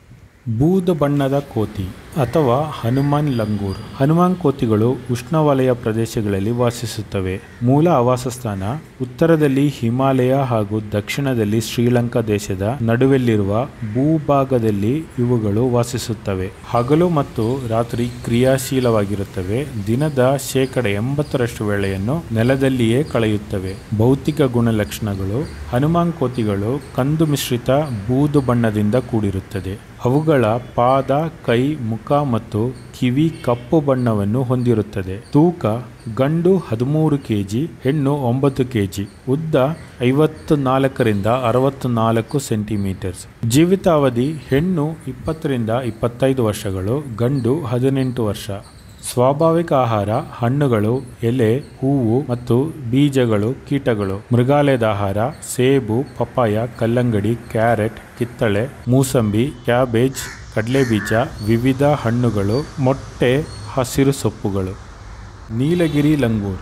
ಬೂದು ಬಣ್ಣದ ಕೋತಿ ಅಥವಾ ಹನುಮಾನ್ ಲಂಗೂರ್ ಹನುಮಾನ್ ಕೋತಿಗಳು ಉಷ್ಣವಲಯ ಪ್ರದೇಶಗಳಲ್ಲಿ ವಾಸಿಸುತ್ತವೆ ಮೂಲ ಆವಾಸಸ್ಥಾನ ಉತ್ತರದಲ್ಲಿ ಹಿಮಾಲಯ ಹಾಗೂ ದಕ್ಷಿಣದಲ್ಲಿ ಶ್ರೀಲಂಕಾ ದೇಶದ ನಡುವೆಲ್ಲಿರುವ ಭೂಭಾಗದಲ್ಲಿ ಇವುಗಳು ವಾಸಿಸುತ್ತವೆ ಹಗಲು ಮತ್ತು ರಾತ್ರಿ ಕ್ರಿಯಾಶೀಲವಾಗಿರುತ್ತವೆ ದಿನದ ಶೇಕಡ ಎಂಬತ್ತರಷ್ಟು ವೇಳೆಯನ್ನು ನೆಲದಲ್ಲಿಯೇ ಕಳೆಯುತ್ತವೆ ಭೌತಿಕ ಗುಣಲಕ್ಷಣಗಳು ಹನುಮಾನ್ ಕೋತಿಗಳು ಕಂದು ಮಿಶ್ರಿತ ಬೂದು ಬಣ್ಣದಿಂದ ಕೂಡಿರುತ್ತದೆ ಅವುಗಳ ಪಾದ ಕೈ ಮುಖ ಮತ್ತು ಕಿವಿ ಕಪ್ಪು ಬಣ್ಣವನ್ನು ಹೊಂದಿರುತ್ತದೆ ತೂಕ ಗಂಡು ಹದಿಮೂರು ಕೆಜಿ ಹೆಣ್ಣು ಒಂಬತ್ತು ಕೆಜಿ ಉದ್ದ ಐವತ್ತು ನಾಲ್ಕರಿಂದ ಅರವತ್ತು ನಾಲ್ಕು ಸೆಂಟಿಮೀಟರ್ಸ್ ಜೀವಿತಾವಧಿ ಹೆಣ್ಣು ಇಪ್ಪತ್ತರಿಂದ ಇಪ್ಪತ್ತೈದು ವರ್ಷಗಳು ಗಂಡು ಹದಿನೆಂಟು ವರ್ಷ ಸ್ವಾಭಾವಿಕ ಆಹಾರ ಹಣ್ಣುಗಳು ಎಲೆ ಹೂವು ಮತ್ತು ಬೀಜಗಳು ಕೀಟಗಳು ಮೃಗಾಲಯದ ಆಹಾರ ಸೇಬು ಪಪ್ಪಾಯ ಕಲ್ಲಂಗಡಿ ಕ್ಯಾರೆಟ್ ಕಿತ್ತಳೆ ಮೂಸಂಬಿ ಕ್ಯಾಬೇಜ್ ಕಡಲೆಬೀಜ ವಿವಿಧ ಹಣ್ಣುಗಳು ಮೊಟ್ಟೆ ಹಸಿರು ಸೊಪ್ಪುಗಳು ನೀಲಗಿರಿ ಲಂಗೂರ್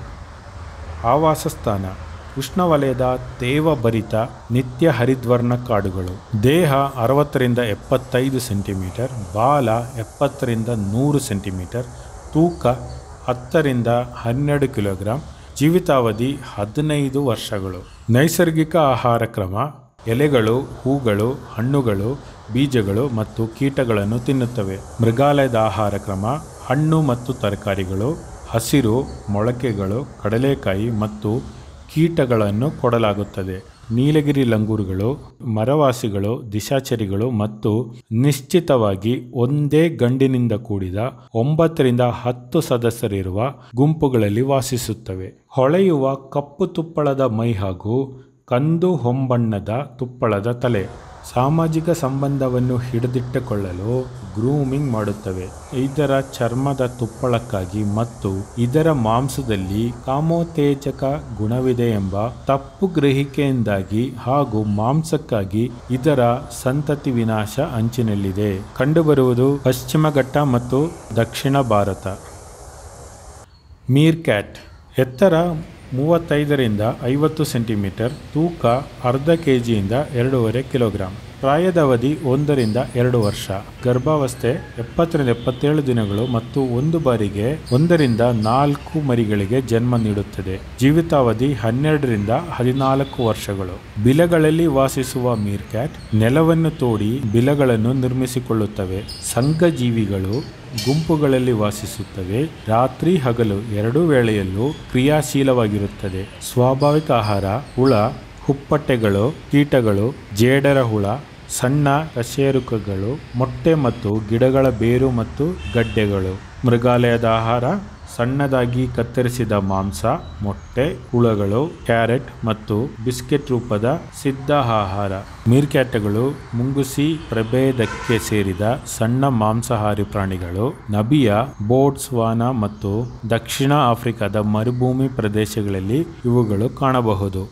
ಆವಾಸಸ್ಥಾನ ಉಷ್ಣವಲಯದ ತೇವಭರಿತ ನಿತ್ಯ ಹರಿದ್ವರ್ಣ ಕಾಡುಗಳು ದೇಹ ಅರವತ್ತರಿಂದ ಎಪ್ಪತ್ತೈದು ಸೆಂಟಿಮೀಟರ್ ಬಾಲ ಎಪ್ಪತ್ತರಿಂದ ನೂರು ಸೆಂಟಿಮೀಟರ್ ತೂಕ ಹತ್ತರಿಂದ ಹನ್ನೆರಡು ಕಿಲೋಗ್ರಾಂ ಜೀವಿತಾವಧಿ ಹದಿನೈದು ವರ್ಷಗಳು ನೈಸರ್ಗಿಕ ಆಹಾರ ಕ್ರಮ ಎಲೆಗಳು ಹೂಗಳು ಹಣ್ಣುಗಳು ಬೀಜಗಳು ಮತ್ತು ಕೀಟಗಳನ್ನು ತಿನ್ನುತ್ತವೆ ಮೃಗಾಲಯದ ಆಹಾರ ಕ್ರಮ ಹಣ್ಣು ಮತ್ತು ತರಕಾರಿಗಳು ಹಸಿರು ಮೊಳಕೆಗಳು ಕಡಲೆಕಾಯಿ ಮತ್ತು ಕೀಟಗಳನ್ನು ಕೊಡಲಾಗುತ್ತದೆ ನೀಲಗಿರಿ ಲಂಗೂರುಗಳು ಮರವಾಸಿಗಳು ದಿಶಾಚರಿಗಳು ಮತ್ತು ನಿಶ್ಚಿತವಾಗಿ ಒಂದೇ ಗಂಡಿನಿಂದ ಕೂಡಿದ ಒಂಬತ್ತರಿಂದ ಹತ್ತು ಸದಸ್ಯರಿರುವ ಗುಂಪುಗಳಲ್ಲಿ ವಾಸಿಸುತ್ತವೆ ಹೊಳೆಯುವ ಕಪ್ಪು ತುಪ್ಪಳದ ಮೈ ಹಾಗೂ ಕಂದು ಹೊಂಬಣ್ಣದ ತುಪ್ಪಳದ ತಲೆ ಸಾಮಾಜಿಕ ಸಂಬಂಧವನ್ನು ಹಿಡಿದಿಟ್ಟುಕೊಳ್ಳಲು ಗ್ರೂಮಿಂಗ್ ಮಾಡುತ್ತವೆ ಇದರ ಚರ್ಮದ ತುಪ್ಪಳಕ್ಕಾಗಿ ಮತ್ತು ಇದರ ಮಾಂಸದಲ್ಲಿ ಕಾಮೋತ್ತೇಜಕ ಗುಣವಿದೆ ಎಂಬ ತಪ್ಪು ಗ್ರಹಿಕೆಯಿಂದಾಗಿ ಹಾಗೂ ಮಾಂಸಕ್ಕಾಗಿ ಇದರ ಸಂತತಿ ವಿನಾಶ ಅಂಚಿನಲ್ಲಿದೆ ಕಂಡುಬರುವುದು ಪಶ್ಚಿಮ ಘಟ್ಟ ಮತ್ತು ದಕ್ಷಿಣ ಭಾರತ ಮೀರ್ ಕ್ಯಾಟ್ ಎತ್ತರ ಮೂವತ್ತೈದರಿಂದ ಐವತ್ತು ಸೆಂಟಿಮೀಟರ್ ತೂಕ ಅರ್ಧ ಕೆ ಜಿಯಿಂದ ಎರಡೂವರೆ ಕಿಲೋಗ್ರಾಂ ಪ್ರಾಯದ ಅವಧಿ ಒಂದರಿಂದ ಎರಡು ವರ್ಷ ಗರ್ಭಾವಸ್ಥೆ ಎಪ್ಪತ್ತರಿಂದ ಎಪ್ಪತ್ತೇಳು ದಿನಗಳು ಮತ್ತು ಒಂದು ಬಾರಿಗೆ ಒಂದರಿಂದ ನಾಲ್ಕು ಮರಿಗಳಿಗೆ ಜನ್ಮ ನೀಡುತ್ತದೆ ಜೀವಿತಾವಧಿ ಹನ್ನೆರಡರಿಂದ ಹದಿನಾಲ್ಕು ವರ್ಷಗಳು ಬಿಲಗಳಲ್ಲಿ ವಾಸಿಸುವ ಮೀರ್ಕ್ಯಾಟ್ ನೆಲವನ್ನು ತೋಡಿ ಬಿಲಗಳನ್ನು ನಿರ್ಮಿಸಿಕೊಳ್ಳುತ್ತವೆ ಸಂಘಜೀವಿಗಳು ಗುಂಪುಗಳಲ್ಲಿ ವಾಸಿಸುತ್ತವೆ ರಾತ್ರಿ ಹಗಲು ಎರಡೂ ವೇಳೆಯಲ್ಲೂ ಕ್ರಿಯಾಶೀಲವಾಗಿರುತ್ತದೆ ಸ್ವಾಭಾವಿಕ ಆಹಾರ ಹುಳ ಹುಪ್ಪಟ್ಟೆಗಳು ಕೀಟಗಳು ಜೇಡರ ಹುಳ ಸಣ್ಣ ಕಶೇರುಕಗಳು ಮೊಟ್ಟೆ ಮತ್ತು ಗಿಡಗಳ ಬೇರು ಮತ್ತು ಗಡ್ಡೆಗಳು ಮೃಗಾಲಯದ ಆಹಾರ ಸಣ್ಣದಾಗಿ ಕತ್ತರಿಸಿದ ಮಾಂಸ ಮೊಟ್ಟೆ ಹುಳಗಳು ಕ್ಯಾರೆಟ್ ಮತ್ತು ಬಿಸ್ಕೆಟ್ ರೂಪದ ಸಿದ್ಧ ಆಹಾರ ಮೀರ್ಕ್ಯಾಟ್ಗಳು ಮುಂಗುಸಿ ಪ್ರಭೇದಕ್ಕೆ ಸೇರಿದ ಸಣ್ಣ ಮಾಂಸಾಹಾರಿ ಪ್ರಾಣಿಗಳು ನಬಿಯ ಬೋಟ್ಸ್ವಾನಾ ಮತ್ತು ದಕ್ಷಿಣ ಆಫ್ರಿಕಾದ ಮರುಭೂಮಿ ಪ್ರದೇಶಗಳಲ್ಲಿ ಇವುಗಳು ಕಾಣಬಹುದು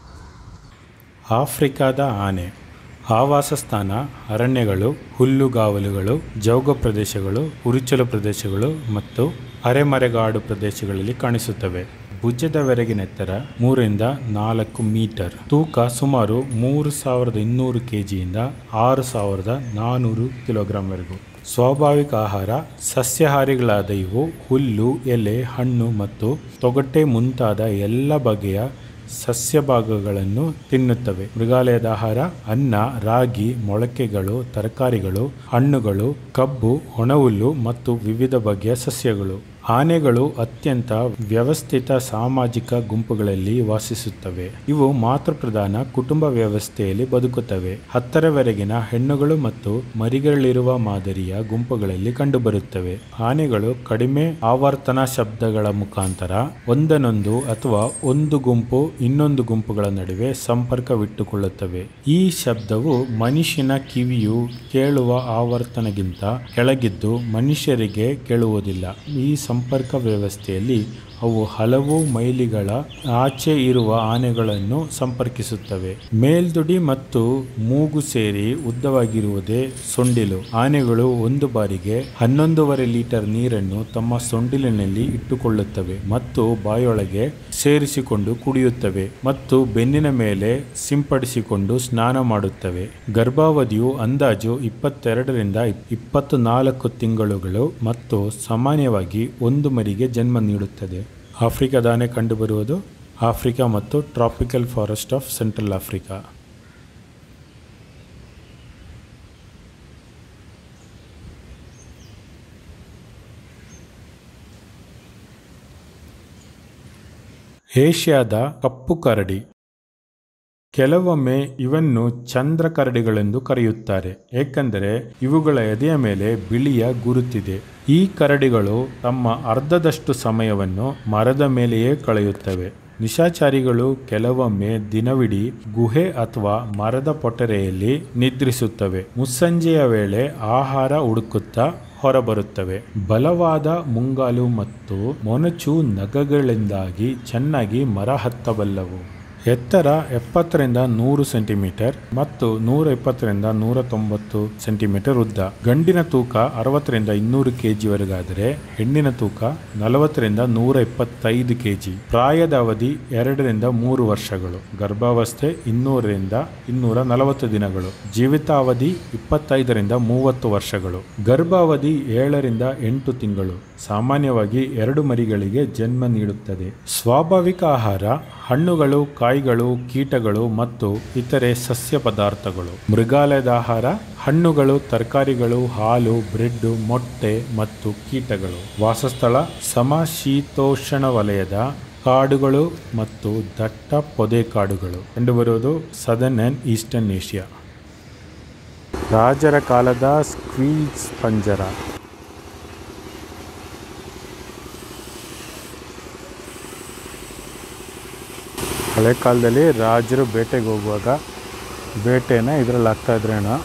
ಆಫ್ರಿಕಾದ ಆನೆ ಆವಾಸ ಸ್ಥಾನ ಅರಣ್ಯಗಳು ಹುಲ್ಲುಗಾವಲುಗಳು ಜೌಗ ಪ್ರದೇಶಗಳು ಉರುಚಲು ಪ್ರದೇಶಗಳು ಮತ್ತು ಅರೆಮರೆಗಾಡು ಪ್ರದೇಶಗಳಲ್ಲಿ ಕಾಣಿಸುತ್ತವೆ ಭುಜದವರೆಗಿನ ಎತ್ತರ ಮೂರರಿಂದ ನಾಲ್ಕು ಮೀಟರ್ ತೂಕ ಸುಮಾರು ಮೂರು ಸಾವಿರದ ಇನ್ನೂರು ಕೆ ಜಿಯಿಂದ ಆರು ಸಾವಿರದ ನಾನ್ನೂರು ಕಿಲೋಗ್ರಾಂವರೆಗೂ ಸ್ವಾಭಾವಿಕ ಆಹಾರ ಸಸ್ಯಾಹಾರಿಗಳಾದ ಇವು ಹುಲ್ಲು ಎಲೆ ಹಣ್ಣು ಮತ್ತು ತೊಗಟೆ ಮುಂತಾದ ಎಲ್ಲ ಬಗೆಯ ಸಸ್ಯ ಭಾಗಗಳನ್ನು ತಿನ್ನುತ್ತವೆ ಮೃಗಾಲಯದ ಆಹಾರ ಅನ್ನ ರಾಗಿ ಮೊಳಕೆಗಳು ತರಕಾರಿಗಳು ಹಣ್ಣುಗಳು ಕಬ್ಬು ಒಣಹುಲ್ಲು ಮತ್ತು ವಿವಿಧ ಬಗೆಯ ಸಸ್ಯಗಳು ಆನೆಗಳು ಅತ್ಯಂತ ವ್ಯವಸ್ಥಿತ ಸಾಮಾಜಿಕ ಗುಂಪುಗಳಲ್ಲಿ ವಾಸಿಸುತ್ತವೆ ಇವು ಮಾತೃಪ್ರಧಾನ ಕುಟುಂಬ ವ್ಯವಸ್ಥೆಯಲ್ಲಿ ಬದುಕುತ್ತವೆ ಹತ್ತರವರೆಗಿನ ಹೆಣ್ಣುಗಳು ಮತ್ತು ಮರಿಗಳಿರುವ ಮಾದರಿಯ ಗುಂಪುಗಳಲ್ಲಿ ಕಂಡುಬರುತ್ತವೆ ಆನೆಗಳು ಕಡಿಮೆ ಆವರ್ತನ ಶಬ್ದಗಳ ಮುಖಾಂತರ ಒಂದನೊಂದು ಅಥವಾ ಒಂದು ಗುಂಪು ಇನ್ನೊಂದು ಗುಂಪುಗಳ ನಡುವೆ ಸಂಪರ್ಕವಿಟ್ಟುಕೊಳ್ಳುತ್ತವೆ ಈ ಶಬ್ದವು ಮನುಷ್ಯನ ಕಿವಿಯು ಕೇಳುವ ಆವರ್ತನಗಿಂತ ಕೆಳಗಿದ್ದು ಮನುಷ್ಯರಿಗೆ ಕೇಳುವುದಿಲ್ಲ ಈ ಸಂಪರ್ಕ ವ್ಯವಸ್ಥೆಯಲ್ಲಿ ಅವು ಹಲವು ಮೈಲಿಗಳ ಆಚೆ ಇರುವ ಆನೆಗಳನ್ನು ಸಂಪರ್ಕಿಸುತ್ತವೆ ಮೇಲ್ದುಡಿ ಮತ್ತು ಮೂಗು ಸೇರಿ ಉದ್ದವಾಗಿರುವುದೇ ಸೊಂಡಿಲು ಆನೆಗಳು ಒಂದು ಬಾರಿಗೆ ಹನ್ನೊಂದೂವರೆ ಲೀಟರ್ ನೀರನ್ನು ತಮ್ಮ ಸೊಂಡಿಲಿನಲ್ಲಿ ಇಟ್ಟುಕೊಳ್ಳುತ್ತವೆ ಮತ್ತು ಬಾಯೊಳಗೆ ಸೇರಿಸಿಕೊಂಡು ಕುಡಿಯುತ್ತವೆ ಮತ್ತು ಬೆನ್ನಿನ ಮೇಲೆ ಸಿಂಪಡಿಸಿಕೊಂಡು ಸ್ನಾನ ಮಾಡುತ್ತವೆ ಗರ್ಭಾವಧಿಯು ಅಂದಾಜು ಇಪ್ಪತ್ತೆರಡರಿಂದ ಇಪ್ಪತ್ತು ನಾಲ್ಕು ತಿಂಗಳುಗಳು ಮತ್ತು ಸಾಮಾನ್ಯವಾಗಿ ಒಂದು ಮರಿಗೆ ಜನ್ಮ ನೀಡುತ್ತದೆ ಆಫ್ರಿಕಾದಾನೆ ಕಂಡುಬರುವುದು ಆಫ್ರಿಕಾ ಮತ್ತು tropical forest of central Africa ಏಷ್ಯಾದ ಕಪ್ಪು ಕರಡಿ ಕೆಲವೊಮ್ಮೆ ಇವನ್ನು ಚಂದ್ರ ಕರಡಿಗಳೆಂದು ಕರೆಯುತ್ತಾರೆ ಏಕೆಂದರೆ ಇವುಗಳ ಎದೆಯ ಮೇಲೆ ಬಿಳಿಯ ಗುರುತಿದೆ ಈ ಕರಡಿಗಳು ತಮ್ಮ ಅರ್ಧದಷ್ಟು ಸಮಯವನ್ನು ಮರದ ಮೇಲೆಯೇ ಕಳೆಯುತ್ತವೆ ನಿಶಾಚಾರಿಗಳು ಕೆಲವೊಮ್ಮೆ ದಿನವಿಡೀ ಗುಹೆ ಅಥವಾ ಮರದ ಪೊಟರೆಯಲ್ಲಿ ನಿದ್ರಿಸುತ್ತವೆ ಮುಸ್ಸಂಜೆಯ ವೇಳೆ ಆಹಾರ ಹುಡುಕುತ್ತಾ ಹೊರಬರುತ್ತವೆ ಬಲವಾದ ಮುಂಗಾಲು ಮತ್ತು ಮೊನಚು ನಗಗಳಿಂದಾಗಿ ಚೆನ್ನಾಗಿ ಮರ ಹತ್ತಬಲ್ಲವು ಎತ್ತರ ಎಪ್ಪತ್ತರಿಂದ ನೂರು ಸೆಂಟಿಮೀಟರ್ ಮತ್ತು ನೂರ ಇಪ್ಪತ್ತರಿಂದ ನೂರ ತೊಂಬತ್ತು ಸೆಂಟಿಮೀಟರ್ ಉದ್ದ ಗಂಡಿನ ತೂಕ ಅರವತ್ತರಿಂದ ಇನ್ನೂರು ಕೆಜಿವರೆಗಾದರೆ ಹೆಣ್ಣಿನ ತೂಕ ನಲವತ್ತರಿಂದ ನೂರ ಇಪ್ಪತ್ತೈದು ಕೆಜಿ ಪ್ರಾಯದ ಅವಧಿ ಎರಡರಿಂದ ಮೂರು ವರ್ಷಗಳು ಗರ್ಭಾವಸ್ಥೆ ಇನ್ನೂರರಿಂದ ಇನ್ನೂರ ನಲವತ್ತು ದಿನಗಳು ಜೀವಿತಾವಧಿ ಇಪ್ಪತ್ತೈದರಿಂದ ಮೂವತ್ತು ವರ್ಷಗಳು ಗರ್ಭಾವಧಿ ಏಳರಿಂದ ಎಂಟು ತಿಂಗಳು ಸಾಮಾನ್ಯವಾಗಿ ಎರಡು ಮರಿಗಳಿಗೆ ಜನ್ಮ ನೀಡುತ್ತದೆ ಸ್ವಾಭಾವಿಕ ಆಹಾರ ಹಣ್ಣುಗಳು ಕಾಯಿಗಳು ಕೀಟಗಳು ಮತ್ತು ಇತರೆ ಸಸ್ಯ ಪದಾರ್ಥಗಳು ಮೃಗಾಲಯದ ಆಹಾರ ಹಣ್ಣುಗಳು ತರಕಾರಿಗಳು ಹಾಲು ಬ್ರೆಡ್ ಮೊಟ್ಟೆ ಮತ್ತು ಕೀಟಗಳು ವಾಸಸ್ಥಳ ಸಮಶೀತೋಷ್ಣ ವಲಯದ ಕಾಡುಗಳು ಮತ್ತು ದಟ್ಟ ಪೊದೆ ಕಾಡುಗಳು ಕಂಡುಬರುವುದು ಸದರ್ನ್ ಆ್ಯಂಡ್ ಈಸ್ಟರ್ನ್ ಏಷ್ಯಾ ರಾಜರ ಕಾಲದ ಸ್ಕ್ವೀಸ್ ಪಂಜರ ಹಳೆ ಕಾಲದಲ್ಲಿ ರಾಜರು ಬೇಟೆಗೆ ಹೋಗುವಾಗ ಬೇಟೆನ ಇದರಲ್ಲಿ ಹಾಕ್ತಾಯಿದ್ರೇನೋ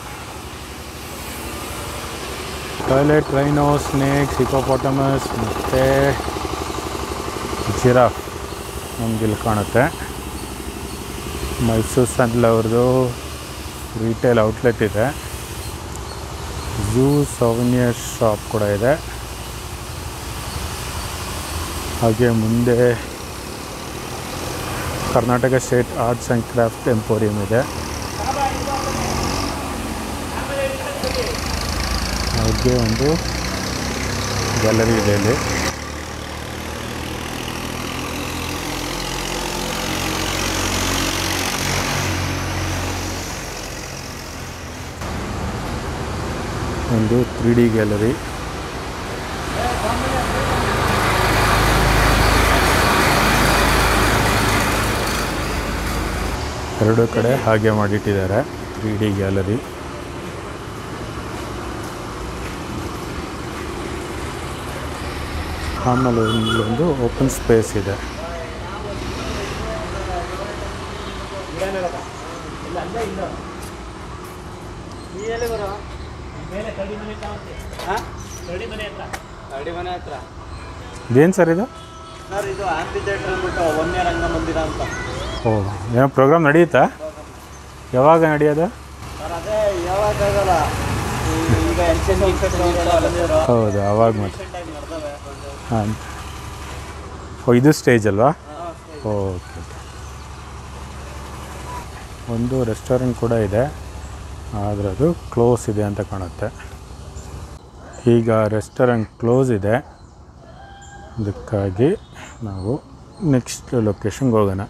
ಟಾಯ್ಲೆಟ್ ರೈನೋ ಸ್ನೇಕ್ಸ್ ಹಿಕೋಪೋಟಮಸ್ ಮತ್ತು ಜಿರಾಫ್ ನಮ್ಗೆ ಇಲ್ಲಿ ಕಾಣುತ್ತೆ ಮೈಸೂರು ಸ್ಯಾಂಡಲ್ ಅವ್ರದ್ದು ರಿಟೇಲ್ ಔಟ್ಲೆಟ್ ಇದೆ ಝೂ ಸೌನಿಯರ್ ಶಾಪ್ ಕೂಡ ಇದೆ ಹಾಗೆ ಮುಂದೆ Karnataka state arts and craft emporium ಇದೆ ಹಾಗೆ ಒಂದು ಗ್ಯಾಲರಿ ಇದೆ ಇಲ್ಲಿ ಒಂದು ತ್ರೀ ಡಿ ಗ್ಯಾಲರಿ ಎರಡು ಕಡೆ ಹಾಗೆ ಮಾಡಿಟ್ಟಿದ್ದಾರೆ ತ್ರೀ ಡಿ ಗ್ಯಾಲರಿ ಆಮೇಲೆ ಇಲ್ಲೊಂದು ಓಪನ್ ಸ್ಪೇಸ್ ಇದೆ ಅಡಿ ಮನೆ ಹತ್ರ ಇದೇನು ಸರ್ ಇದು ಸರ್ ಇದು ಆಂಫಿ ಥಿಯೇಟರ್ ಅಂದ್ಬಿಟ್ಟು ಒಂದೇ ರಂಗಮಂದಿರ ಅಂತ ಓ ಏನೋ ಪ್ರೋಗ್ರಾಮ್ ನಡೆಯುತ್ತಾ ಯಾವಾಗ ನಡೆಯೋದು ಸರ್ ಅದೇ ಯಾವಾಗಲ್ಲ ಈಗ ಎಲ್ ಸಿ ಬಂದಿರೋ ಹೌದು ಅವಾಗ ಮಾತ್ರ ಟೈಮ್ ನಡೆದವೆ ಹಾಂ ಓ ಇದು ಸ್ಟೇಜ್ ಅಲ್ವಾ ಓಕೆ ಓಕೆ ಒಂದು ರೆಸ್ಟೋರೆಂಟ್ ಕೂಡ ಇದೆ ಆದರೆ ಅದು ಕ್ಲೋಸ್ ಇದೆ ಅಂತ ಕಾಣುತ್ತೆ ಈಗ ರೆಸ್ಟೋರೆಂಟ್ ಕ್ಲೋಸ್ ಇದೆ ಅದಕ್ಕಾಗಿ ನಾವು ನೆಕ್ಸ್ಟ್ ಲೊಕೇಶನ್ಗೆ ಹೋಗೋಣ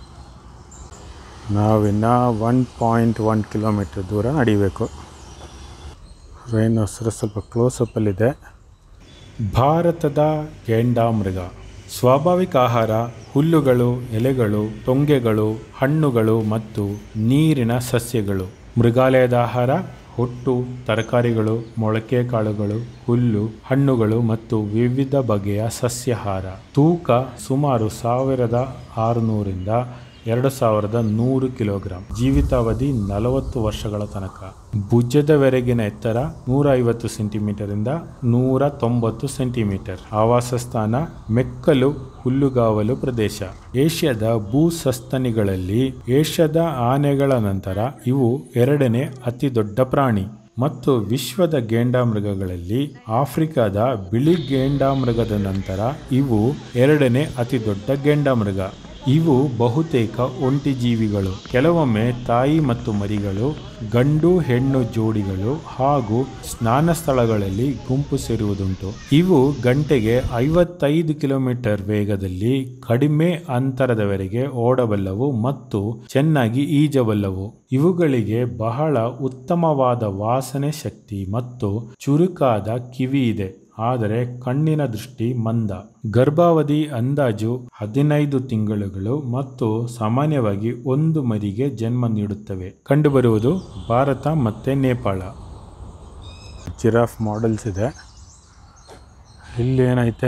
ನಾವಿನ್ನು ಒನ್ ಪಾಯಿಂಟ್ ಒನ್ ಕಿಲೋಮೀಟ್ರ್ ದೂರ ನಡಿಬೇಕು ರೈನೋಸರ ಸ್ವಲ್ಪ ಕ್ಲೋಸಪ್ಪಲ್ಲಿದೆ ಭಾರತದ ಗೆಂಡಾಮೃಗ ಸ್ವಾಭಾವಿಕ ಆಹಾರ ಹುಲ್ಲುಗಳು ಎಲೆಗಳು ಟೊಂಗೆಗಳು ಹಣ್ಣುಗಳು ಮತ್ತು ನೀರಿನ ಸಸ್ಯಗಳು ಮೃಗಾಲಯದ ಆಹಾರ ಹೊಟ್ಟು ತರಕಾರಿಗಳು ಮೊಳಕೆ ಕಾಳುಗಳು ಹುಲ್ಲು ಹಣ್ಣುಗಳು ಮತ್ತು ವಿವಿಧ ಬಗೆಯ ಸಸ್ಯಾಹಾರ ತೂಕ ಸುಮಾರು ಸಾವಿರದ ಆರುನೂರಿಂದ ಎರಡು ಸಾವಿರದ ನೂರು ಕಿಲೋಗ್ರಾಂ ಜೀವಿತಾವಧಿ ನಲವತ್ತು ವರ್ಷಗಳ ತನಕ ಭುಜದವರೆಗಿನ ಎತ್ತರ ನೂರ ಐವತ್ತು ಸೆಂಟಿಮೀಟರ್ ಇಂದ ನೂರ ತೊಂಬತ್ತು ಸೆಂಟಿಮೀಟರ್ ಆವಾಸ ಸ್ಥಾನ ಮೆಕ್ಕಲು ಹುಲ್ಲುಗಾವಲು ಪ್ರದೇಶ ಏಷ್ಯಾದ ಭೂ ಸಸ್ತನಿಗಳಲ್ಲಿ ಏಷ್ಯಾದ ಆನೆಗಳ ನಂತರ ಇವು ಎರಡನೇ ಅತಿ ದೊಡ್ಡ ಪ್ರಾಣಿ ಮತ್ತು ವಿಶ್ವದ ಗೇಂಡಾಮೃಗಗಳಲ್ಲಿ ಆಫ್ರಿಕಾದ ಬಿಳಿ ಗೇಂಡಾಮೃಗದ ನಂತರ ಇವು ಎರಡನೇ ಅತಿ ದೊಡ್ಡ ಗೇಂಡಾಮೃಗ ಇವು ಬಹುತೇಕ ಒಂಟಿ ಜೀವಿಗಳು ಕೆಲವೊಮ್ಮೆ ತಾಯಿ ಮತ್ತು ಮರಿಗಳು ಗಂಡು ಹೆಣ್ಣು ಜೋಡಿಗಳು ಹಾಗೂ ಸ್ನಾನ ಸ್ಥಳಗಳಲ್ಲಿ ಗುಂಪು ಸೇರುವುದುಂಟು ಇವು ಗಂಟೆಗೆ ಐವತ್ತೈದು ಕಿಲೋಮೀಟರ್ ವೇಗದಲ್ಲಿ ಕಡಿಮೆ ಅಂತರದವರೆಗೆ ಓಡಬಲ್ಲವು ಮತ್ತು ಚೆನ್ನಾಗಿ ಈಜಬಲ್ಲವು ಇವುಗಳಿಗೆ ಬಹಳ ಉತ್ತಮವಾದ ವಾಸನೆ ಶಕ್ತಿ ಮತ್ತು ಚುರುಕಾದ ಕಿವಿ ಇದೆ ಆದರೆ ಕಣ್ಣಿನ ದೃಷ್ಟಿ ಮಂದ ಗರ್ಭಾವಧಿ ಅಂದಾಜು ಹದಿನೈದು ತಿಂಗಳುಗಳು ಮತ್ತು ಸಾಮಾನ್ಯವಾಗಿ ಒಂದು ಮರಿಗೆ ಜನ್ಮ ನೀಡುತ್ತವೆ ಕಂಡುಬರುವುದು ಭಾರತ ಮತ್ತು ನೇಪಾಳ ಜಿರಾಫ್ ಮಾಡೆಲ್ಸ್ ಇದೆ ಇಲ್ಲಿ ಏನೈತೆ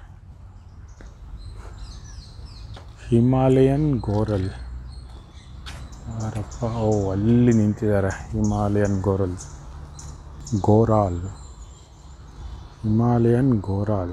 ಹಿಮಾಲಯನ್ ಗೋರಲ್ ಯಾರಪ್ಪ ಓ ಅಲ್ಲಿ ನಿಂತಿದ್ದಾರೆ ಹಿಮಾಲಯನ್ ಗೋರಲ್ಸ್ ಗೋರಾಲ್ ಹಿಮಾಲಯನ್ ಗೋರಾಲ್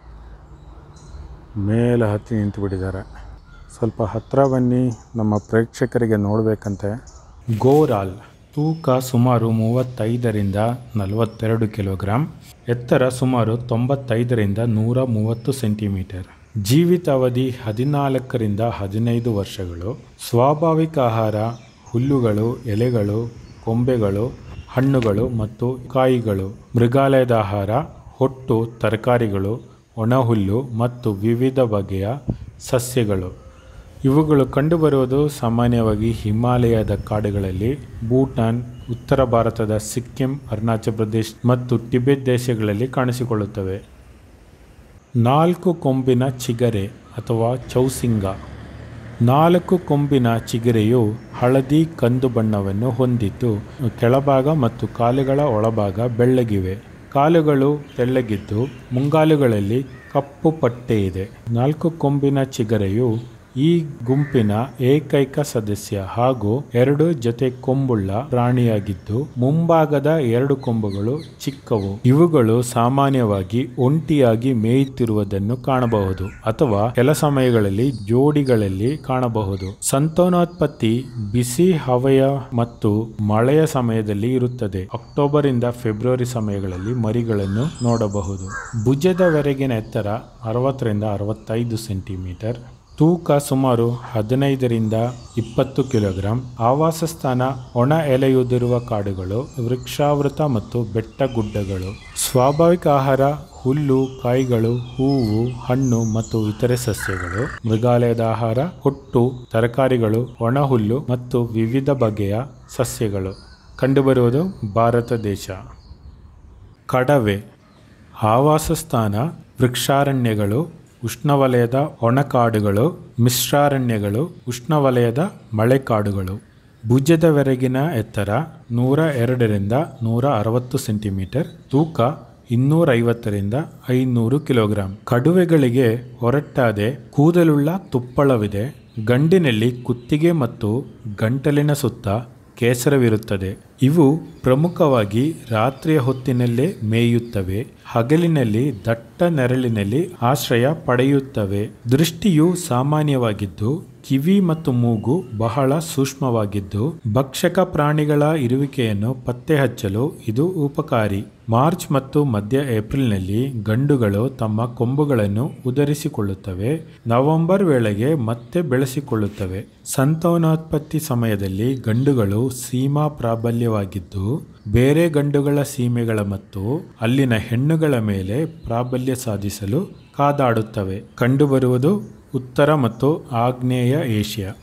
ಮೇಲೆ ಹತ್ತಿ ನಿಂತುಬಿಟ್ಟಿದ್ದಾರೆ ಸ್ವಲ್ಪ ಹತ್ತಿರ ಬನ್ನಿ ನಮ್ಮ ಪ್ರೇಕ್ಷಕರಿಗೆ ನೋಡಬೇಕಂತೆ ಗೋರಾಲ್ ತೂಕ ಸುಮಾರು ಮೂವತ್ತೈದರಿಂದ ನಲವತ್ತೆರಡು ಕಿಲೋಗ್ರಾಂ ಎತ್ತರ ಸುಮಾರು ತೊಂಬತ್ತೈದರಿಂದ ನೂರ ಮೂವತ್ತು ಸೆಂಟಿಮೀಟರ್ ಜೀವಿತಾವಧಿ ಹದಿನಾಲ್ಕರಿಂದ ಹದಿನೈದು ವರ್ಷಗಳು ಸ್ವಾಭಾವಿಕ ಆಹಾರ ಹುಲ್ಲುಗಳು ಎಲೆಗಳು ಕೊಂಬೆಗಳು ಹಣ್ಣುಗಳು ಮತ್ತು ಕಾಯಿಗಳು ಮೃಗಾಲಯದ ಆಹಾರ ಹೊಟ್ಟು ತರಕಾರಿಗಳು ಒಣಹುಲ್ಲು ಮತ್ತು ವಿವಿಧ ಬಗೆಯ ಸಸ್ಯಗಳು ಇವುಗಳು ಕಂಡುಬರುವುದು ಸಾಮಾನ್ಯವಾಗಿ ಹಿಮಾಲಯದ ಕಾಡುಗಳಲ್ಲಿ ಭೂಟಾನ್ ಉತ್ತರ ಭಾರತದ ಸಿಕ್ಕಿಂ ಅರುಣಾಚಲ ಪ್ರದೇಶ್ ಮತ್ತು ಟಿಬೆಟ್ ದೇಶಗಳಲ್ಲಿ ಕಾಣಿಸಿಕೊಳ್ಳುತ್ತವೆ ನಾಲ್ಕು ಕೊಂಬಿನ ಚಿಗರೆ ಅಥವಾ ಚೌಸಿಂಗ ನಾಲ್ಕು ಕೊಂಬಿನ ಚಿಗರೆಯು ಹಳದಿ ಕಂದು ಬಣ್ಣವನ್ನು ಹೊಂದಿದ್ದು ಕೆಳಭಾಗ ಮತ್ತು ಕಾಲುಗಳ ಒಳಭಾಗ ಬೆಳ್ಳಗಿವೆ ಕಾಲುಗಳು ತೆಳ್ಳಗಿದ್ದು ಮುಂಗಾಲುಗಳಲ್ಲಿ ಕಪ್ಪು ಪಟ್ಟೆ ಇದೆ ನಾಲ್ಕು ಕೊಂಬಿನ ಚಿಗರೆಯು ಈ ಗುಂಪಿನ ಏಕೈಕ ಸದಸ್ಯ ಹಾಗೂ ಎರಡು ಜೊತೆ ಕೊಂಬುಳ್ಳ ಪ್ರಾಣಿಯಾಗಿದ್ದು ಮುಂಭಾಗದ ಎರಡು ಕೊಂಬುಗಳು ಚಿಕ್ಕವು ಇವುಗಳು ಸಾಮಾನ್ಯವಾಗಿ ಒಂಟಿಯಾಗಿ ಮೇಯುತ್ತಿರುವುದನ್ನು ಕಾಣಬಹುದು ಅಥವಾ ಕೆಲ ಸಮಯಗಳಲ್ಲಿ ಜೋಡಿಗಳಲ್ಲಿ ಕಾಣಬಹುದು ಸಂತಾನೋತ್ಪತ್ತಿ ಬಿಸಿ ಹವೆಯ ಮತ್ತು ಮಳೆಯ ಸಮಯದಲ್ಲಿ ಇರುತ್ತದೆ ಅಕ್ಟೋಬರ್ ಇಂದ ಫೆಬ್ರವರಿ ಸಮಯಗಳಲ್ಲಿ ಮರಿಗಳನ್ನು ನೋಡಬಹುದು ಭುಜದವರೆಗಿನ ಎತ್ತರ ಅರವತ್ತರಿಂದ ಅರವತ್ತೈದು ಸೆಂಟಿಮೀಟರ್ ತೂಕ ಸುಮಾರು ಹದಿನೈದರಿಂದ ಇಪ್ಪತ್ತು ಕಿಲೋಗ್ರಾಂ ಆವಾಸ ಸ್ಥಾನ ಒಣ ಎಲೆಯುದಿರುವ ಕಾಡುಗಳು ವೃಕ್ಷಾವೃತ ಮತ್ತು ಬೆಟ್ಟ ಗುಡ್ಡಗಳು ಸ್ವಾಭಾವಿಕ ಆಹಾರ ಹುಲ್ಲು ಕಾಯಿಗಳು ಹೂವು ಹಣ್ಣು ಮತ್ತು ಇತರೆ ಸಸ್ಯಗಳು ಮೃಗಾಲಯದ ಆಹಾರ ಹೊಟ್ಟು ತರಕಾರಿಗಳು ಒಣ ಹುಲ್ಲು ಮತ್ತು ವಿವಿಧ ಬಗೆಯ ಸಸ್ಯಗಳು ಕಂಡುಬರುವುದು ಭಾರತ ದೇಶ ಕಡವೆ ಆವಾಸ ಸ್ಥಾನ ವೃಕ್ಷಾರಣ್ಯಗಳು ಉಷ್ಣವಲಯದ ಒಣಕಾಡುಗಳು ಮಿಶ್ರಾರಣ್ಯಗಳು ಉಷ್ಣವಲಯದ ಮಳೆಕಾಡುಗಳು ಭುಜದವರೆಗಿನ ಎತ್ತರ ನೂರ ಎರಡರಿಂದ ನೂರ ಅರವತ್ತು ಸೆಂಟಿಮೀಟರ್ ತೂಕ ಇನ್ನೂರೈವತ್ತರಿಂದ ಐನೂರು ಕಿಲೋಗ್ರಾಂ ಕಡುವೆಗಳಿಗೆ ಹೊರಟಾದೆ ಕೂದಲುಳ್ಳ ತುಪ್ಪಳವಿದೆ ಗಂಡಿನಲ್ಲಿ ಕುತ್ತಿಗೆ ಮತ್ತು ಗಂಟಲಿನ ಸುತ್ತ ಕೇಸರವಿರುತ್ತದೆ ಇವು ಪ್ರಮುಖವಾಗಿ ರಾತ್ರಿಯ ಹೊತ್ತಿನಲ್ಲೇ ಮೇಯುತ್ತವೆ ಹಗಲಿನಲ್ಲಿ ದಟ್ಟ ನೆರಳಿನಲ್ಲಿ ಆಶ್ರಯ ಪಡೆಯುತ್ತವೆ ದೃಷ್ಟಿಯು ಸಾಮಾನ್ಯವಾಗಿದ್ದು ಕಿವಿ ಮತ್ತು ಮೂಗು ಬಹಳ ಸೂಕ್ಷ್ಮವಾಗಿದ್ದು ಭಕ್ಷಕ ಪ್ರಾಣಿಗಳ ಇರುವಿಕೆಯನ್ನು ಪತ್ತೆ ಹಚ್ಚಲು ಇದು ಉಪಕಾರಿ ಮಾರ್ಚ್ ಮತ್ತು ಮಧ್ಯ ಏಪ್ರಿಲ್ನಲ್ಲಿ ಗಂಡುಗಳು ತಮ್ಮ ಕೊಂಬುಗಳನ್ನು ಉದರಿಸಿಕೊಳ್ಳುತ್ತವೆ ನವೆಂಬರ್ ವೇಳೆಗೆ ಮತ್ತೆ ಬೆಳೆಸಿಕೊಳ್ಳುತ್ತವೆ ಸಂತಾನೋತ್ಪತ್ತಿ ಸಮಯದಲ್ಲಿ ಗಂಡುಗಳು ಸೀಮಾ ಪ್ರಾಬಲ್ಯವಾಗಿದ್ದು ಬೇರೆ ಗಂಡುಗಳ ಸೀಮೆಗಳ ಮತ್ತು ಅಲ್ಲಿನ ಹೆಣ್ಣುಗಳ ಮೇಲೆ ಪ್ರಾಬಲ್ಯ ಸಾಧಿಸಲು ಕಾದಾಡುತ್ತವೆ ಕಂಡುಬರುವುದು ಉತ್ತರ ಮತ್ತು ಆಗ್ನೇಯ Asia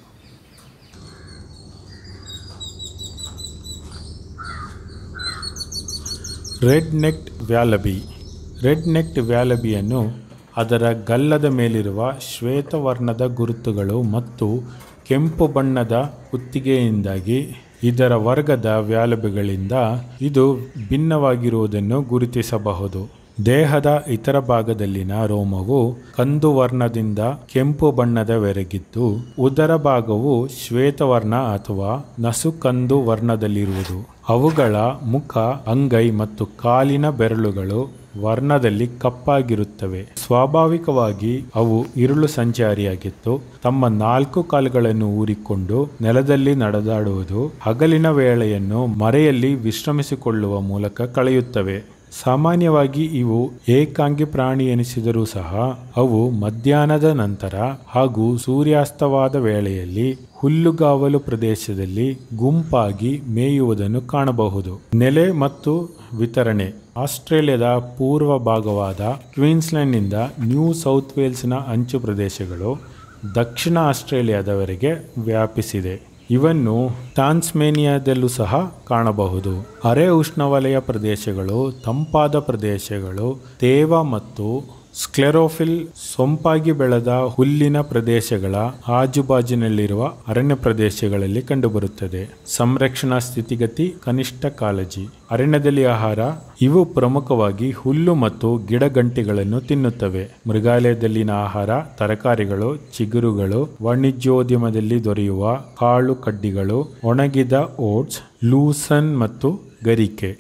red necked wallaby red necked ವ್ಯಾಲಬಿಯನ್ನು ಅದರ ಗಲ್ಲದ ಮೇಲಿರುವ ಶ್ವೇತವರ್ಣದ ಗುರುತುಗಳು ಮತ್ತು ಕೆಂಪು ಬಣ್ಣದ ಕುತ್ತಿಗೆಯಿಂದಾಗಿ ಇದರ ವರ್ಗದ ವ್ಯಾಲಬಿಗಳಿಂದ ಇದು ಭಿನ್ನವಾಗಿರುವುದನ್ನು ಗುರುತಿಸಬಹುದು ದೇಹದ ಇತರ ಭಾಗದಲ್ಲಿನ ರೋಮವು ಕಂದು ವರ್ಣದಿಂದ ಕೆಂಪು ಬಣ್ಣದವರೆಗಿದ್ದು ಉದರ ಭಾಗವು ಶ್ವೇತವರ್ಣ ಅಥವಾ ನಸುಕಂದು ವರ್ಣದಲ್ಲಿರುವುದು ಅವುಗಳ ಮುಖ ಅಂಗೈ ಮತ್ತು ಕಾಲಿನ ಬೆರಳುಗಳು ವರ್ಣದಲ್ಲಿ ಕಪ್ಪಾಗಿರುತ್ತವೆ ಸ್ವಾಭಾವಿಕವಾಗಿ ಅವು ಇರುಳು ಸಂಚಾರಿಯಾಗಿತ್ತು ತಮ್ಮ ನಾಲ್ಕು ಕಾಲುಗಳನ್ನು ಊರಿಕೊಂಡು ನೆಲದಲ್ಲಿ ನಡೆದಾಡುವುದು ಹಗಲಿನ ವೇಳೆಯನ್ನು ಮರೆಯಲ್ಲಿ ವಿಶ್ರಮಿಸಿಕೊಳ್ಳುವ ಮೂಲಕ ಕಳೆಯುತ್ತವೆ ಸಾಮಾನ್ಯವಾಗಿ ಇವು ಏಕಾಂಗಿ ಪ್ರಾಣಿ ಎನಿಸಿದರೂ ಸಹ ಅವು ಮಧ್ಯಾಹ್ನದ ನಂತರ ಹಾಗೂ ಸೂರ್ಯಾಸ್ತವಾದ ವೇಳೆಯಲ್ಲಿ ಹುಲ್ಲುಗಾವಲು ಪ್ರದೇಶದಲ್ಲಿ ಗುಂಪಾಗಿ ಮೇಯುವುದನ್ನು ಕಾಣಬಹುದು ನೆಲೆ ಮತ್ತು ವಿತರಣೆ ಆಸ್ಟ್ರೇಲಿಯಾದ ಪೂರ್ವ ಭಾಗವಾದ ಕ್ವೀನ್ಸ್ಲೆಂಡ್ನಿಂದ ನ್ಯೂ ಸೌತ್ ವೇಲ್ಸ್ನ ಅಂಚು ಪ್ರದೇಶಗಳು ದಕ್ಷಿಣ ಆಸ್ಟ್ರೇಲಿಯಾದವರೆಗೆ ವ್ಯಾಪಿಸಿದೆ ಇವನ್ನು ಟಾನ್ಸ್ಮೇನಿಯಾದಲ್ಲೂ ಸಹ ಕಾಣಬಹುದು ಅರೆ ಉಷ್ಣವಲಯ ಪ್ರದೇಶಗಳು ತಂಪಾದ ಪ್ರದೇಶಗಳು ತೇವ ಮತ್ತು ಸ್ಕ್ಲೆರೋಫಿಲ್ ಸೊಂಪಾಗಿ ಬೆಳೆದ ಹುಲ್ಲಿನ ಪ್ರದೇಶಗಳ ಆಜುಬಾಜಿನಲ್ಲಿರುವ ಅರಣ್ಯ ಪ್ರದೇಶಗಳಲ್ಲಿ ಕಂಡುಬರುತ್ತದೆ ಸಂರಕ್ಷಣಾ ಸ್ಥಿತಿಗತಿ ಕನಿಷ್ಠ ಕಾಳಜಿ ಅರಣ್ಯದಲ್ಲಿ ಆಹಾರ ಇವು ಪ್ರಮುಖವಾಗಿ ಹುಲ್ಲು ಮತ್ತು ಗಿಡಗಂಟಿಗಳನ್ನು ತಿನ್ನುತ್ತವೆ ಮೃಗಾಲಯದಲ್ಲಿನ ಆಹಾರ ತರಕಾರಿಗಳು ಚಿಗುರುಗಳು ವಾಣಿಜ್ಯೋದ್ಯಮದಲ್ಲಿ ದೊರೆಯುವ ಕಾಳು ಕಡ್ಡಿಗಳು ಒಣಗಿದ ಓಟ್ಸ್ ಲೂಸನ್ ಮತ್ತು ಗರಿಕೆ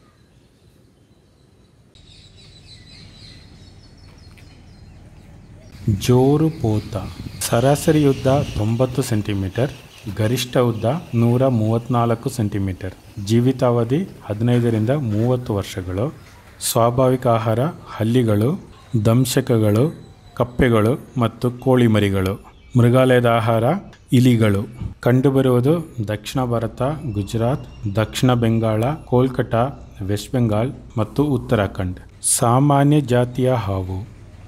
ಜೋರು ಪೋತ ಸರಾಸರಿ ಉದ್ದ ತೊಂಬತ್ತು ಸೆಂಟಿಮೀಟರ್ ಗರಿಷ್ಠ ಉದ್ದ ನೂರ ಮೂವತ್ತ್ನಾಲ್ಕು ಸೆಂಟಿಮೀಟರ್ ಜೀವಿತಾವಧಿ ಹದಿನೈದರಿಂದ ಮೂವತ್ತು ವರ್ಷಗಳು ಸ್ವಾಭಾವಿಕ ಆಹಾರ ಹಲ್ಲಿಗಳು ದಂಶಕಗಳು ಕಪ್ಪೆಗಳು ಮತ್ತು ಕೋಳಿ ಮರಿಗಳು ಮೃಗಾಲಯದ ಆಹಾರ ಇಲಿಗಳು ಕಂಡುಬರುವುದು ದಕ್ಷಿಣ ಭಾರತ ಗುಜರಾತ್ ದಕ್ಷಿಣ ಬೆಂಗಾಳ ಕೋಲ್ಕಟಾ ವೆಸ್ಟ್ ಬೆಂಗಾಲ್ ಮತ್ತು ಉತ್ತರಾಖಂಡ್ ಸಾಮಾನ್ಯ ಜಾತಿಯ ಹಾವು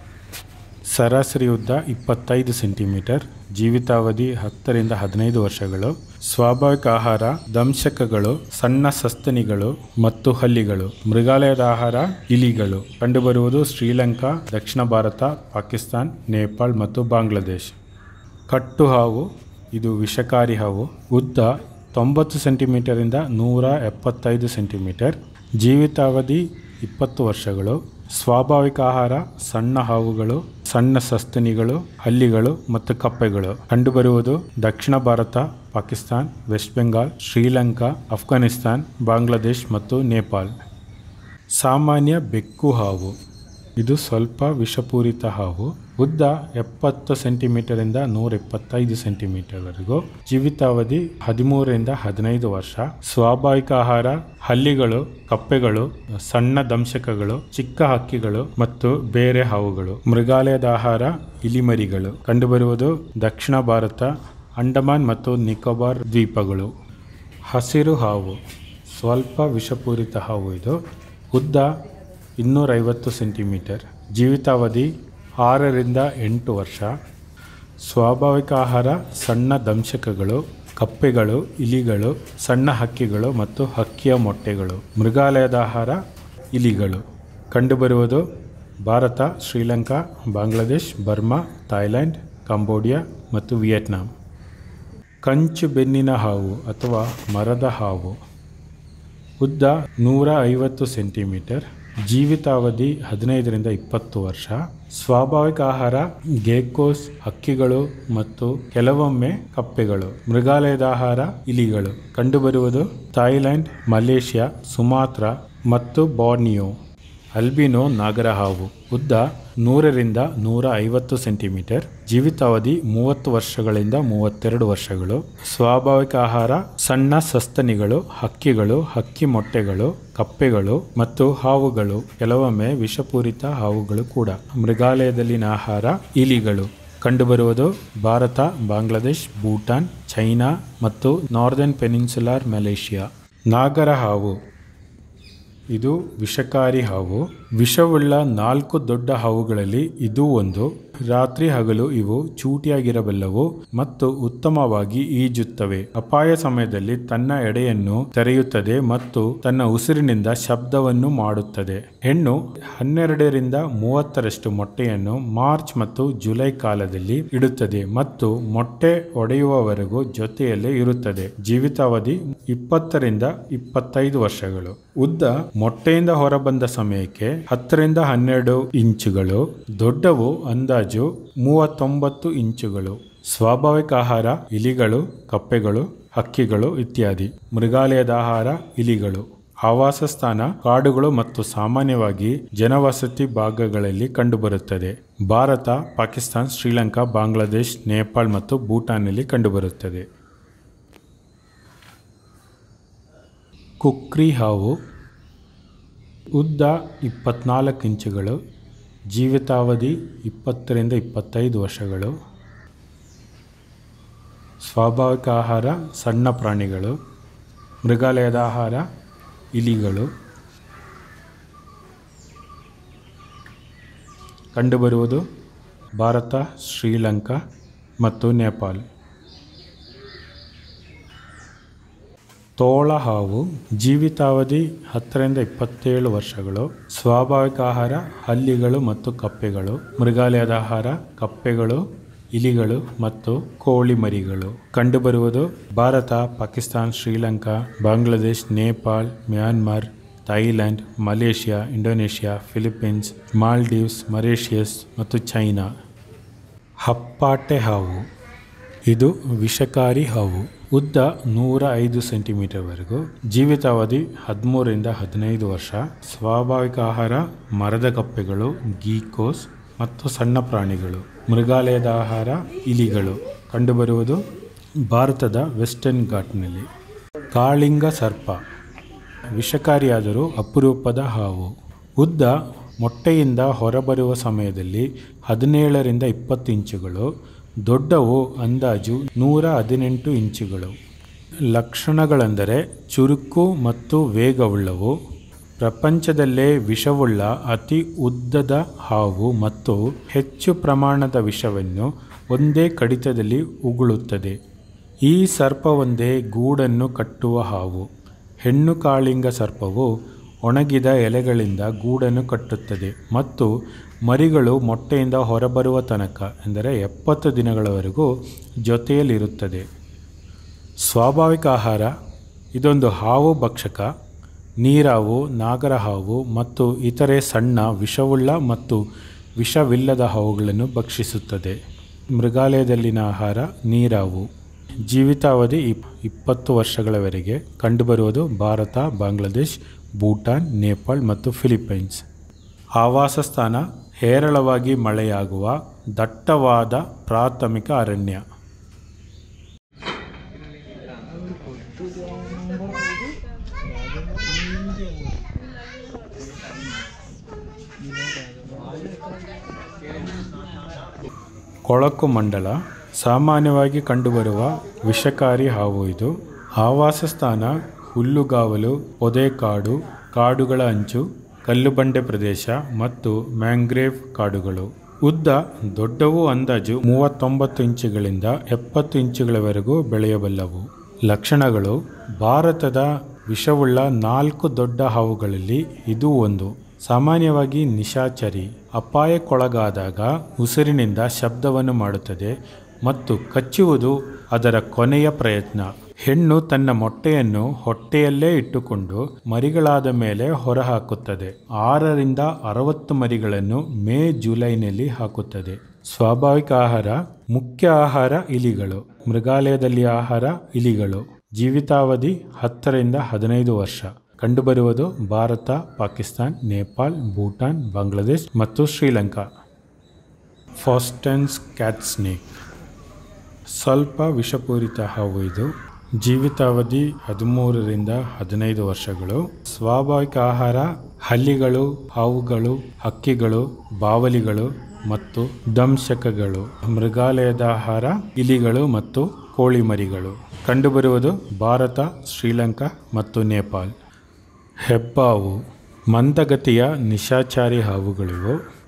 ಸರಾಸರಿ ಉದ್ದ ಇಪ್ಪತ್ತೈದು ಸೆಂಟಿಮೀಟರ್ ಜೀವಿತಾವಧಿ ಹತ್ತರಿಂದ ಹದಿನೈದು ವರ್ಷಗಳು ಸ್ವಾಭಾವಿಕ ಆಹಾರ ದಂಶಕಗಳು ಸಣ್ಣ ಸಸ್ತನಿಗಳು ಮತ್ತು ಹಲ್ಲಿಗಳು ಮೃಗಾಲಯದ ಆಹಾರ ಇಲಿಗಳು ಕಂಡುಬರುವುದು ಶ್ರೀಲಂಕಾ ದಕ್ಷಿಣ ಭಾರತ ಪಾಕಿಸ್ತಾನ್ ನೇಪಾಳ್ ಮತ್ತು ಬಾಂಗ್ಲಾದೇಶ್ ಕಟ್ಟು ಹಾವು ಇದು ವಿಷಕಾರಿ ಹಾವು ಉದ್ದ ತೊಂಬತ್ತು ಸೆಂಟಿಮೀಟರಿಂದ ನೂರ ಎಪ್ಪತ್ತೈದು ಸೆಂಟಿಮೀಟರ್ ಜೀವಿತಾವಧಿ ಇಪ್ಪತ್ತು ವರ್ಷಗಳು ಸ್ವಾಭಾವಿಕ ಆಹಾರ ಸಣ್ಣ ಹಾವುಗಳು ಸಣ್ಣ ಸಸ್ತನಿಗಳು ಹಲ್ಲಿಗಳು ಮತ್ತು ಕಪ್ಪೆಗಳು ಕಂಡುಬರುವುದು ದಕ್ಷಿಣ ಭಾರತ ಪಾಕಿಸ್ತಾನ್ ವೆಸ್ಟ್ ಬೆಂಗಾಲ್ ಶ್ರೀಲಂಕಾ ಅಫ್ಘಾನಿಸ್ತಾನ್ ಬಾಂಗ್ಲಾದೇಶ್ ಮತ್ತು ನೇಪಾಳ್ ಸಾಮಾನ್ಯ ಬೆಕ್ಕು ಹಾವು ಇದು ಸ್ವಲ್ಪ ವಿಷಪೂರಿತ ಹಾವು ಉದ್ದ ಎಪ್ಪತ್ತು ಸೆಂಟಿಮೀಟರಿಂದ ನೂರ ಎಪ್ಪತ್ತೈದು ಸೆಂಟಿಮೀಟರ್ವರೆಗೂ ಜೀವಿತಾವಧಿ ಹದಿಮೂರರಿಂದ ಹದಿನೈದು ವರ್ಷ ಸ್ವಾಭಾವಿಕ ಆಹಾರ ಹಲ್ಲಿಗಳು ಕಪ್ಪೆಗಳು ಸಣ್ಣ ದಂಶಕಗಳು ಚಿಕ್ಕ ಹಕ್ಕಿಗಳು ಮತ್ತು ಬೇರೆ ಹಾವುಗಳು ಮೃಗಾಲಯದ ಆಹಾರ ಇಲಿಮರಿಗಳು ಕಂಡುಬರುವುದು ದಕ್ಷಿಣ ಭಾರತ ಅಂಡಮಾನ್ ಮತ್ತು ನಿಕೋಬಾರ್ ದ್ವೀಪಗಳು ಹಸಿರು ಹಾವು ಸ್ವಲ್ಪ ವಿಷಪೂರಿತ ಹಾವು ಇದು ಉದ್ದ ಇನ್ನೂರೈವತ್ತು ಸೆಂಟಿಮೀಟರ್ ಜೀವಿತಾವಧಿ ಆರರಿಂದ ಎಂಟು ವರ್ಷ ಸ್ವಾಭಾವಿಕ ಆಹಾರ ಸಣ್ಣ ದಂಶಕಗಳು ಕಪ್ಪೆಗಳು ಇಲಿಗಳು ಸಣ್ಣ ಹಕ್ಕಿಗಳು ಮತ್ತು ಹಕ್ಕಿಯ ಮೊಟ್ಟೆಗಳು ಮೃಗಾಲಯದ ಆಹಾರ ಇಲಿಗಳು ಕಂಡುಬರುವುದು Bharat Sri Lanka Bangladesh Burma Thailand Cambodia ಮತ್ತು ವಿಯೆಟ್ನಾಂ ಕಂಚು ಬೆನ್ನಿನ ಹಾವು ಅಥವಾ ಮರದ ಹಾವು ಉದ್ದ ನೂರ ಐವತ್ತು ಸೆಂಟಿಮೀಟರ್ ಜೀವಿತಾವಧಿ ಹದಿನೈದರಿಂದ ಇಪ್ಪತ್ತು ವರ್ಷ ಸ್ವಾಭಾವಿಕ ಆಹಾರ ಗೇಕೋಸ್ ಹಕ್ಕಿಗಳು ಮತ್ತು ಕೆಲವೊಮ್ಮೆ ಕಪ್ಪೆಗಳು ಮೃಗಾಲಯದ ಆಹಾರ ಇಲಿಗಳು ಕಂಡುಬರುವುದು ಥಾಯ್ಲ್ಯಾಂಡ್ ಮಲೇಷ್ಯಾ ಸುಮಾತ್ರ ಮತ್ತು ಬಾರ್ನಿಯೋ ಅಲ್ಬಿನೋ ನಾಗರಹಾವು ಉದ್ದ ನೂರರಿಂದ ನೂರ ಐವತ್ತು ಸೆಂಟಿಮೀಟರ್ ಜೀವಿತಾವಧಿ ಮೂವತ್ತು ವರ್ಷಗಳಿಂದ ಮೂವತ್ತೆರಡು ವರ್ಷಗಳು ಸ್ವಾಭಾವಿಕ ಆಹಾರ ಸಣ್ಣ ಸಸ್ತನಿಗಳು ಹಕ್ಕಿಗಳು ಹಕ್ಕಿ ಮೊಟ್ಟೆಗಳು ಕಪ್ಪೆಗಳು ಮತ್ತು ಹಾವುಗಳು ಕೆಲವೊಮ್ಮೆ ವಿಷಪೂರಿತ ಹಾವುಗಳು ಕೂಡ ಮೃಗಾಲಯದಲ್ಲಿನ ಆಹಾರ ಇಲಿಗಳು ಕಂಡುಬರುವುದು ಭಾರತ ಬಾಂಗ್ಲಾದೇಶ್ ಭೂಟಾನ್ ಚೈನಾ ಮತ್ತು ನಾರ್ದರ್ನ್ ಪೆನಿನ್ಸುಲಾರ್ ಮಲೇಷಿಯಾ ನಾಗರ ಹಾವು ಇದು ವಿಷಕಾರಿ ಹಾವು ವಿಷವುಳ್ಳ ನಾಲ್ಕು ದೊಡ್ಡ ಹಾವುಗಳಲ್ಲಿ ಇದು ಒಂದು ರಾತ್ರಿ ಹಗಲು ಇವು ಚೂಟಿಯಾಗಿರಬಲ್ಲವು ಮತ್ತು ಉತ್ತಮವಾಗಿ ಈಜುತ್ತವೆ ಅಪಾಯ ಸಮಯದಲ್ಲಿ ತನ್ನ ಎಡೆಯನ್ನು ತೆರೆಯುತ್ತದೆ ಮತ್ತು ತನ್ನ ಉಸಿರಿನಿಂದ ಶಬ್ದವನ್ನು ಮಾಡುತ್ತದೆ ಹೆಣ್ಣು ಹನ್ನೆರಡರಿಂದ ಮೂವತ್ತರಷ್ಟು ಮೊಟ್ಟೆಯನ್ನು ಮಾರ್ಚ್ ಮತ್ತು ಜುಲೈ ಕಾಲದಲ್ಲಿ ಇಡುತ್ತದೆ ಮತ್ತು ಮೊಟ್ಟೆ ಒಡೆಯುವವರೆಗೂ ಜೊತೆಯಲ್ಲೇ ಇರುತ್ತದೆ ಜೀವಿತಾವಧಿ ಇಪ್ಪತ್ತರಿಂದ ಇಪ್ಪತ್ತೈದು ವರ್ಷಗಳು ಉದ್ದ ಮೊಟ್ಟೆಯಿಂದ ಹೊರಬಂದ ಸಮಯಕ್ಕೆ ಹತ್ತರಿಂದ ಹನ್ನೆರಡು ಇಂಚುಗಳು ದೊಡ್ಡವು ಅಂದಾಜು ಮೂವತ್ತೊಂಬತ್ತು ಇಂಚುಗಳು ಸ್ವಾಭಾವಿಕ ಆಹಾರ ಇಲಿಗಳು ಕಪ್ಪೆಗಳು ಹಕ್ಕಿಗಳು ಇತ್ಯಾದಿ ಮೃಗಾಲಯದ ಆಹಾರ ಇಲಿಗಳು ಆವಾಸ ಸ್ಥಾನ ಕಾಡುಗಳು ಮತ್ತು ಸಾಮಾನ್ಯವಾಗಿ ಜನವಸತಿ ಭಾಗಗಳಲ್ಲಿ ಕಂಡುಬರುತ್ತದೆ ಭಾರತ ಪಾಕಿಸ್ತಾನ್ ಶ್ರೀಲಂಕಾ ಬಾಂಗ್ಲಾದೇಶ್ ನೇಪಾಳ್ ಮತ್ತು ಭೂಟಾನ್ನಲ್ಲಿ ಕಂಡುಬರುತ್ತದೆ ಕುಕ್ರಿ ಹಾವು ಉದ್ದ ಇಪ್ಪತ್ನಾಲ್ಕು ಇಂಚುಗಳು ಜೀವಿತಾವಧಿ ಇಪ್ಪತ್ತರಿಂದ ಇಪ್ಪತ್ತೈದು ವರ್ಷಗಳು ಸ್ವಾಭಾವಿಕ ಆಹಾರ ಸಣ್ಣ ಪ್ರಾಣಿಗಳು ಮೃಗಾಲಯದ ಆಹಾರ ಇಲಿಗಳು ಕಂಡುಬರುವುದು ಭಾರತ ಶ್ರೀಲಂಕಾ ಮತ್ತು ನೇಪಾಲ್ ತೋಳ ಹಾವು ಜೀವಿತಾವಧಿ ಹತ್ತರಿಂದ ಇಪ್ಪತ್ತೇಳು ವರ್ಷಗಳು ಸ್ವಾಭಾವಿಕ ಆಹಾರ ಹಲ್ಲಿಗಳು ಮತ್ತು ಕಪ್ಪೆಗಳು ಮೃಗಾಲಯದ ಆಹಾರ ಕಪ್ಪೆಗಳು ಇಲಿಗಳು ಮತ್ತು ಕೋಳಿ ಮರಿಗಳು ಕಂಡುಬರುವುದು Bharat Pakistan Sri Lanka Bangladesh Nepal Myanmar Thailand Malaysia Indonesia Philippines Maldives Mauritius ಮತ್ತು ಚೈನಾ ಹಪ್ಪಾಟೆ ಹಾವು ಇದು ವಿಷಕಾರಿ ಹಾವು ಉದ್ದ ನೂರ ಐದು ಸೆಂಟಿಮೀಟರ್ವರೆಗೂ ಜೀವಿತಾವಧಿ ಹದಿಮೂರರಿಂದ ಹದಿನೈದು ವರ್ಷ ಸ್ವಾಭಾವಿಕ ಆಹಾರ ಮರದ ಕಪ್ಪೆಗಳು ಗೀಕೋಸ್ ಮತ್ತು ಸಣ್ಣ ಪ್ರಾಣಿಗಳು ಮೃಗಾಲಯದ ಆಹಾರ ಇಲಿಗಳು ಕಂಡುಬರುವುದು ಭಾರತದ ವೆಸ್ಟರ್ನ್ ಘಾಟ್ನಲ್ಲಿ ಕಾಳಿಂಗ ಸರ್ಪ ವಿಷಕಾರಿಯಾದರೂ ಅಪರೂಪದ ಹಾವು ಉದ್ದ ಮೊಟ್ಟೆಯಿಂದ ಹೊರಬರುವ ಸಮಯದಲ್ಲಿ ಹದಿನೇಳರಿಂದ ಇಪ್ಪತ್ತು ಇಂಚುಗಳು ದೊಡ್ಡವು ಅಂದಾಜು ನೂರ ಹದಿನೆಂಟು ಇಂಚುಗಳು ಲಕ್ಷಣಗಳೆಂದರೆ ಚುರುಕು ಮತ್ತು ವೇಗವುಳ್ಳವು ಪ್ರಪಂಚದಲ್ಲೇ ವಿಷವುಳ್ಳ ಅತಿ ಉದ್ದದ ಹಾವು ಮತ್ತು ಹೆಚ್ಚು ಪ್ರಮಾಣದ ವಿಷವನ್ನು ಒಂದೇ ಕಡಿತದಲ್ಲಿ ಉಗುಳುತ್ತದೆ ಈ ಸರ್ಪವೊಂದೇ ಗೂಡನ್ನು ಕಟ್ಟುವ ಹಾವು ಹೆಣ್ಣು ಕಾಳಿಂಗ ಸರ್ಪವು ಒಣಗಿದ ಎಲೆಗಳಿಂದ ಗೂಡನ್ನು ಕಟ್ಟುತ್ತದೆ ಮತ್ತು ಮರಿಗಳು ಮೊಟ್ಟೆಯಿಂದ ಹೊರಬರುವ ತನಕ ಎಂದರೆ ಎಪ್ಪತ್ತು ದಿನಗಳವರೆಗೂ ಜೊತೆಯಲ್ಲಿರುತ್ತದೆ ಸ್ವಾಭಾವಿಕ ಆಹಾರ ಇದೊಂದು ಹಾವು ಭಕ್ಷಕ ನೀರಾವು ನಾಗರ ಹಾವು ಮತ್ತು ಇತರೆ ಸಣ್ಣ ವಿಷವುಳ್ಳ ಮತ್ತು ವಿಷವಿಲ್ಲದ ಹಾವುಗಳನ್ನು ಭಕ್ಷಿಸುತ್ತದೆ ಮೃಗಾಲಯದಲ್ಲಿನ ಆಹಾರ ನೀರಾವು ಜೀವಿತಾವಧಿ ಇಪ್ ಇಪ್ಪತ್ತು ವರ್ಷಗಳವರೆಗೆ ಕಂಡುಬರುವುದು ಭಾರತ ಬಾಂಗ್ಲಾದೇಶ್ ಭೂಟಾನ್ ನೇಪಾಳ್ ಮತ್ತು ಫಿಲಿಪೈನ್ಸ್ ಆವಾಸ ಸ್ಥಾನ ಹೇರಳವಾಗಿ ಮಳೆಯಾಗುವ ದಟ್ಟವಾದ ಪ್ರಾಥಮಿಕ ಅರಣ್ಯ ಕೊಳಕು ಮಂಡಲ ಸಾಮಾನ್ಯವಾಗಿ ಕಂಡುಬರುವ ವಿಷಕಾರಿ ಹಾವು ಇದು ಆವಾಸ ಸ್ಥಾನ ಹುಲ್ಲುಗಾವಲು ಪೊದೆಕಾಡು ಕಾಡುಗಳ ಅಂಚು ಕಲ್ಲುಬಂಡೆ ಪ್ರದೇಶ ಮತ್ತು ಮ್ಯಾಂಗ್ರೇವ್ ಕಾಡುಗಳು ಉದ್ದ ದೊಡ್ಡವು ಅಂದಾಜು ಮೂವತ್ತೊಂಬತ್ತು ಇಂಚುಗಳಿಂದ ಎಪ್ಪತ್ತು ಇಂಚುಗಳವರೆಗೂ ಬೆಳೆಯಬಲ್ಲವು ಲಕ್ಷಣಗಳು ಭಾರತದ ವಿಷವುಳ್ಳ ನಾಲ್ಕು ದೊಡ್ಡ ಹಾವುಗಳಲ್ಲಿ ಇದು ಒಂದು ಸಾಮಾನ್ಯವಾಗಿ ನಿಶಾಚರಿ ಅಪಾಯಕ್ಕೊಳಗಾದಾಗ ಉಸಿರಿನಿಂದ ಶಬ್ದವನ್ನು ಮಾಡುತ್ತದೆ ಮತ್ತು ಕಚ್ಚುವುದು ಅದರ ಕೊನೆಯ ಪ್ರಯತ್ನ ಹೆಣ್ಣು ತನ್ನ ಮೊಟ್ಟೆಯನ್ನು ಹೊಟ್ಟೆಯಲ್ಲೇ ಇಟ್ಟುಕೊಂಡು ಮರಿಗಳಾದ ಮೇಲೆ ಹೊರಹಾಕುತ್ತದೆ ಆರರಿಂದ ಅರವತ್ತು ಮರಿಗಳನ್ನು ಮೇ ಜುಲೈನಲ್ಲಿ ಹಾಕುತ್ತದೆ ಸ್ವಾಭಾವಿಕ ಆಹಾರ ಮುಖ್ಯ ಆಹಾರ ಇಲಿಗಳು ಮೃಗಾಲಯದಲ್ಲಿ ಆಹಾರ ಇಲಿಗಳು ಜೀವಿತಾವಧಿ ಹತ್ತರಿಂದ ಹದಿನೈದು ವರ್ಷ ಕಂಡುಬರುವುದು ಭಾರತ ಪಾಕಿಸ್ತಾನ್ ನೇಪಾಳ್ ಭೂಟಾನ್ ಬಾಂಗ್ಲಾದೇಶ್ ಮತ್ತು ಶ್ರೀಲಂಕಾ ಫಾಸ್ಟನ್ಸ್ ಕ್ಯಾಟ್ ಸ್ನೇಕ್ ಸ್ವಲ್ಪ ವಿಷಪೂರಿತ ಹಾವು ಇದು ಜೀವಿತಾವಧಿ ಹದಿಮೂರರಿಂದ ಹದಿನೈದು ವರ್ಷಗಳು ಸ್ವಾಭಾವಿಕ ಆಹಾರ ಹಲ್ಲಿಗಳು ಹಾವುಗಳು ಹಕ್ಕಿಗಳು ಬಾವಲಿಗಳು ಮತ್ತು ದಂಶಕಗಳು ಮೃಗಾಲಯದ ಆಹಾರ ಇಲಿಗಳು ಮತ್ತು ಕೋಳಿ ಮರಿಗಳು ಕಂಡುಬರುವುದು ಭಾರತ ಶ್ರೀಲಂಕಾ ಮತ್ತು ನೇಪಾಳ್ ಹೆಬ್ಬಾವು ಮಂದಗತಿಯ ನಿಶಾಚಾರಿ ಹಾವುಗಳಿವು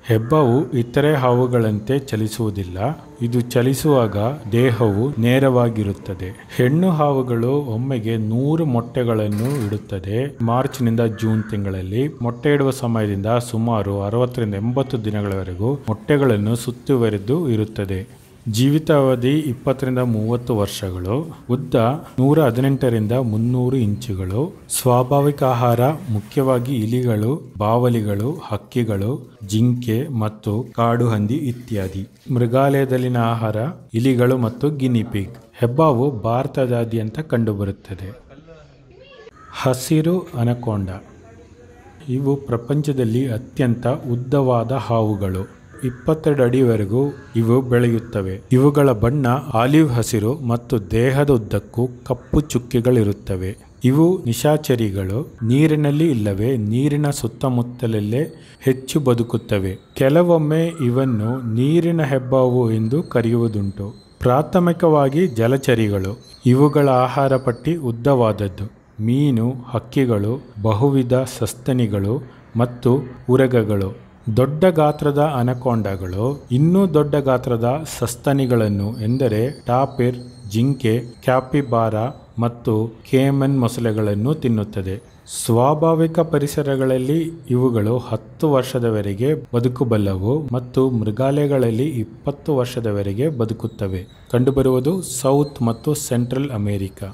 ಹೆಬ್ಬಾವು ಇತರೆ ಹಾವುಗಳಂತೆ ಚಲಿಸುವುದಿಲ್ಲ ಇದು ಚಲಿಸುವಾಗ ದೇಹವು ನೇರವಾಗಿರುತ್ತದೆ ಹೆಣ್ಣು ಹಾವುಗಳು ಒಮ್ಮೆಗೆ ನೂರು ಮೊಟ್ಟೆಗಳನ್ನು ಇಡುತ್ತದೆ ಮಾರ್ಚ್ನಿಂದ ಜೂನ್ ತಿಂಗಳಲ್ಲಿ ಮೊಟ್ಟೆ ಇಡುವ ಸಮಯದಿಂದ ಸುಮಾರು ಅರವತ್ತರಿಂದ ಎಂಬತ್ತು ದಿನಗಳವರೆಗೂ ಮೊಟ್ಟೆಗಳನ್ನು ಸುತ್ತುವರೆದು ಇರುತ್ತದೆ ಜೀವಿತಾವಧಿ ಇಪ್ಪತ್ತರಿಂದ ಮೂವತ್ತು ವರ್ಷಗಳು ಉದ್ದ ನೂರ ಹದಿನೆಂಟರಿಂದ ಮುನ್ನೂರು ಇಂಚುಗಳು ಸ್ವಾಭಾವಿಕ ಆಹಾರ ಮುಖ್ಯವಾಗಿ ಇಲಿಗಳು ಬಾವಲಿಗಳು ಹಕ್ಕಿಗಳು ಜಿಂಕೆ ಮತ್ತು ಕಾಡು ಹಂದಿ ಇತ್ಯಾದಿ ಮೃಗಾಲಯದಲ್ಲಿನ ಆಹಾರ ಇಲಿಗಳು ಮತ್ತು ಗಿನಿಪಿಗ್ ಹೆಬ್ಬಾವು ಭಾರತದಾದ್ಯಂತ ಕಂಡುಬರುತ್ತದೆ ಹಸಿರು ಅನಕೊಂಡ ಇವು ಪ್ರಪಂಚದಲ್ಲಿ ಅತ್ಯಂತ ಉದ್ದವಾದ ಹಾವುಗಳು ಇಪ್ಪತ್ತೆರಡು ಅಡಿವರೆಗೂ ಇವು ಬೆಳೆಯುತ್ತವೆ ಇವುಗಳ ಬಣ್ಣ ಆಲಿವ್ ಹಸಿರು ಮತ್ತು ದೇಹದ ಉದ್ದಕ್ಕೂ ಕಪ್ಪು ಚುಕ್ಕೆಗಳಿರುತ್ತವೆ ಇವು ನಿಶಾಚರಿಗಳು ನೀರಿನಲ್ಲಿ ಇಲ್ಲವೇ ನೀರಿನ ಸುತ್ತಮುತ್ತಲಲ್ಲೇ ಹೆಚ್ಚು ಬದುಕುತ್ತವೆ ಕೆಲವೊಮ್ಮೆ ಇವನ್ನು ನೀರಿನ ಹೆಬ್ಬಾವು ಎಂದು ಕರೆಯುವುದುಂಟು ಪ್ರಾಥಮಿಕವಾಗಿ ಜಲಚರಿಗಳು ಇವುಗಳ ಆಹಾರ ಪಟ್ಟಿ ಉದ್ದವಾದದ್ದು ಮೀನು ಹಕ್ಕಿಗಳು ಬಹುವಿಧ ಸಸ್ತನಿಗಳು ಮತ್ತು ಉರಗಗಳು ದೊಡ್ಡ ಗಾತ್ರದ ಅನಕೊಂಡಗಳು ಇನ್ನೂ ದೊಡ್ಡ ಗಾತ್ರದ ಸಸ್ತನಿಗಳನ್ನು ಎಂದರೆ ಟಾಪಿರ್ ಜಿಂಕೆ ಕ್ಯಾಪಿಬಾರ ಮತ್ತು ಕೇಮನ್ ಮೊಸಳೆಗಳನ್ನು ತಿನ್ನುತ್ತದೆ ಸ್ವಾಭಾವಿಕ ಪರಿಸರಗಳಲ್ಲಿ ಇವುಗಳು ಹತ್ತು ವರ್ಷದವರೆಗೆ ಬದುಕಬಲ್ಲವು ಮತ್ತು ಮೃಗಾಲಯಗಳಲ್ಲಿ ಇಪ್ಪತ್ತು ವರ್ಷದವರೆಗೆ ಬದುಕುತ್ತವೆ ಕಂಡುಬರುವುದು ಸೌತ್ ಮತ್ತು ಸೆಂಟ್ರಲ್ ಅಮೆರಿಕ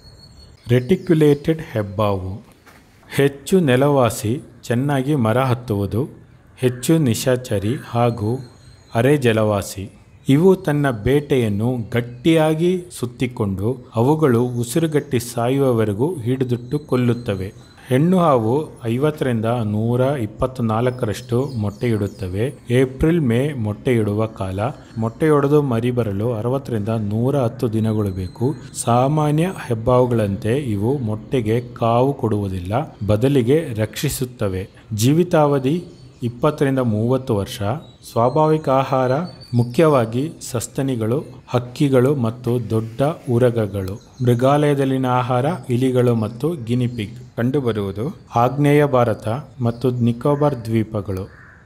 ರೆಟಿಕ್ಯುಲೇಟೆಡ್ ಹೆಬ್ಬಾವು ಹೆಚ್ಚು ನೆಲವಾಸಿ ಚೆನ್ನಾಗಿ ಮರ ಹತ್ತುವುದು ಹೆಚ್ಚು ನಿಶಾಚರಿ ಹಾಗೂ ಅರೆ ಜಲವಾಸಿ ಇವು ತನ್ನ ಬೇಟೆಯನ್ನು ಗಟ್ಟಿಯಾಗಿ ಸುತ್ತಿಕೊಂಡು ಅವುಗಳು ಉಸಿರುಗಟ್ಟಿ ಸಾಯುವವರೆಗೂ ಹಿಡಿದಿಟ್ಟು ಕೊಲ್ಲುತ್ತವೆ ಹೆಣ್ಣು ಹಾವು ಐವತ್ತರಿಂದ ನೂರ ಇಪ್ಪತ್ನಾಲ್ಕರಷ್ಟು ಮೊಟ್ಟೆಯಿಡುತ್ತವೆ ಏಪ್ರಿಲ್ ಮೇ ಮೊಟ್ಟೆಯಿಡುವ ಕಾಲ ಮೊಟ್ಟೆಯೊಡೆದು ಮರಿ ಬರಲು ಅರವತ್ತರಿಂದ ನೂರ ಹತ್ತು ದಿನಗಳು ಬೇಕು ಸಾಮಾನ್ಯ ಹೆಬ್ಬಾವುಗಳಂತೆ ಇವು ಮೊಟ್ಟೆಗೆ ಕಾವು ಕೊಡುವುದಿಲ್ಲ ಬದಲಿಗೆ ರಕ್ಷಿಸುತ್ತವೆ ಜೀವಿತಾವಧಿ ಇಪ್ಪತ್ತರಿಂದ ಮೂವತ್ತು ವರ್ಷ ಸ್ವಾಭಾವಿಕ ಆಹಾರ ಮುಖ್ಯವಾಗಿ ಸಸ್ತನಿಗಳು ಹಕ್ಕಿಗಳು ಮತ್ತು ದೊಡ್ಡ ಉರಗಗಳು ಮೃಗಾಲಯದಲ್ಲಿನ ಆಹಾರ ಇಲಿಗಳು ಮತ್ತು ಗಿನಿಪಿಗ್ ಕಂಡುಬರುವುದು ಆಗ್ನೇಯ ಭಾರತ ಮತ್ತು ನಿಕೋಬಾರ್ ದ್ವೀಪಗಳು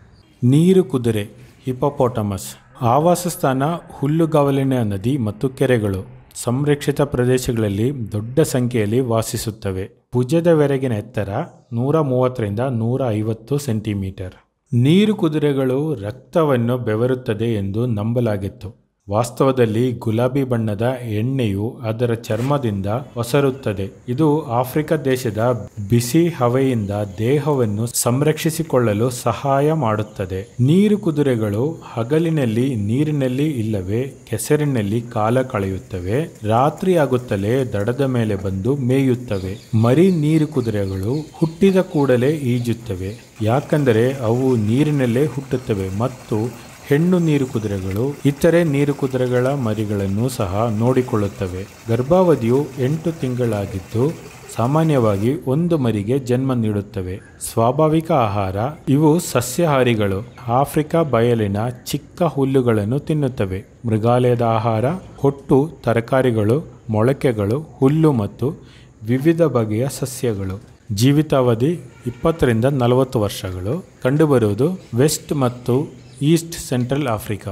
ನೀರು ಕುದುರೆ ಹಿಪೋಪೋಟಮಸ್ ಆವಾಸ ಸ್ಥಾನ ಹುಲ್ಲುಗಾವಲಿನ ನದಿ ಮತ್ತು ಕೆರೆಗಳು ಸಂರಕ್ಷಿತ ಪ್ರದೇಶಗಳಲ್ಲಿ ದೊಡ್ಡ ಸಂಖ್ಯೆಯಲ್ಲಿ ವಾಸಿಸುತ್ತವೆ ಭುಜದವರೆಗಿನ ಎತ್ತರ ನೂರ ಮೂವತ್ತರಿಂದ ನೂರ ಐವತ್ತು ಸೆಂಟಿಮೀಟರ್ ನೀರು ಕುದುರೆಗಳು ರಕ್ತವನ್ನು ಬೆವರುತ್ತದೆ ಎಂದು ನಂಬಲಾಗಿತ್ತು ವಾಸ್ತವದಲ್ಲಿ ಗುಲಾಬಿ ಬಣ್ಣದ ಎಣ್ಣೆಯು ಅದರ ಚರ್ಮದಿಂದ ಒಸರುತ್ತದೆ ಇದು ಆಫ್ರಿಕಾ ದೇಶದ ಬಿಸಿ ಹವೆಯಿಂದ ದೇಹವನ್ನು ಸಂರಕ್ಷಿಸಿಕೊಳ್ಳಲು ಸಹಾಯ ಮಾಡುತ್ತದೆ ನೀರು ಕುದುರೆಗಳು ಹಗಲಿನಲ್ಲಿ ನೀರಿನಲ್ಲಿ ಇಲ್ಲವೇ ಕೆಸರಿನಲ್ಲಿ ಕಾಲ ಕಳೆಯುತ್ತವೆ ರಾತ್ರಿ ಆಗುತ್ತಲೇ ದಡದ ಮೇಲೆ ಬಂದು ಮೇಯುತ್ತವೆ ಮರಿ ನೀರು ಕುದುರೆಗಳು ಹುಟ್ಟಿದ ಕೂಡಲೇ ಈಜುತ್ತವೆ ಯಾಕಂದರೆ ಅವು ನೀರಿನಲ್ಲೇ ಹುಟ್ಟುತ್ತವೆ ಮತ್ತು ಹೆಣ್ಣು ನೀರು ಕುದುರೆಗಳು ಇತರೆ ನೀರು ಕುದುರೆಗಳ ಮರಿಗಳನ್ನು ಸಹ ನೋಡಿಕೊಳ್ಳುತ್ತವೆ ಗರ್ಭಾವಧಿಯು ಎಂಟು ತಿಂಗಳಾಗಿದ್ದು ಸಾಮಾನ್ಯವಾಗಿ ಒಂದು ಮರಿಗೆ ಜನ್ಮ ನೀಡುತ್ತವೆ ಸ್ವಾಭಾವಿಕ ಆಹಾರ ಇವು ಸಸ್ಯಾಹಾರಿಗಳು ಆಫ್ರಿಕಾ ಬಯಲಿನ ಚಿಕ್ಕ ಹುಲ್ಲುಗಳನ್ನು ತಿನ್ನುತ್ತವೆ ಮೃಗಾಲಯದ ಆಹಾರ ಹೊಟ್ಟು ತರಕಾರಿಗಳು ಮೊಳಕೆಗಳು ಹುಲ್ಲು ಮತ್ತು ವಿವಿಧ ಬಗೆಯ ಸಸ್ಯಗಳು ಜೀವಿತಾವಧಿ ಇಪ್ಪತ್ತರಿಂದ ನಲವತ್ತು ವರ್ಷಗಳು ಕಂಡುಬರುವುದು ವೆಸ್ಟ್ ಮತ್ತು ಈಸ್ಟ್ ಸೆಂಟ್ರಲ್ ಆಫ್ರಿಕಾ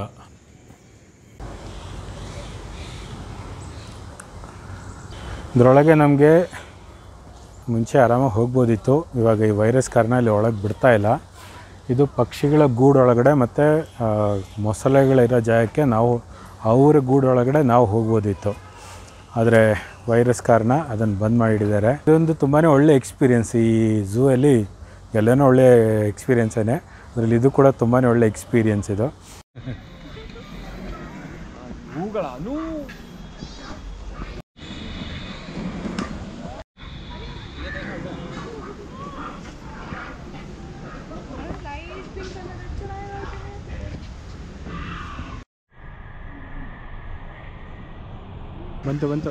ಇದರೊಳಗೆ ನಮಗೆ ಮುಂಚೆ ಆರಾಮಾಗಿ ಹೋಗ್ಬೋದಿತ್ತು ಇವಾಗ ಈ ವೈರಸ್ ಕಾರಣ ಇಲ್ಲಿ ಒಳಗೆ ಬಿಡ್ತಾ ಇಲ್ಲ ಇದು ಪಕ್ಷಿಗಳ ಗೂಡೊಳಗಡೆ ಮತ್ತು ಮೊಸಳೆಗಳಿರೋ ಜಾಗಕ್ಕೆ ನಾವು ಅವರ ಗೂಡೊಳಗಡೆ ನಾವು ಹೋಗ್ಬೋದಿತ್ತು ಆದರೆ ವೈರಸ್ ಕಾರಣ ಅದನ್ನು ಬಂದ್ ಮಾಡಿಟ್ಟಿದ್ದಾರೆ ಇದೊಂದು ತುಂಬಾ ಒಳ್ಳೆ ಎಕ್ಸ್ಪೀರಿಯೆನ್ಸ್ ಈ ಝೂ ಅಲ್ಲಿ ಎಲ್ಲನೂ ಒಳ್ಳೆ ಎಕ್ಸ್ಪೀರಿಯೆನ್ಸೇ ಅದರಲ್ಲಿ ಇದು ಕೂಡ ತುಂಬಾ ಒಳ್ಳೆ ಎಕ್ಸ್ಪೀರಿಯೆನ್ಸ್ ಇದು ಬಂತು ಬಂತು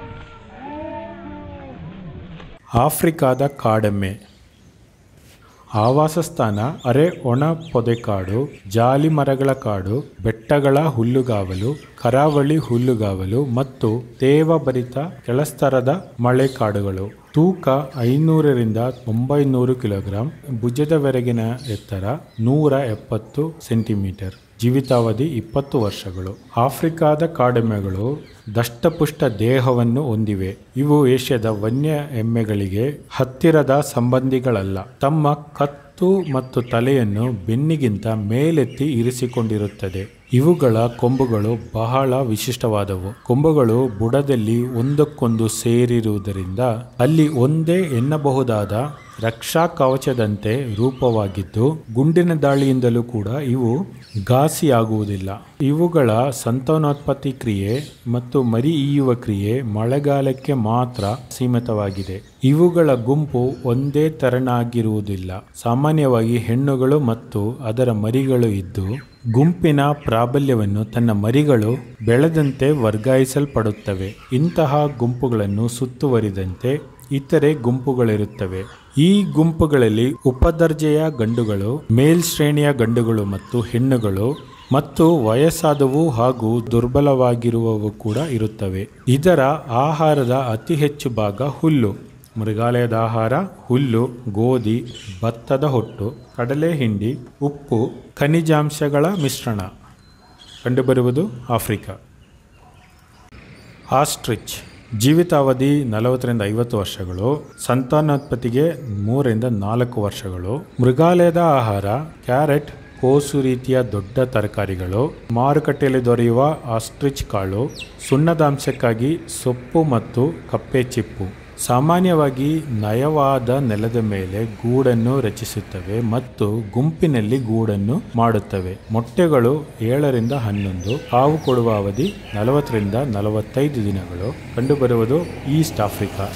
ಆಫ್ರಿಕಾದ ಕಾಡೆಮ್ಮೆ ಆವಾಸ ಸ್ಥಾನ ಅರೆ ಒಣ ಪೊದೆಕಾಡು ಜಾಲಿ ಮರಗಳ ಕಾಡು ಬೆಟ್ಟಗಳ ಹುಲ್ಲುಗಾವಲು ಕರಾವಳಿ ಹುಲ್ಲುಗಾವಲು ಮತ್ತು ತೇವಭರಿತ ಕೆಳಸ್ತರದ ಮಳೆ ಕಾಡುಗಳು ತೂಕ ಐನೂರರಿಂದ ಒಂಬೈನೂರು ಕಿಲೋಗ್ರಾಂ ಭುಜದವರೆಗಿನ ಎತ್ತರ ನೂರ ಎಪ್ಪತ್ತು ಸೆಂಟಿಮೀಟರ್ ಜೀವಿತಾವಧಿ ಇಪ್ಪತ್ತು ವರ್ಷಗಳು ಆಫ್ರಿಕಾದ ಕಾಡೆಮ್ಮೆಗಳು ದಷ್ಟಪುಷ್ಟ ದೇಹವನ್ನು ಹೊಂದಿವೆ ಇವು ಏಷ್ಯಾದ ವನ್ಯ ಎಮ್ಮೆಗಳಿಗೆ ಹತ್ತಿರದ ಸಂಬಂಧಿಗಳಲ್ಲ ತಮ್ಮ ಕತ್ತು ಮತ್ತು ತಲೆಯನ್ನು ಬೆನ್ನಿಗಿಂತ ಮೇಲೆತ್ತಿ ಇರಿಸಿಕೊಂಡಿರುತ್ತದೆ ಇವುಗಳ ಕೊಂಬುಗಳು ಬಹಳ ವಿಶಿಷ್ಟವಾದವು ಕೊಂಬುಗಳು ಬುಡದಲ್ಲಿ ಒಂದಕ್ಕೊಂದು ಸೇರಿರುವುದರಿಂದ ಅಲ್ಲಿ ಒಂದೇ ಎನ್ನಬಹುದಾದ ರಕ್ಷಾ ಕವಚದಂತೆ ರೂಪವಾಗಿದ್ದು ಗುಂಡಿನ ದಾಳಿಯಿಂದಲೂ ಕೂಡ ಇವು ಘಾಸಿಯಾಗುವುದಿಲ್ಲ ಇವುಗಳ ಸಂತಾನೋತ್ಪತ್ತಿ ಕ್ರಿಯೆ ಮತ್ತು ಮರಿ ಈಯುವ ಕ್ರಿಯೆ ಮಳೆಗಾಲಕ್ಕೆ ಮಾತ್ರ ಸೀಮಿತವಾಗಿದೆ ಇವುಗಳ ಗುಂಪು ಒಂದೇ ತೆರನಾಗಿರುವುದಿಲ್ಲ ಸಾಮಾನ್ಯವಾಗಿ ಹೆಣ್ಣುಗಳು ಮತ್ತು ಅದರ ಮರಿಗಳು ಇದ್ದು ಗುಂಪಿನ ಪ್ರಾಬಲ್ಯವನ್ನು ತನ್ನ ಮರಿಗಳು ಬೆಳೆದಂತೆ ವರ್ಗಾಯಿಸಲ್ಪಡುತ್ತವೆ ಇಂತಹ ಗುಂಪುಗಳನ್ನು ಸುತ್ತುವರಿದಂತೆ ಇತರೆ ಗುಂಪುಗಳಿರುತ್ತವೆ ಈ ಗುಂಪುಗಳಲ್ಲಿ ಉಪದರ್ಜೆಯ ಗಂಡುಗಳು ಮೇಲ್ಶ್ರೇಣಿಯ ಗಂಡುಗಳು ಮತ್ತು ಹೆಣ್ಣುಗಳು ಮತ್ತು ವಯಸ್ಸಾದವು ಹಾಗೂ ದುರ್ಬಲವಾಗಿರುವವು ಕೂಡ ಇರುತ್ತವೆ ಇದರ ಆಹಾರದ ಅತಿ ಹೆಚ್ಚು ಭಾಗ ಹುಲ್ಲು ಮೃಗಾಲಯದ ಆಹಾರ ಹುಲ್ಲು ಗೋಧಿ ಭತ್ತದ ಹೊಟ್ಟು ಕಡಲೆ ಹಿಂಡಿ ಉಪ್ಪು ಖನಿಜಾಂಶಗಳ ಮಿಶ್ರಣ ಕಂಡುಬರುವುದು ಆಫ್ರಿಕಾ ಆಸ್ಟ್ರಿಚ್ ಜೀವಿತಾವಧಿ ನಲವತ್ತರಿಂದ ಐವತ್ತು ವರ್ಷಗಳು ಸಂತಾನೋತ್ಪತ್ತಿಗೆ ಮೂರರಿಂದ ನಾಲ್ಕು ವರ್ಷಗಳು ಮೃಗಾಲಯದ ಆಹಾರ ಕ್ಯಾರೆಟ್ ಕೋಸು ರೀತಿಯ ದೊಡ್ಡ ತರಕಾರಿಗಳು ಮಾರುಕಟ್ಟೆಯಲ್ಲಿ ದೊರೆಯುವ ಆಸ್ಟ್ರಿಚ್ ಕಾಳು ಸುಣ್ಣದಾಂಶಕ್ಕಾಗಿ ಸೊಪ್ಪು ಮತ್ತು ಕಪ್ಪೆ ಚಿಪ್ಪು ಸಾಮಾನ್ಯವಾಗಿ ನಯವಾದ ನೆಲದ ಮೇಲೆ ಗೂಡನ್ನು ರಚಿಸುತ್ತವೆ ಮತ್ತು ಗುಂಪಿನಲ್ಲಿ ಗೂಡನ್ನು ಮಾಡುತ್ತವೆ ಮೊಟ್ಟೆಗಳು ಏಳರಿಂದ ಹನ್ನೊಂದು ಹಾವು ಕೊಡುವ ಅವಧಿ ನಲವತ್ತರಿಂದ ನಲವತ್ತೈದು ದಿನಗಳು ಕಂಡುಬರುವುದು ಈಸ್ಟ್ ಆಫ್ರಿಕಾ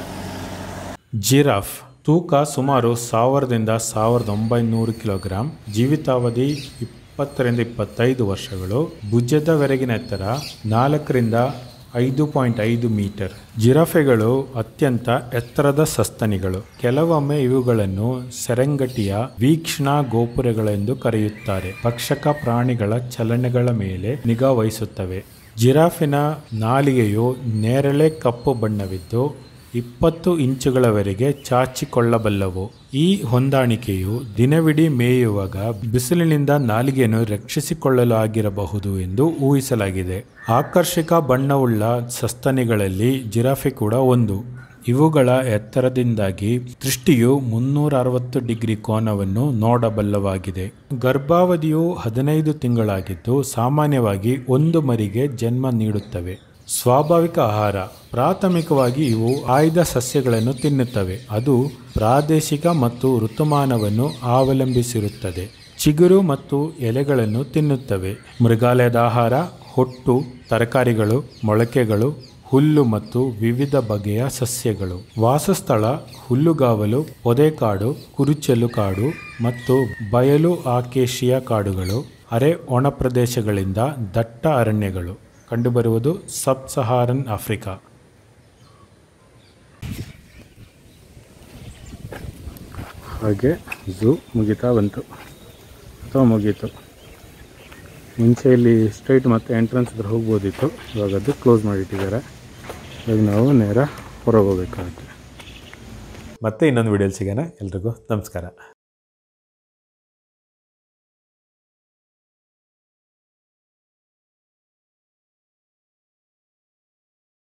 ಜಿರಾಫ್ ತೂಕ ಸುಮಾರು ಸಾವಿರದಿಂದ ಸಾವಿರದ ಒಂಬೈನೂರು ಕಿಲೋಗ್ರಾಂ ಜೀವಿತಾವಧಿ ಇಪ್ಪತ್ತರಿಂದ ಇಪ್ಪತ್ತೈದು ವರ್ಷಗಳು ಭುಜದವರೆಗಿನ ಎತ್ತರ ನಾಲ್ಕರಿಂದ ಐದು ಪಾಯಿಂಟ್ ಐದು ಮೀಟರ್ ಜಿರಾಫೆಗಳು ಅತ್ಯಂತ ಎತ್ತರದ ಸಸ್ತನಿಗಳು ಕೆಲವೊಮ್ಮೆ ಇವುಗಳನ್ನು ಸೆರೆಂಗಟಿಯ ವೀಕ್ಷಣಾ ಗೋಪುರಗಳೆಂದು ಕರೆಯುತ್ತಾರೆ ಭಕ್ಷಕ ಪ್ರಾಣಿಗಳ ಚಲನೆಗಳ ಮೇಲೆ ನಿಗಾ ವಹಿಸುತ್ತವೆ ಜಿರಾಫಿನ ನಾಲಿಗೆಯು ನೇರಳೆ ಕಪ್ಪು ಬಣ್ಣವಿದ್ದು ಇಪ್ಪತ್ತು ಇಂಚುಗಳವರೆಗೆ ಚಾಚಿಕೊಳ್ಳಬಲ್ಲವು ಈ ಹೊಂದಾಣಿಕೆಯು ದಿನವಿಡೀ ಮೇಯುವಾಗ ಬಿಸಿಲಿನಿಂದ ನಾಲಿಗೆಯನ್ನು ರಕ್ಷಿಸಿಕೊಳ್ಳಲು ಆಗಿರಬಹುದು ಎಂದು ಊಹಿಸಲಾಗಿದೆ ಆಕರ್ಷಕ ಬಣ್ಣವುಳ್ಳ ಸಸ್ತನಿಗಳಲ್ಲಿ ಜಿರಾಫೆ ಕೂಡ ಒಂದು ಇವುಗಳ ಎತ್ತರದಿಂದಾಗಿ ದೃಷ್ಟಿಯು ಮುನ್ನೂರ ಅರವತ್ತು ಡಿಗ್ರಿ ಕೋನವನ್ನು ನೋಡಬಲ್ಲವಾಗಿದೆ ಗರ್ಭಾವಧಿಯು ಹದಿನೈದು ತಿಂಗಳಾಗಿದ್ದು ಸಾಮಾನ್ಯವಾಗಿ ಒಂದು ಮರಿಗೆ ಜನ್ಮ ನೀಡುತ್ತವೆ ಸ್ವಾಭಾವಿಕ ಆಹಾರ ಪ್ರಾಥಮಿಕವಾಗಿ ಇವು ಆಯ್ದ ಸಸ್ಯಗಳನ್ನು ತಿನ್ನುತ್ತವೆ ಅದು ಪ್ರಾದೇಶಿಕ ಮತ್ತು ಋತುಮಾನವನ್ನು ಅವಲಂಬಿಸಿರುತ್ತದೆ ಚಿಗುರು ಮತ್ತು ಎಲೆಗಳನ್ನು ತಿನ್ನುತ್ತವೆ ಮೃಗಾಲಯದ ಆಹಾರ ಹೊಟ್ಟು ತರಕಾರಿಗಳು ಮೊಳಕೆಗಳು ಹುಲ್ಲು ಮತ್ತು ವಿವಿಧ ಬಗೆಯ ಸಸ್ಯಗಳು ವಾಸಸ್ಥಳ ಹುಲ್ಲುಗಾವಲು ಪೊದೆಕಾಡು ಕುರುಚಲು ಕಾಡು ಮತ್ತು ಬಯಲು ಆಕೇಶಿಯ ಕಾಡುಗಳು ಅರೆ ಒಣ ಪ್ರದೇಶಗಳಿಂದ ದಟ್ಟ ಅರಣ್ಯಗಳು ಕಂಡುಬರುವುದು ಸಬ್ ಸಹಾರನ್ ಆಫ್ರಿಕಾ ಹಾಗೆ ಝೂ ಮುಗಿತಾ ಬಂತು ಅಥವಾ ಮುಗೀತು ಮುಂಚೆ ಇಲ್ಲಿ ಸ್ಟ್ರೈಟ್ ಮತ್ತು ಎಂಟ್ರೆನ್ಸ್ ಹತ್ರ ಹೋಗ್ಬೋದಿತ್ತು ಇವಾಗ ಅದು ಕ್ಲೋಸ್ ಮಾಡಿಟ್ಟಿದ್ದಾರೆ ಇವಾಗ ನಾವು ನೇರ ಹೊರಗೆ ಹೋಗ್ಬೇಕಾಗುತ್ತೆ ಮತ್ತೆ ಇನ್ನೊಂದು ವಿಡಿಯೋಲಿ ಸಿಗೋಣ ಎಲ್ರಿಗೂ ನಮಸ್ಕಾರ